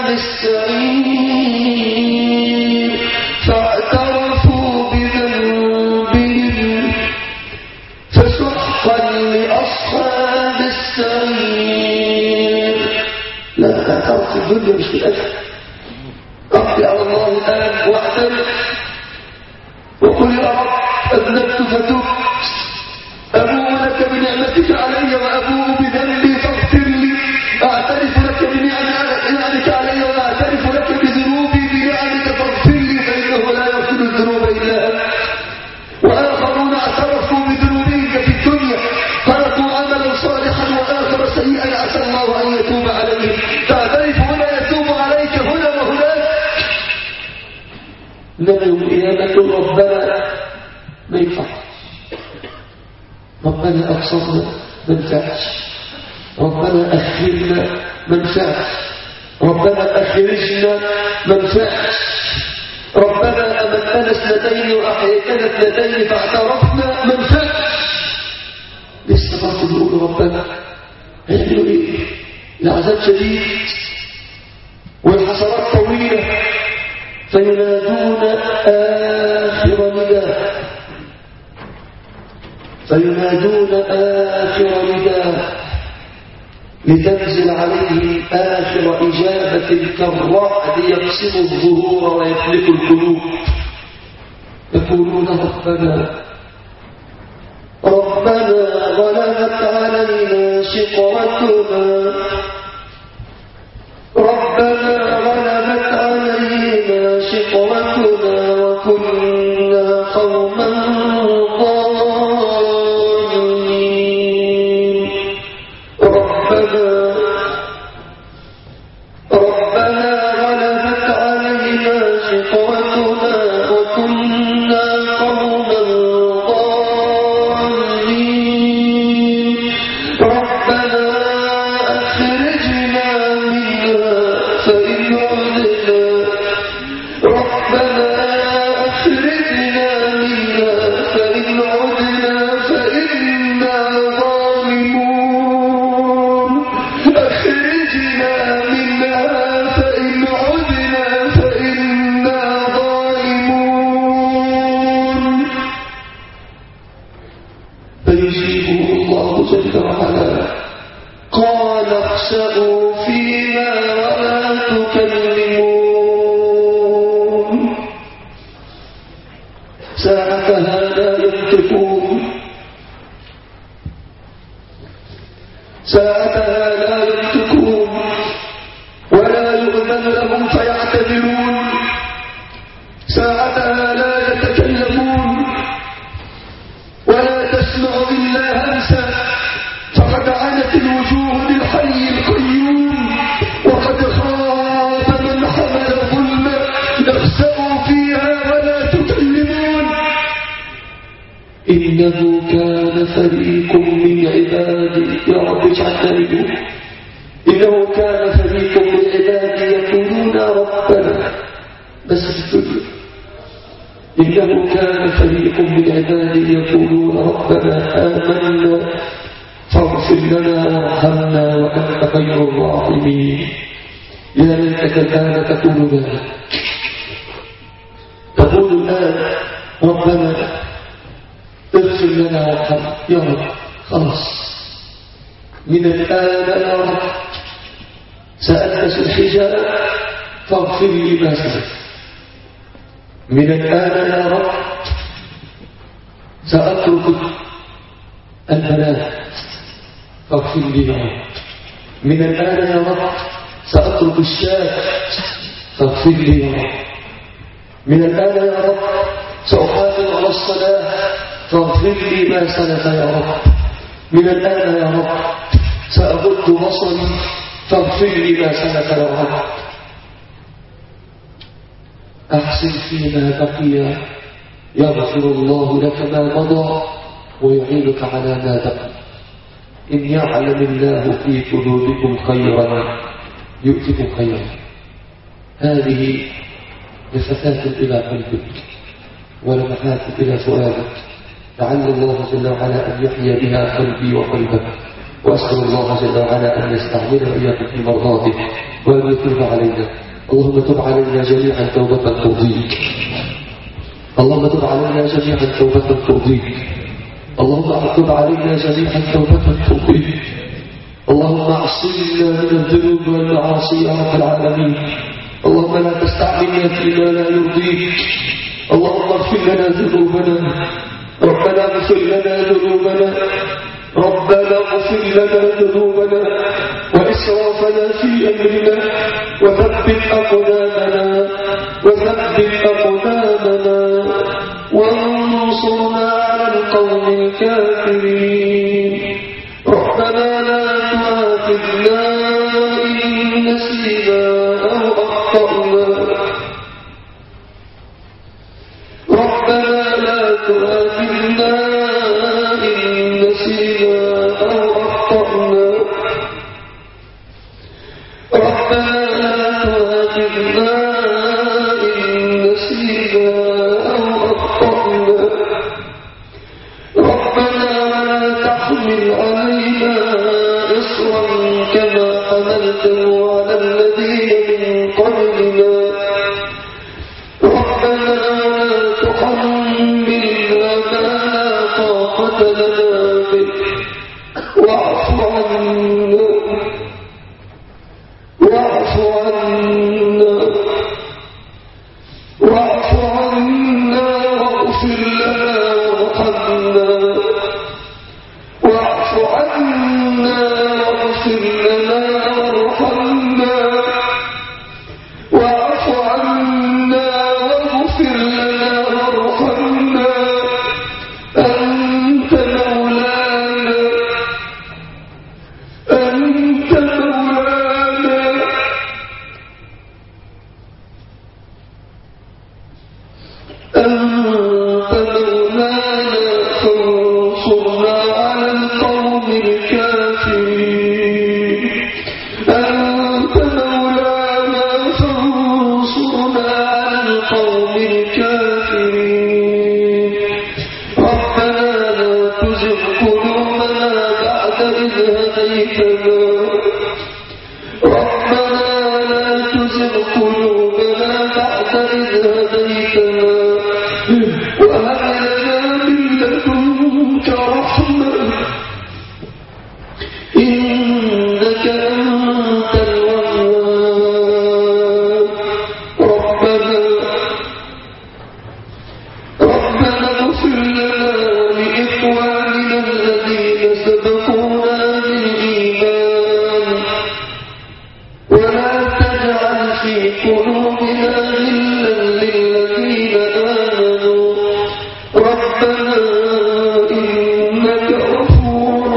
السعير فاعترفوا بذنبهم فسحقا لأصحاب السعير لا لا تعرف الدنيا مش في الأجل أقضي على الله الآن واعترف وقل يا رب أذنبت فتبت أبوء لك بنعمتك علي وأبوء بذنبي فاغفر لي أعترف لك بنعمتك علي وأعترف لك بذنوبي بنعمك فاغفر لي فإنه لا يغفر الذنوب إلا أنت وآخرون اعترفوا بذنوبهم في الدنيا خلقوا عملا صالحا وآخر سيئا عسى الله أن يتوب عليهم تعترف هنا يتوب عليك هنا وهناك إنما يوم القيامة يقول ربنا ما ينفعش ربنا أبصرنا ما نفعش ربنا أخرنا ما نفعش ربنا أخرجنا ما نفعش ربنا أمتنا اثنتين وأحييتنا اثنتين فاعترفنا ما نفعش لسه برضه بيقولوا ربنا هيعملوا إيه؟ العذاب شديد والحسرات طويلة فينادون آخر نداء فينادون آخر نداء لتنزل عليه آخر إجابة كالرعد يقسم الظهور ويفلك القلوب يقولون ربنا ربنا غلبت علينا شقوتنا ربنا غلبت علينا شقوتنا وكنا قوما ضالين ربنا ربنا غلبت علينا شقوتنا وكنا قوما ضالين ربنا أخرجنا منها فإن عدنا ربنا أخرجنا منها فإن عدنا فإنا ظالمون أخرجنا منها فإن عدنا فإنا ظالمون فيجيبه الله جل وعلا قال اخسأوا فيها ولا تكلمون ساعتها لا ينطقون ساعتها لا ينطقون ولا يؤذن لهم فيعتذرون ساعتها لا يتكلمون ولا تسمع إلا همسا فقد عنت الوجوه للحي القيوم وقد خاب من حمل ظلما اخسأوا فيها ولا تكلمون إنه كان فريق من عبادي يا رب اجعلنا منهم إنه كان فريق من عبادي يقولون ربنا بس في الدنيا إنه كان فريق من عبادي يقولون ربنا آمنا فاغفر لنا وارحمنا وأنت خير الراحمين يا ليتك الآن تقول ذلك تقول الآن ربنا اغفر لنا وارحمنا يا رب خلاص من الآن يا رب سألبس الحجاب فاغفر لي ما سألت من الآن يا رب سأترك البنات فاغفر لي يا رب من الآن يا رب سأترك الشاب فاغفر لي يا رب من الآن يا رب سأحافظ على الصلاة فاغفر لي ما سلف يا رب من الآن يا رب سأغض بصري فاغفر لي ما سلف يا رب أحسن فيما بقي يغفر الله لك ما مضى ويعينك على ما بقي إن يعلم الله في قلوبكم خيرا يؤتكم خيرا هذه لفتاة إلى قلبك ولمحات إلى فؤادك لعل الله جل وعلا أن يحيي بها قلبي وقلبك وأسأل الله جل وعلا أن يستعمل إياكم في مرضاته وأن يتوب علينا اللهم تب علينا جميعا توبة ترضيك اللهم تب علينا جميعا توبة ترضيك اللهم تب علينا جميعا توبة ترضيك اللهم اعصمنا من الذنوب والمعاصي يا رب العالمين اللهم لا تستعملنا فيما لا يرضيك اللهم اغفر لنا ذنوبنا ربنا اغفر لنا ذنوبنا ربنا اغفر لنا ذنوبنا وإسرافنا في أمرنا وثبت أقدامنا وثبت أقدامنا وانصرنا على القوم الكافرين ربنا لا تؤاخذنا إن نسينا أو أخطأنا ربنا لا تؤاخذنا إن نسينا أو أخطأنا ربنا لا تؤاخذنا إن نسينا أو أخطأنا ربنا ولا تحمل علينا إصرا كما حملته على الذين من قبلنا ربنا ولا تحملنا ما لا طاقة لنا به واعف عنا واعف عنا واعف عنا واغفر لنا وارحمنا واعف عنا واغفر لنا وارحمنا واعف عنا واغفر لنا وارحمنا أنت مولانا أنت مولانا أنت مولانا فانصرنا على القوم الكافرين أنت مولانا فانصرنا على القوم الكافرين ربنا لا تزغ قلوبنا بعد إذ هديتنا ربنا لا تزغ قلوبنا بعد إذ هديتنا وهب لنا من لدنك رحمة إنك أنت الوهاب ربنا ربنا اغفر لنا ولإخواننا الذين سبقونا بالإيمان ولا تجعل في قلوبنا غلا للذين آمنوا ربنا إنك غفور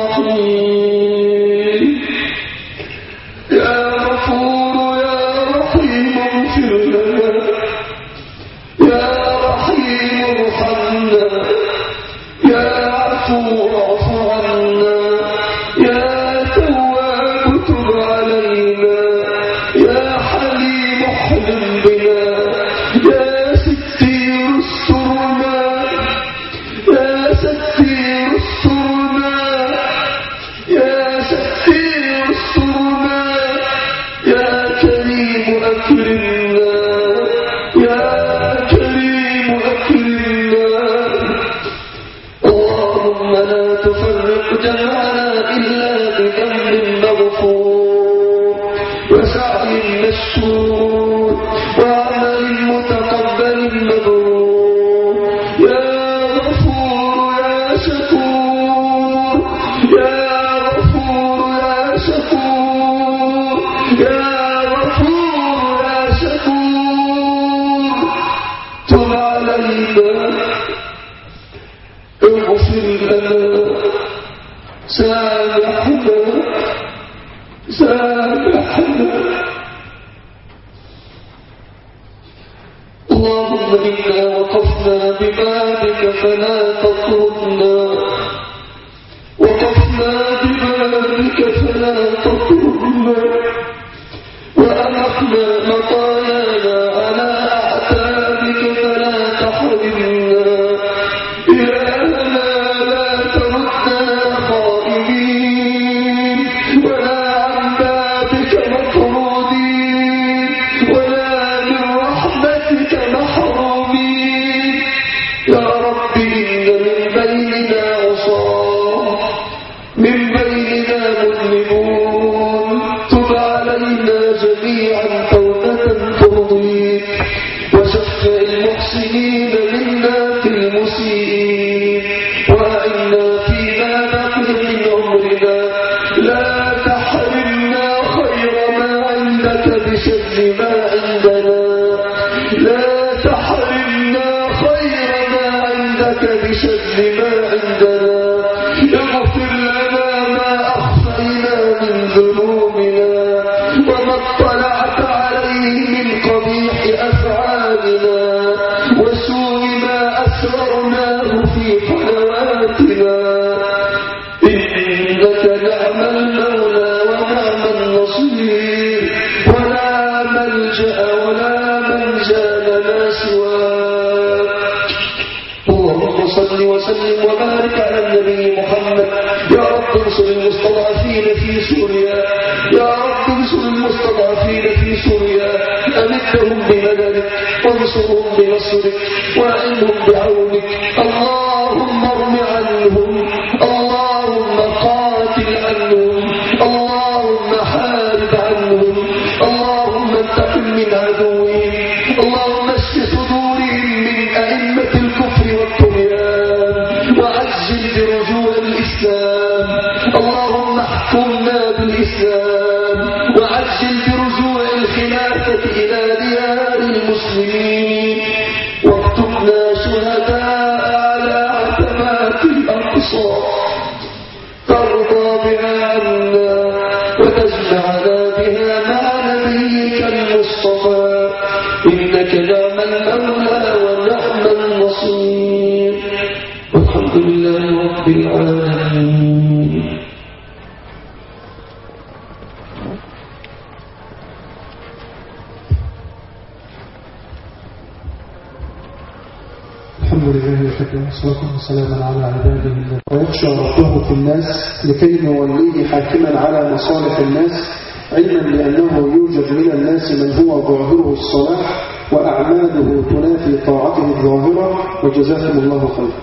رحيم يا غفور يا رحيم اغفر لنا يا رحيم ارحمنا يا عفو اعف عنا يا تواب تب علينا يا حليم احلم بنا يا ستير استرنا يا ستير استرنا يا ستير استرنا يا كريم أكرمنا يا كريم أكرمنا اللهم لا تفرق جمعنا إلا بذنب مغفور وسعي مشكور وعمل متقبل مبرور يا غفور يا شكور يا غفور يا شكور يا غفور يا شكور تب علينا اغفر لنا سامحنا سامحنا اللهم إنا وقفنا ببابك فلا تطردنا وقفنا ببابك فلا تطردنا وألقنا مطايانا على أعتابك فلا تحرمنا إلهنا لا تردنا خائبين ولا عن بابك مطرودين ولا من رحمتك محرومين يا رب إن من بيننا عصاه من بيننا مذنبون تب علينا جميعا توبة ترضيك وشفع المحسنين منا في المسيئين وأعنا فيما بقي من عمرنا لا تحرمنا خير ما عندك بشر ما عندنا لا تحرمنا خير ما عندك بشر ما عندنا اغفر لنا ما أخفينا من ذنوبنا وما اطلعت عليه من قبيح أفعالنا وسوء ما أسررناه في قنواتنا إنك نعم المولى ونعم النصير ولا ملجأ ولا منجا لنا سواك اللهم صل وسلم وبارك على النبي محمد يا رب انصر المستضعفين في سوريا يا رب انصر المستضعفين في سوريا أمدهم بمددك وانصرهم بنصرك وأعنهم بعونك اللهم ارم عنهم اللهم قاتل عنهم اللهم حارب عنهم اللهم انتقم من عدوهم اللهم اشف صدورهم من أئمة الكفر والطغيان وعجل برجوع الإسلام اللهم احكمنا بالإسلام وعجل برجوع الخلافة إلى ديار المسلمين واكتبنا شهداء على عتبات الأقصى ترضى بها عنا وتجمعنا بها مع نبيك المصطفى إنك نعم المولى ونعم النصير والحمد لله رب العالمين الحمد لله وحده والصلاة والسلام على عباده الذين ويخشى ربه في الناس لكي نوليه حاكما على مصالح الناس علما بأنه يوجد من الناس من هو ظاهره الصلاح وأعماله تنافي طاعته الظاهرة وجزاكم الله خيرا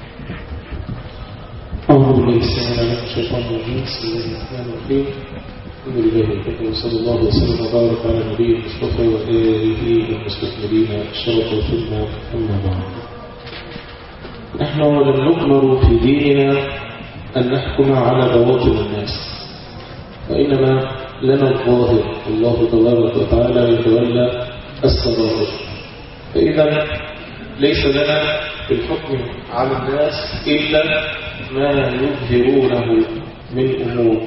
أعوذ بالله السلام عليكم الشيطان الرجيم بسم الله الرحمن الرحيم الحمد لله وكفى وصلى الله وسلم وبارك على نبي المصطفى وآله المستكملين الشرف والخدمة أما بعد نحن لم نؤمر في ديننا أن نحكم على بواطن الناس وإنما لنا الظاهر الله تبارك وتعالى يتولى السرائر فإذا ليس لنا في الحكم على الناس إلا ما يظهرونه من أمور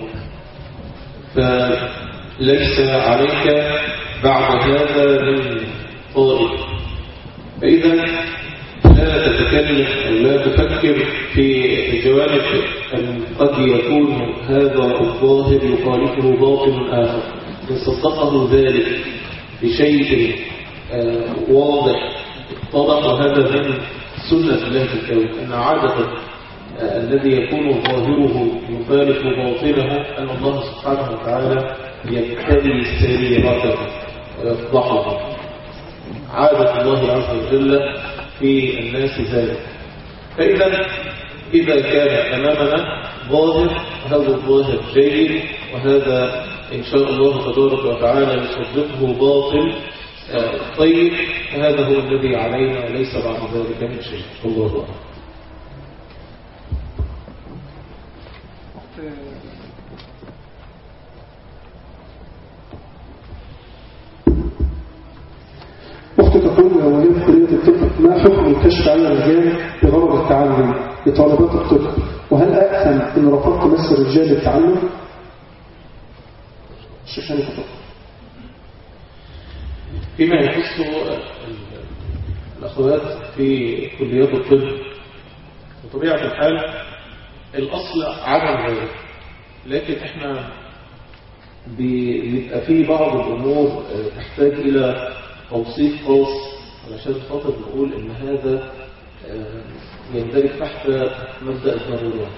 فليس عليك بعد هذا من طالب فإذا لا تتكلم أو لا تفكر في جوانب أن قد يكون هذا الظاهر يخالفه باطن آخر إن صدقه ذلك بشيء آه، واضح طبق هذا من سنة الله في الكون أن عادة آه، الذي يكون ظاهره يخالف باطنه أن الله سبحانه وتعالى يبتلي سريرته ويفضحه عادة الله عز وجل في الناس ذلك فإذا إذا كان أمامنا ظاهر هذا الظاهر جيد وهذا إن شاء الله تبارك وتعالى يصدقه باطل آه، طيب هذا هو الذي علينا وليس بعد ذلك من شيء الله أعلم أختي تقول ولي كلية الطب ما حكم الكشف على الرجال بغرض التعلم لطالبات الطب وهل أأثم إن رفضت مس الرجال للتعلم؟ الشيخ هاني تفضل فيما يخص الأخوات في كليات الطب بطبيعة الحال الأصل عدم ذلك لكن احنا بيبقى في بعض الأمور تحتاج إلى توصيف خاص علشان خاطر نقول إن هذا يندرج تحت مبدأ الضرورات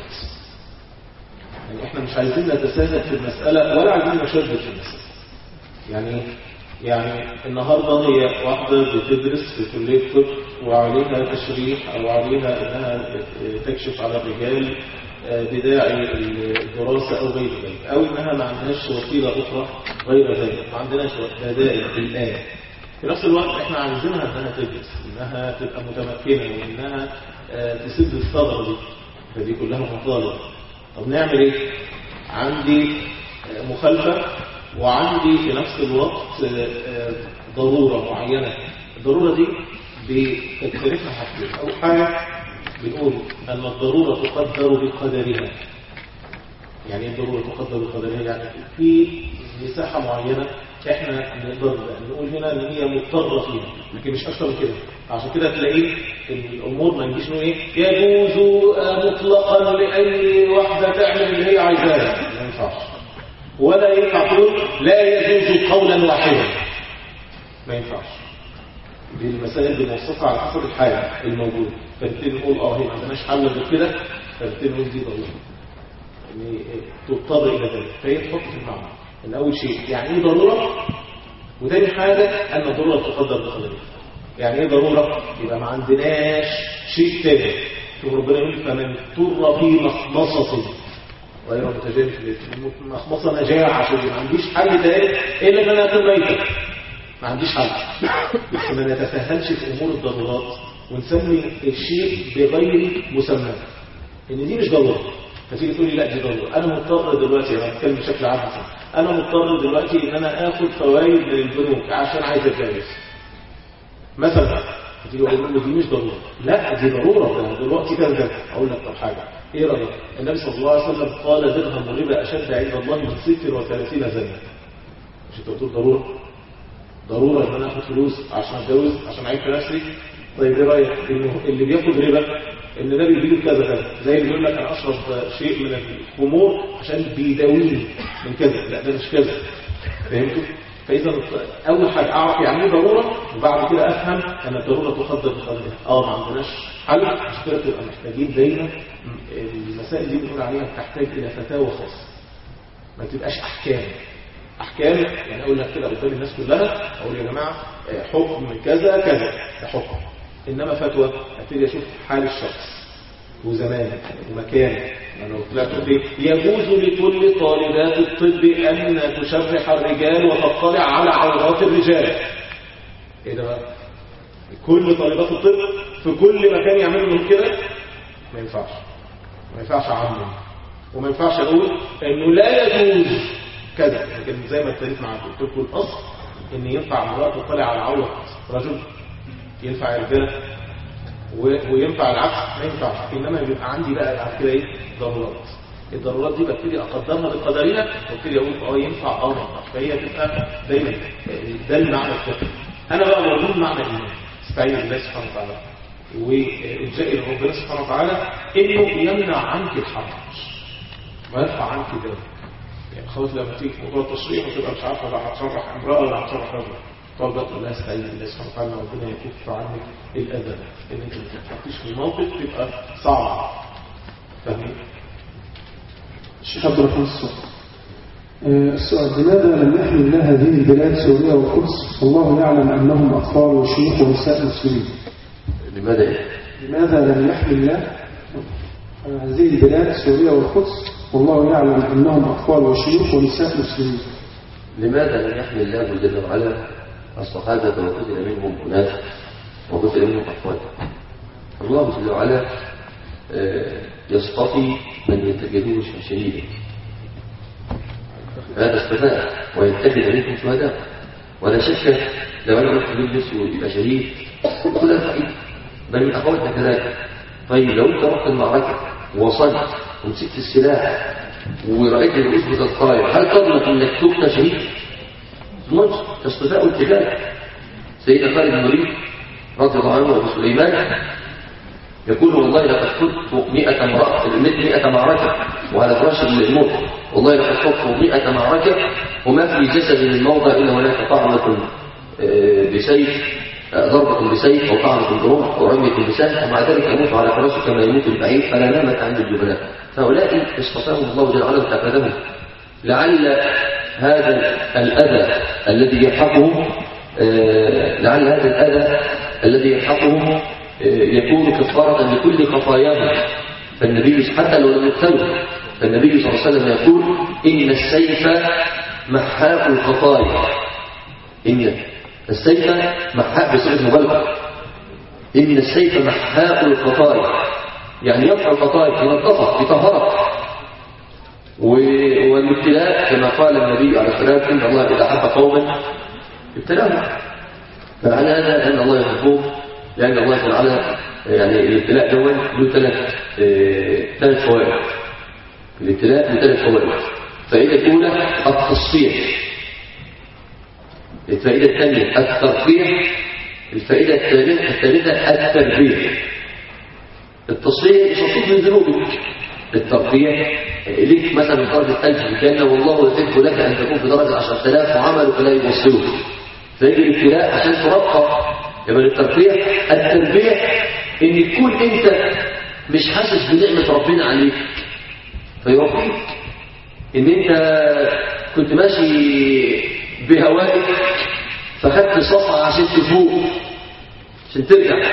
يعني احنا مش عايزين نتساهل في المسألة ولا عايزين نشدد في المسألة يعني يعني النهاردة هي واحدة بتدرس في كلية طب وعليها تشريح أو عليها أنها تكشف على الرجال بداعي الدراسة أو غير ذلك أو أنها ما عندهاش وسيلة أخرى غير ذلك ما عندناش بدائل الآن في نفس الوقت احنا عايزينها انها تدرس انها تبقى متمكنة وانها تسد الثغرة دي فدي كلها مطالب طب نعمل ايه عندي مخالفة وعندي في نفس الوقت ضرورة معينة الضرورة دي بتختلفها حاجتين أول حاجة بنقول أن الضرورة تقدر بقدرها يعني ايه الضرورة تقدر بقدرها يعني في مساحة معينة احنا نقدر نقول هنا ان هي مضطرة فيها لكن مش اكتر من كده عشان كده تلاقيه الامور ما نجيش نقول ايه يجوز مطلقا لاي واحدة تعمل اللي هي عايزاها ما ينفعش ولا ينفع تقول لا يجوز قولا واحدا ما ينفعش دي المسائل بنوصفها على حسب الحالة الموجودة فبالتالي نقول اه هي ما عندناش حل غير كده فبالتالي نقول دي ضرورة يعني تضطر الى ذلك فهي تحط في المعنى ان اول شيء يعني ايه ضرورة وتاني حاجة ان الضرورة تقدر بقدرها يعني ايه ضرورة يبقى ما عندناش شيء تاني شوف ربنا يقول فمن اضطر في مخمصة غير متجانف مخمصة نجاح عشان ما عنديش حل تاني الا ان انا اكون ميتا ما عنديش حل بس ما نتساهلش في امور الضرورات ونسمي الشيء بغير مسمى ان دي مش ضروره فتيجي تقول لي لا دي ضروره انا مضطر دلوقتي انا بتكلم بشكل عام مثلا انا مضطر دلوقتي ان انا اخد فوائد من البنوك عشان عايز اتجوز مثلا فتيجي اقول له دي مش ضروره لا دي ضروره ده دلوقتي كذا كذا اقول لك طب حاجه ايه رايك النبي صلى الله عليه وسلم قال درهم الربا اشد عند الله من 36 زنا مش انت بتقول ضروره ضروره ان انا اخد فلوس عشان اتجوز عشان اعيش في نفسي طيب ايه رايك اللي بياخد ربا ان ده بيجيله كذا كذا زي اللي بيقول لك انا اشرب شيء من الخمور عشان بيداويني من كذا لا ده مش كذا فهمتوا فاذا اول حاجه اعرف يعني ايه ضروره وبعد كده افهم ان الضروره تقدر بقدرها اه ما عندناش حل عشان كده تبقى محتاجين دايما المسائل دي بنقول عليها بتحتاج الى فتاوى خاصه ما تبقاش احكام احكام يعني اقول لك كده قدام الناس كلها اقول يا جماعه حكم كذا كذا ده حكم انما فتوى ابتدي اشوف حال الشخص وزمان ومكان انا قلت لك يجوز لكل طالبات الطب ان تشرح الرجال وتطلع على عورات الرجال ايه ده بقى كل طالبات الطب في كل مكان يعملوا من كده ما ينفعش ما ينفعش اعمم وما ينفعش اقول انه لا يجوز كذا لكن زي ما ابتديت معاكم قلت لكم الاصل ان ينفع امراه تطلع على عوره رجل ينفع رجاله وينفع العكس ما ينفعش انما بيبقى عندي بقى بعد كده ايه ضرورات الضرورات دي ببتدي اقدرها بقدرها وابتدي اقول اه ينفع اه ما ينفعش فهي تبقى دايما ده المعنى الفقهي انا بقى موجود معنى الايمان استعين بالله سبحانه وتعالى والجاء الى ربنا سبحانه وتعالى انه يمنع عنك الحرج ويرفع عنك ذلك يعني خلاص لما تيجي في موضوع التشريح وتبقى مش عارفه لا هتشرح امراه ولا هتشرح رجل طالبة تقول لها استعين بالله سبحانه وتعالى ربنا يكف عنك الاذى ان انت ما تتحطيش في موقف تبقى صعب فاهمين؟ الشيخ عبد الرحمن الصوت السؤال لماذا لم يحمل الله هذه البلاد سوريا والقدس والله يعلم انهم اطفال وشيوخ ونساء مسلمين لماذا إيه؟ لماذا لم يحمل الله هذه البلاد سوريا والقدس والله يعلم انهم اطفال وشيوخ ونساء مسلمين لماذا لم يحمل الله جل وعلا الصحابة وقتل منهم أناس وقتل منهم أطفال الله جل وعلا آه، يصطفي من يتجدون شهيدا هذا استفاء ويتخذ منكم شهداء ولا شك لو انا قلت بيلبس ويبقى شهيد كل فائده بل من اخواتنا كذلك طيب لو انت رحت المعركة ووصلت ومسكت السلاح ورأيت الرؤوس بتتطاير هل تضمن انك تقتل شهيد؟ مش استفاء واتجاه سيدنا خالد بن الوليد رضي الله عنه وابو سليمان يقول والله لقد كنت 100 امرأة 100 معركة وعلى فراش الموت والله لقد كنت 100 معركة وما في جسد من موضع إلا هناك طعنة آه، بسيف آه، ضربة بسيف أو طعنة برمح أو رمية بسهم ومع ذلك أموت على فراشي كما يموت البعير فلا نامت عند الجبناء هؤلاء اصطفاهم الله جل وعلا واتخذهم لعل هذا الأذى الذي يلحقهم آه، لعل هذا الأذى الذي يلحقهم آه، يكون كفارة لكل خطاياهم فالنبي حتى لو لم يقتلوا فالنبي صلى الله عليه وسلم يقول إن السيف محاك الخطايا إن السيف محاك بصيغة مبالغة إن السيف محاك الخطايا يعني يرفع الخطايا ينظفك يطهرك و- والابتلاء كما قال النبي عليه الصلاة والسلام إن الله إذا أحب قوما ابتلاهم فعلى هذا أن الله يحبهم لأن الله جل وعلا يعني الابتلاء دون له ثلاث آه، ثلاث فوائد الابتلاء له ثلاث فوائد الفائدة الأولى التصفيح الفائدة الثانية الترفيع الفائدة الثالثة الثالثة التربية التصفية يصفيك من ذنوبك الترفيع ليك مثلا درجة ألف في الجنة والله يحب لك أن تكون في درجة عشرة آلاف وعملك لا يبصرك فيجي الابتلاء عشان ترقى يبقى الترفيع التربية إن يكون أنت مش حاسس بنعمة ربنا عليك فيربيك إن أنت كنت ماشي بهوائك فخدت صفعة عشان تفوق عشان ترجع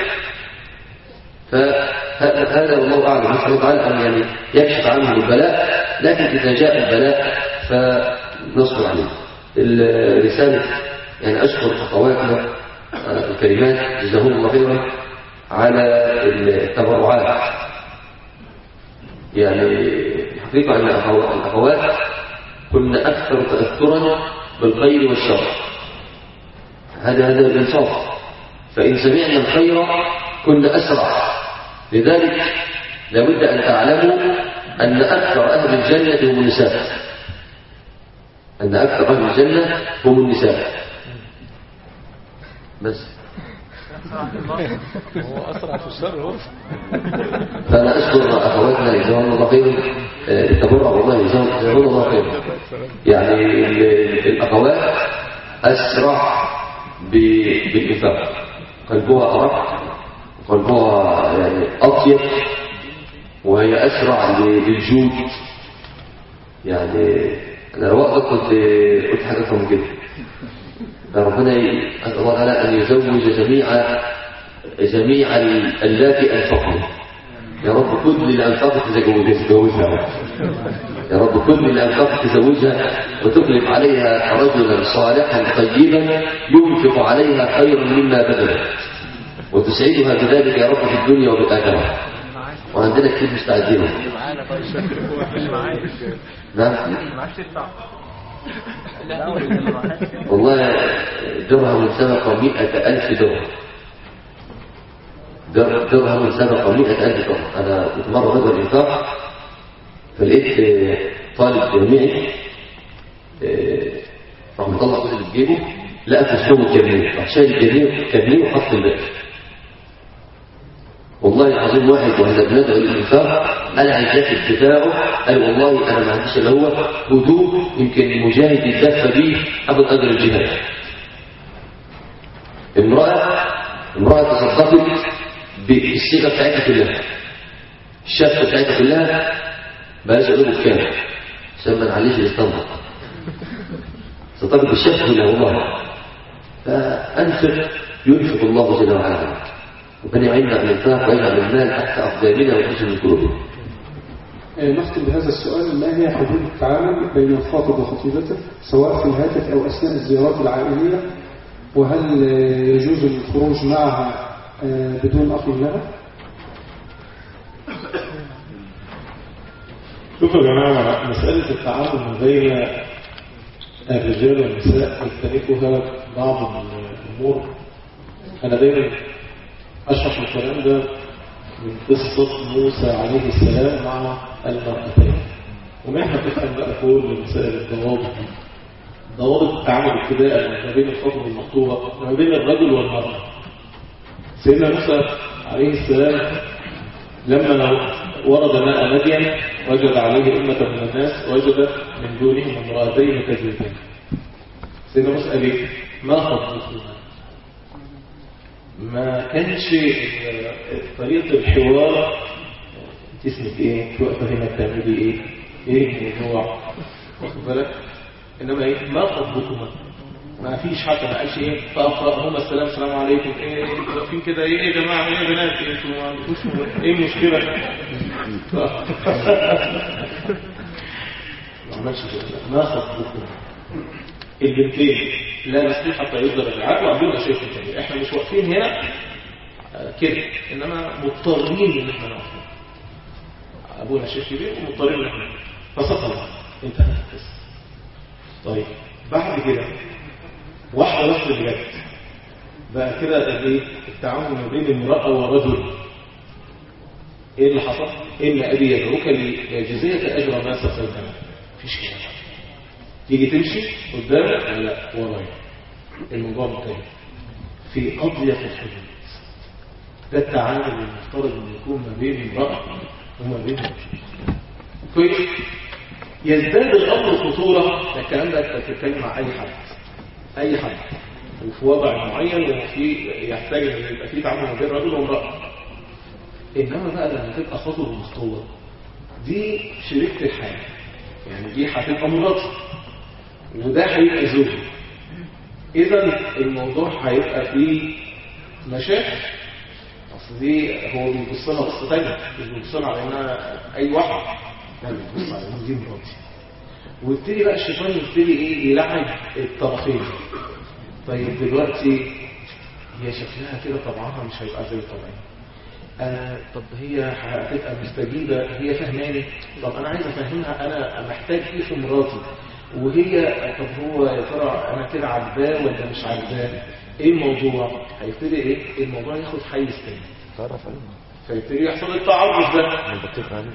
فهذا والله أعلم نسأل الله تعالى أن يعني يكشف عنه البلاء لكن إذا جاء البلاء فنصبر عليه الرسالة يعني أشكر أخواتنا آه، الكريمات جزاهم الله خيرا على التبرعات يعني الحقيقة أن الأخوات- الأخوات كنا أكثر تأثرا بالخير والشر هذا هذا الإنصاف فإن سمعنا الخير كنا أسرع لذلك لابد أن تعلموا أن أكثر أهل الجنة هم النساء أن أكثر أهل الجنة هم النساء بس هو أسرع في الشر هو فأنا أشكر أخواتنا جزاهم الله خيرا آه، التبرع والله جزاهم جزاهم الله خيرا يعني ال- الأخوات أسرع ب- بالإنفاق قلبها أرق قلبها يعني أطيب وهي أسرع ل- للجود يعني أنا لو أقدر كنت قلت حاجة أكتر من كده ربنا ي- أسأل الله تعالى أن يزوج جميع جميع ال- اللاتي أنفقوا يا رب كل اللي أنفقت تزوجها تزوجها يا رب. يا رب كل اللي أنفقت تزوجها وتخلف عليها رجلا صالحا طيبا ينفق عليها خيرا مما بذلت وتسعدها بذلك يا رب في الدنيا وبالآخرة وعندنا كتير مستعدين نعم والله درهم سبق مئة ألف درهم در- درهم سبق مئة ألف درهم أنا كنت مرة بدر الإنفاق فلقيت آه، طالب جامعي آه، راح مطلع كل اللي في جيبه لقى في السوق الكارنيه راح شايل الكارنيه الكارنيه وحط الباقي والله العظيم واحد واحنا بندعو الانفاق قال على الجاكيت بتاعه قال والله انا ما عنديش الا هو هدوء يمكن المجاهد يتدفى بيه اخذ اجر الجهاد امراه امراه تصدقت بالصيغه بتاعتها كلها الشفه بتاعتها كلها بلاش اقول بكام عشان ما نعليش الاستنبط صدقت بالشفه كلها والله فانفق ينفق الله جل وعلا عليك ربنا يعيننا على الانفاق ويجعل المال تحت اقدامنا ويحسن من قلوبنا آه، نختم بهذا السؤال ما هي حدود التعامل بين الخاطب وخطيبته سواء في الهاتف أو أثناء الزيارات العائلية وهل آه، يجوز الخروج معها آه، بدون أخذ لها؟ شوفوا يا جماعة مسألة التعامل ما بين الرجال والنساء يختلفها بعض الأمور أنا دايما أشرح الكلام ده من قصة موسى عليه السلام مع المرأتين ومنها تفهم بقى كل مسائل الضوابط ضوابط التعامل ابتداء ما بين الخطب المخطوبة ما بين الرجل والمرأة سيدنا موسى عليه السلام لما ورد ماء مدين وجد عليه أمة من الناس وجد من دونهم امرأتين كذبتين سيدنا موسى قال ايه ما خطبتهما ما كانش طريقة الحوار انت اسمك ايه في وقت هنا بتعملي ايه ايه الموضوع واخد بالك انما ايه ما خطبتهما ما فيش حتى ما قالش ايه فاقرأهما السلام السلام عليكم ايه انتوا واقفين كده ايه يا جماعه ايه يا بنات إيه انتوا ما عندكوش ايه المشكله ما عملش كده ما خطبتهما البنتين لا نستطيع حتى يصدر الرعاية وأبونا شيخ كبير احنا مش واقفين هنا كده إنما مضطرين إن احنا نقف أبونا شيخ كبير ومضطرين إن احنا فسقط انتهت القصة طيب بعد كده واحدة بس اللي جت بقى كده ايه التعامل ما بين المرأة والرجل ايه اللي حصل؟ ان ابي يدعوك لجزية اجر ما سقيتنا مفيش كده تيجي تمشي قدامك لا ورايا الموضوع مختلف في قضية الحدود ده التعامل المفترض ان يكون ما بين امرأة وما بين كويس يزداد الامر خطورة الكلام ده انت بتتكلم مع اي حد اي حد وفي وضع معين وفي يحتاج ان يبقى في تعامل ما بين رجل وامرأة انما بقى لما تبقى خطوة مخطوبة دي شريكة الحياة يعني دي هتبقى مراتي وده هيبقى زوجي اذا الموضوع هيبقى فيه مشاكل اصل دي هو بيبص لها بصه ثانيه مش بيبص لها على انها اي واحده لا بيبص على ان دي مراتي ويبتدي بقى الشيطان يبتدي ايه يلعب الطرفين طيب دلوقتي هي شكلها كده طبعها مش هيبقى زي طبعي آه طب هي هتبقى مستجيبه هي فهماني طب انا عايز افهمها انا محتاج ايه في مراتي وهي طب هو يا ترى انا كده عجباه ولا مش عجباه ايه الموضوع هيبتدي ايه الموضوع ياخد حيز تاني تعرف عليه فيبتدي يحصل التعرض ده انا بتفق عليه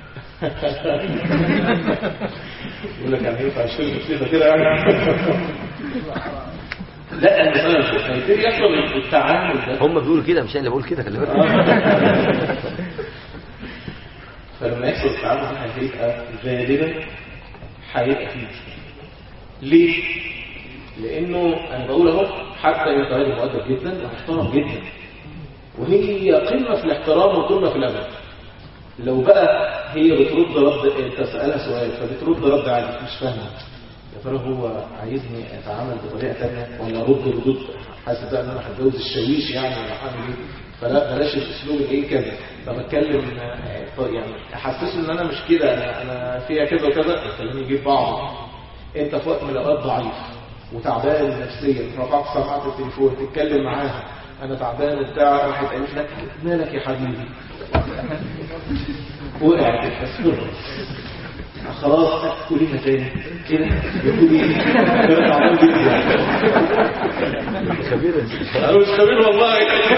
يقول لك يعني ينفع اشتغل كده كده يعني لا المسألة هيبتدي يحصل التعامل ده هم بيقولوا كده مش انا اللي بقول كده خلي بالك فلما يحصل التعامل ده هيبقى غالبا هيبقى فيه مشكلة ليه؟ لأنه أنا بقول أهو حتى يتغير مؤدب جدا ومحترم جدا وهي قمة في الاحترام وقمة في الأدب لو بقى هي بترد رد انت سألها سؤال فبترد رد عادي مش فاهمه يا ترى هو عايزني اتعامل بطريقه ثانيه ولا ارد ردود حاسس بقى ان انا هتجوز الشاويش يعني ولا هعمل ايه فلا بلاش الاسلوب الايه كذا فبتكلم يعني احسسه ان انا مش كده انا انا فيها كذا وكذا خليني يجيب بعض انت في وقت من الاوقات ضعيف وتعبان نفسيا رفعت سماعه التليفون تتكلم معاها انا تعبان وبتاع راحت قالت لك مالك يا حبيبي وقعت الفسفور خلاص تقولي تاني كده تقولي انا تعبان جدا خبير انا مش خبير والله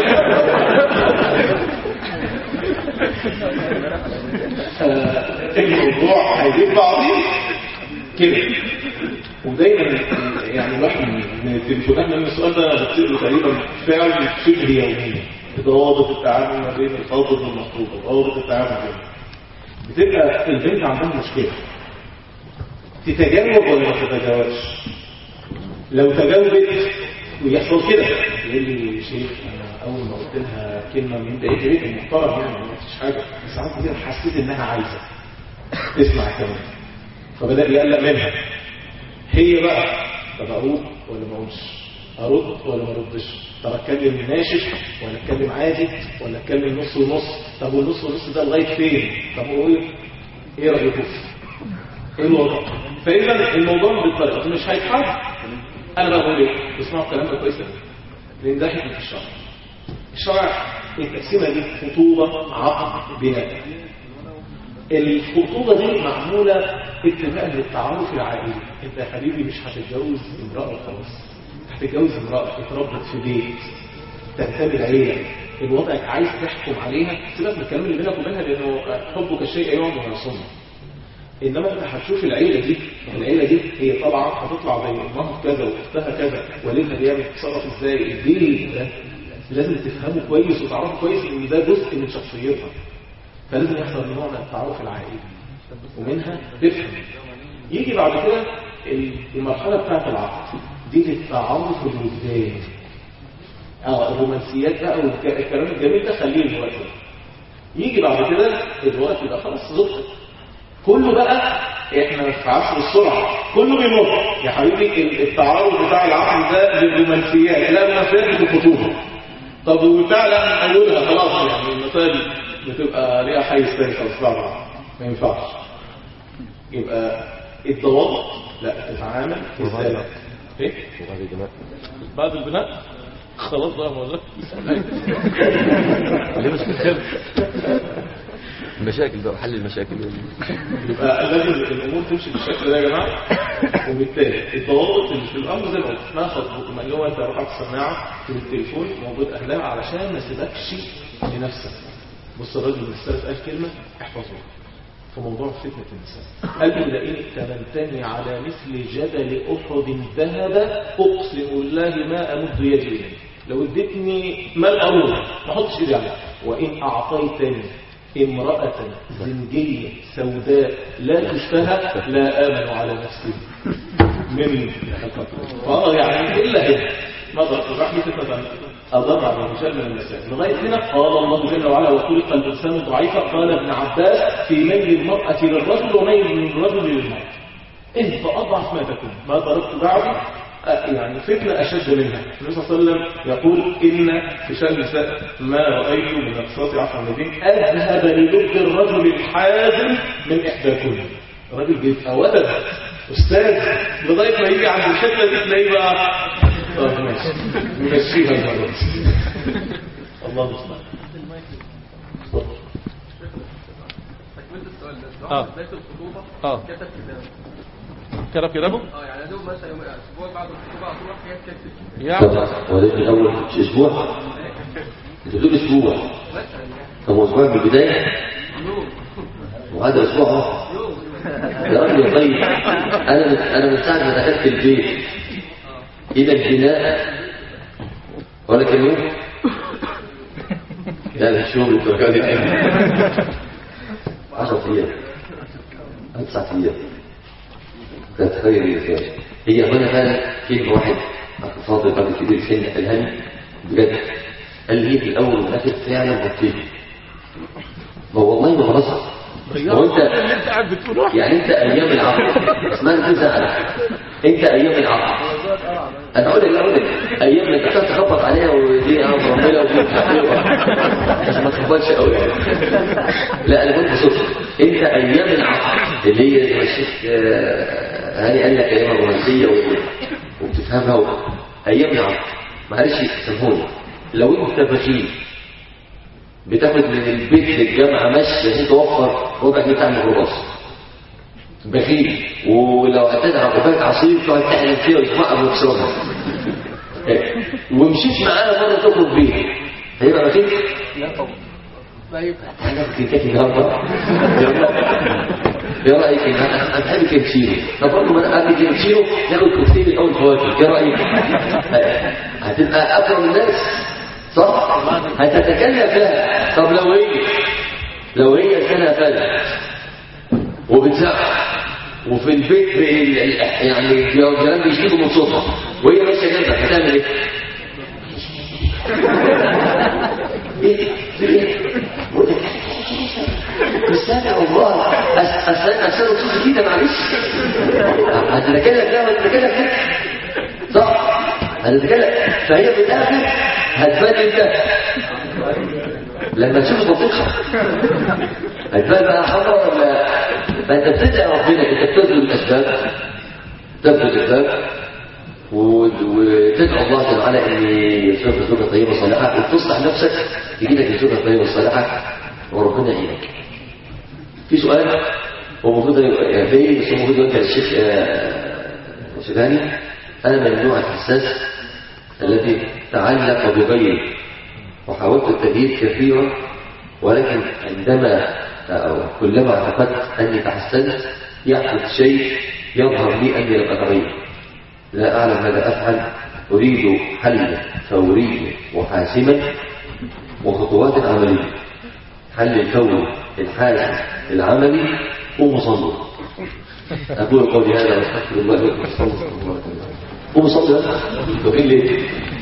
الموضوع هيجيب بعضيه كده ودايما يعني الواحد من التليفونات لما السؤال ده انا بتصير تقريبا فعلا شبه يوميا ضوابط التعامل ما بين الخاطب والمخطوبه ضوابط التعامل بين بتبقى البنت عندها مشكله تتجاوب ولا ما تتجاوبش لو تجاوبت ويحصل كده يقول لي شيخ انا اول ما قلت لها كلمه من ده ايه ده محترم يعني ما فيش حاجه بس ساعات كده حسيت انها عايزه تسمع كمان فبدا يقلق منها هي بقى طب اقول ولا ما اقولش ارد ولا ما اردش طب اتكلم ناشف ولا اتكلم عادي ولا اتكلم نص ونص طب والنص ونص ده لغايه فين طب هو ايه ايه رايكم ايه الوضع فاذا الموضوع بالطريقه دي مش هيتحل انا بقى بقول ايه اسمعوا الكلام ده كويس قوي لان ده حكمه الشرع الشرع التقسيمه دي خطوبه عقد بناء الخطوبه دي معموله اتفاق للتعارف العائلي انت يا حبيبي مش هتتجوز امراه وخلاص هتتجوز امراه اتربت في بيت تنتمي لعيله الوضع عايز تحكم عليها سيبك من الكلام اللي بينك وبينها لانه حبك الشيء يوم ويصوم انما انت هتشوف العيله دي العيله دي هي طبعا هتطلع زي امها كذا واختها كذا والدها بيعمل بيتصرف ازاي الدين ده لازم تفهمه كويس وتعرفه كويس ان ده جزء من شخصيتها فلازم يحصل نوع من التعارف العائلي ومنها تفهم يجي بعد كده المرحله بتاعت العقد دي للتعارف الوجداني اه الرومانسيات بقى والكلام الجميل ده خليه دلوقتي يجي بعد كده الوقت يبقى خلاص ظبط كله بقى احنا في عصر السرعه كله بيمر يا حبيبي التعارض بتاع العقل ده للرومانسيات لا رومانسيات الخطوبه طب وفعلا من اولها خلاص يعني المسائل بتبقى ليها حيز تاني خلاص طبعا ما ينفعش يبقى الضوابط لا تتعامل في السلام ايه وبعد الجماعة بعد البناء خلاص بقى موضوع ليه مش بتخير المشاكل بقى حل المشاكل يبقى لازم الامور تمشي بالشكل ده يا جماعه وبالتالي الضوابط اللي في الامر زي ما قلت اسمها خطوط ما اللي هو انت رفعت السماعه في التليفون موجود اهلها علشان ما تسيبكش لنفسك بص الراجل من السلف قال كلمه احفظوها في موضوع فتنة النساء قال لي لئن تمنتني على مثل جبل أحد ذهب أقسم الله ما أمد يدي إليه لو اديتني مال أروح ما احطش ايدي عليها وإن أعطيتني امرأة زنجية سوداء لا تشتهى لا آمن على نفسي من اه يعني إلا هنا ما ضرب رحمة فتنة أضر على الرجال من النساء لغاية هنا قال الله جل وعلا وخلق الإنسان ضعيفا قال ابن عباس في ميل المرأة للرجل وميل من الرجل للمرأة انت أضعف ما تكون ما ضربت بعدي آه، يعني فتنة أشد منها النبي صلى الله عليه وسلم يقول إن في شأن النساء ما رأيت من أقساط عفوا النبي أذهب للب الرجل الحازم من إحداكن الراجل بيبقى ولد أستاذ لغاية ما يجي عند الحتة دي تلاقيه بقى طب ماشي نمشيها المرة دي. الله المستعان تكملة السؤال ده آه. واحد بداية الخطوبة آه. كتب كتاب كتب كتابه اه يعني يا دوب مثلا يوم اسبوع بعد الخطوبة على طول راح جايب كتاب يعني طب هو ده في الأول مش أسبوع أنت بتقول أسبوع مثلا يعني طب هو أسبوع من البداية يوم وهذا أسبوع أهو يوم يا راجل يا طيب أنا من أنا من ساعة ما دخلت البيت إلى البناء ولا كم يوم؟ لا لا شو بالدرجة دي 10 أيام أو تسعة أيام كانت خير يا زياد هي هنا فعلا كلمة واحد أخ فاضل راجل كبير سن قالها لي بجد قال لي في الأول والآخر فعلا بطيء ما والله ما بهزر هو أنت اللي انت قاعد بتقوله يعني انت ايام العقد اسمها تزعل انت ايام العقد انا اقول لك لا اقول لك ايام ما انت كنت تخبط عليها ودي اه ربنا ودي مش عارف ايه عشان ما تخبطش قوي يعني لا انا كنت بصدق انت ايام العقد اللي هي الشيخ آه، هاني قال لك ايام الرومانسيه و- وبتفهمها و- ايام العقد معلش سامحوني لو انت بخيل بتاخد من البيت للجامعة مشي عشان توفر ربع جنيه بتاع الميكروباص بخيل ولو هتدعى كوبايه عصير تقعد تحلم فيها وتوقف وتشربها إيه. ومشيت معانا مرة تخرج بيها هيبقى بخيل؟ لا طبعا لا يبقى انا كنت كاتب النهارده ايه رايك ان انا بحب كنتشيرو طب برضه ما انا قبل كنتشيرو ناخد كوكتيل الاول فواكه ايه رايك هتبقى اقرب الناس صح هتتكلم فيها طب لو هي لو هي سنه فلت وبتزعق وفي البيت ال- ال- يعني الجيران بيشتكوا من صوتها وهي ماشيه جنبك هتعمل ايه؟ ايه؟ في ايه؟ مش سامع والله أس- أس- أسأله صوت كده معلش هتتكلم ده وهتتكلم كده صح هتتكلم فهي في الآخر هتبان انت لما تشوف بطيخة هتبان بقى حمرا ولا فانت بتدعي ربنا انت بتبذل الاسباب تبذل الاسباب و- وتدعو الله جل وعلا ان يرزقك زوجة طيبة صالحة وتصلح نفسك يجي لك الزوجة الطيبة الصالحة وربنا يعينك. في سؤال هو المفروض يبقى في بس هو المفروض يوجه للشيخ آه، شيخاني انا من النوع الحساس الذي تعلق بغيري وحاولت التغيير كثيرا ولكن عندما أو كلما اعتقدت أني تحسنت يحدث شيء يظهر لي أني لم أتغير لا أعلم ماذا أفعل أريد حلا فوريا وحاسما وخطوات عملية حل الفوري الحاسم العملي قوم صلوا أقول قولي هذا واستغفر الله لكم قوم صلوا قوم صلوا وفي ليه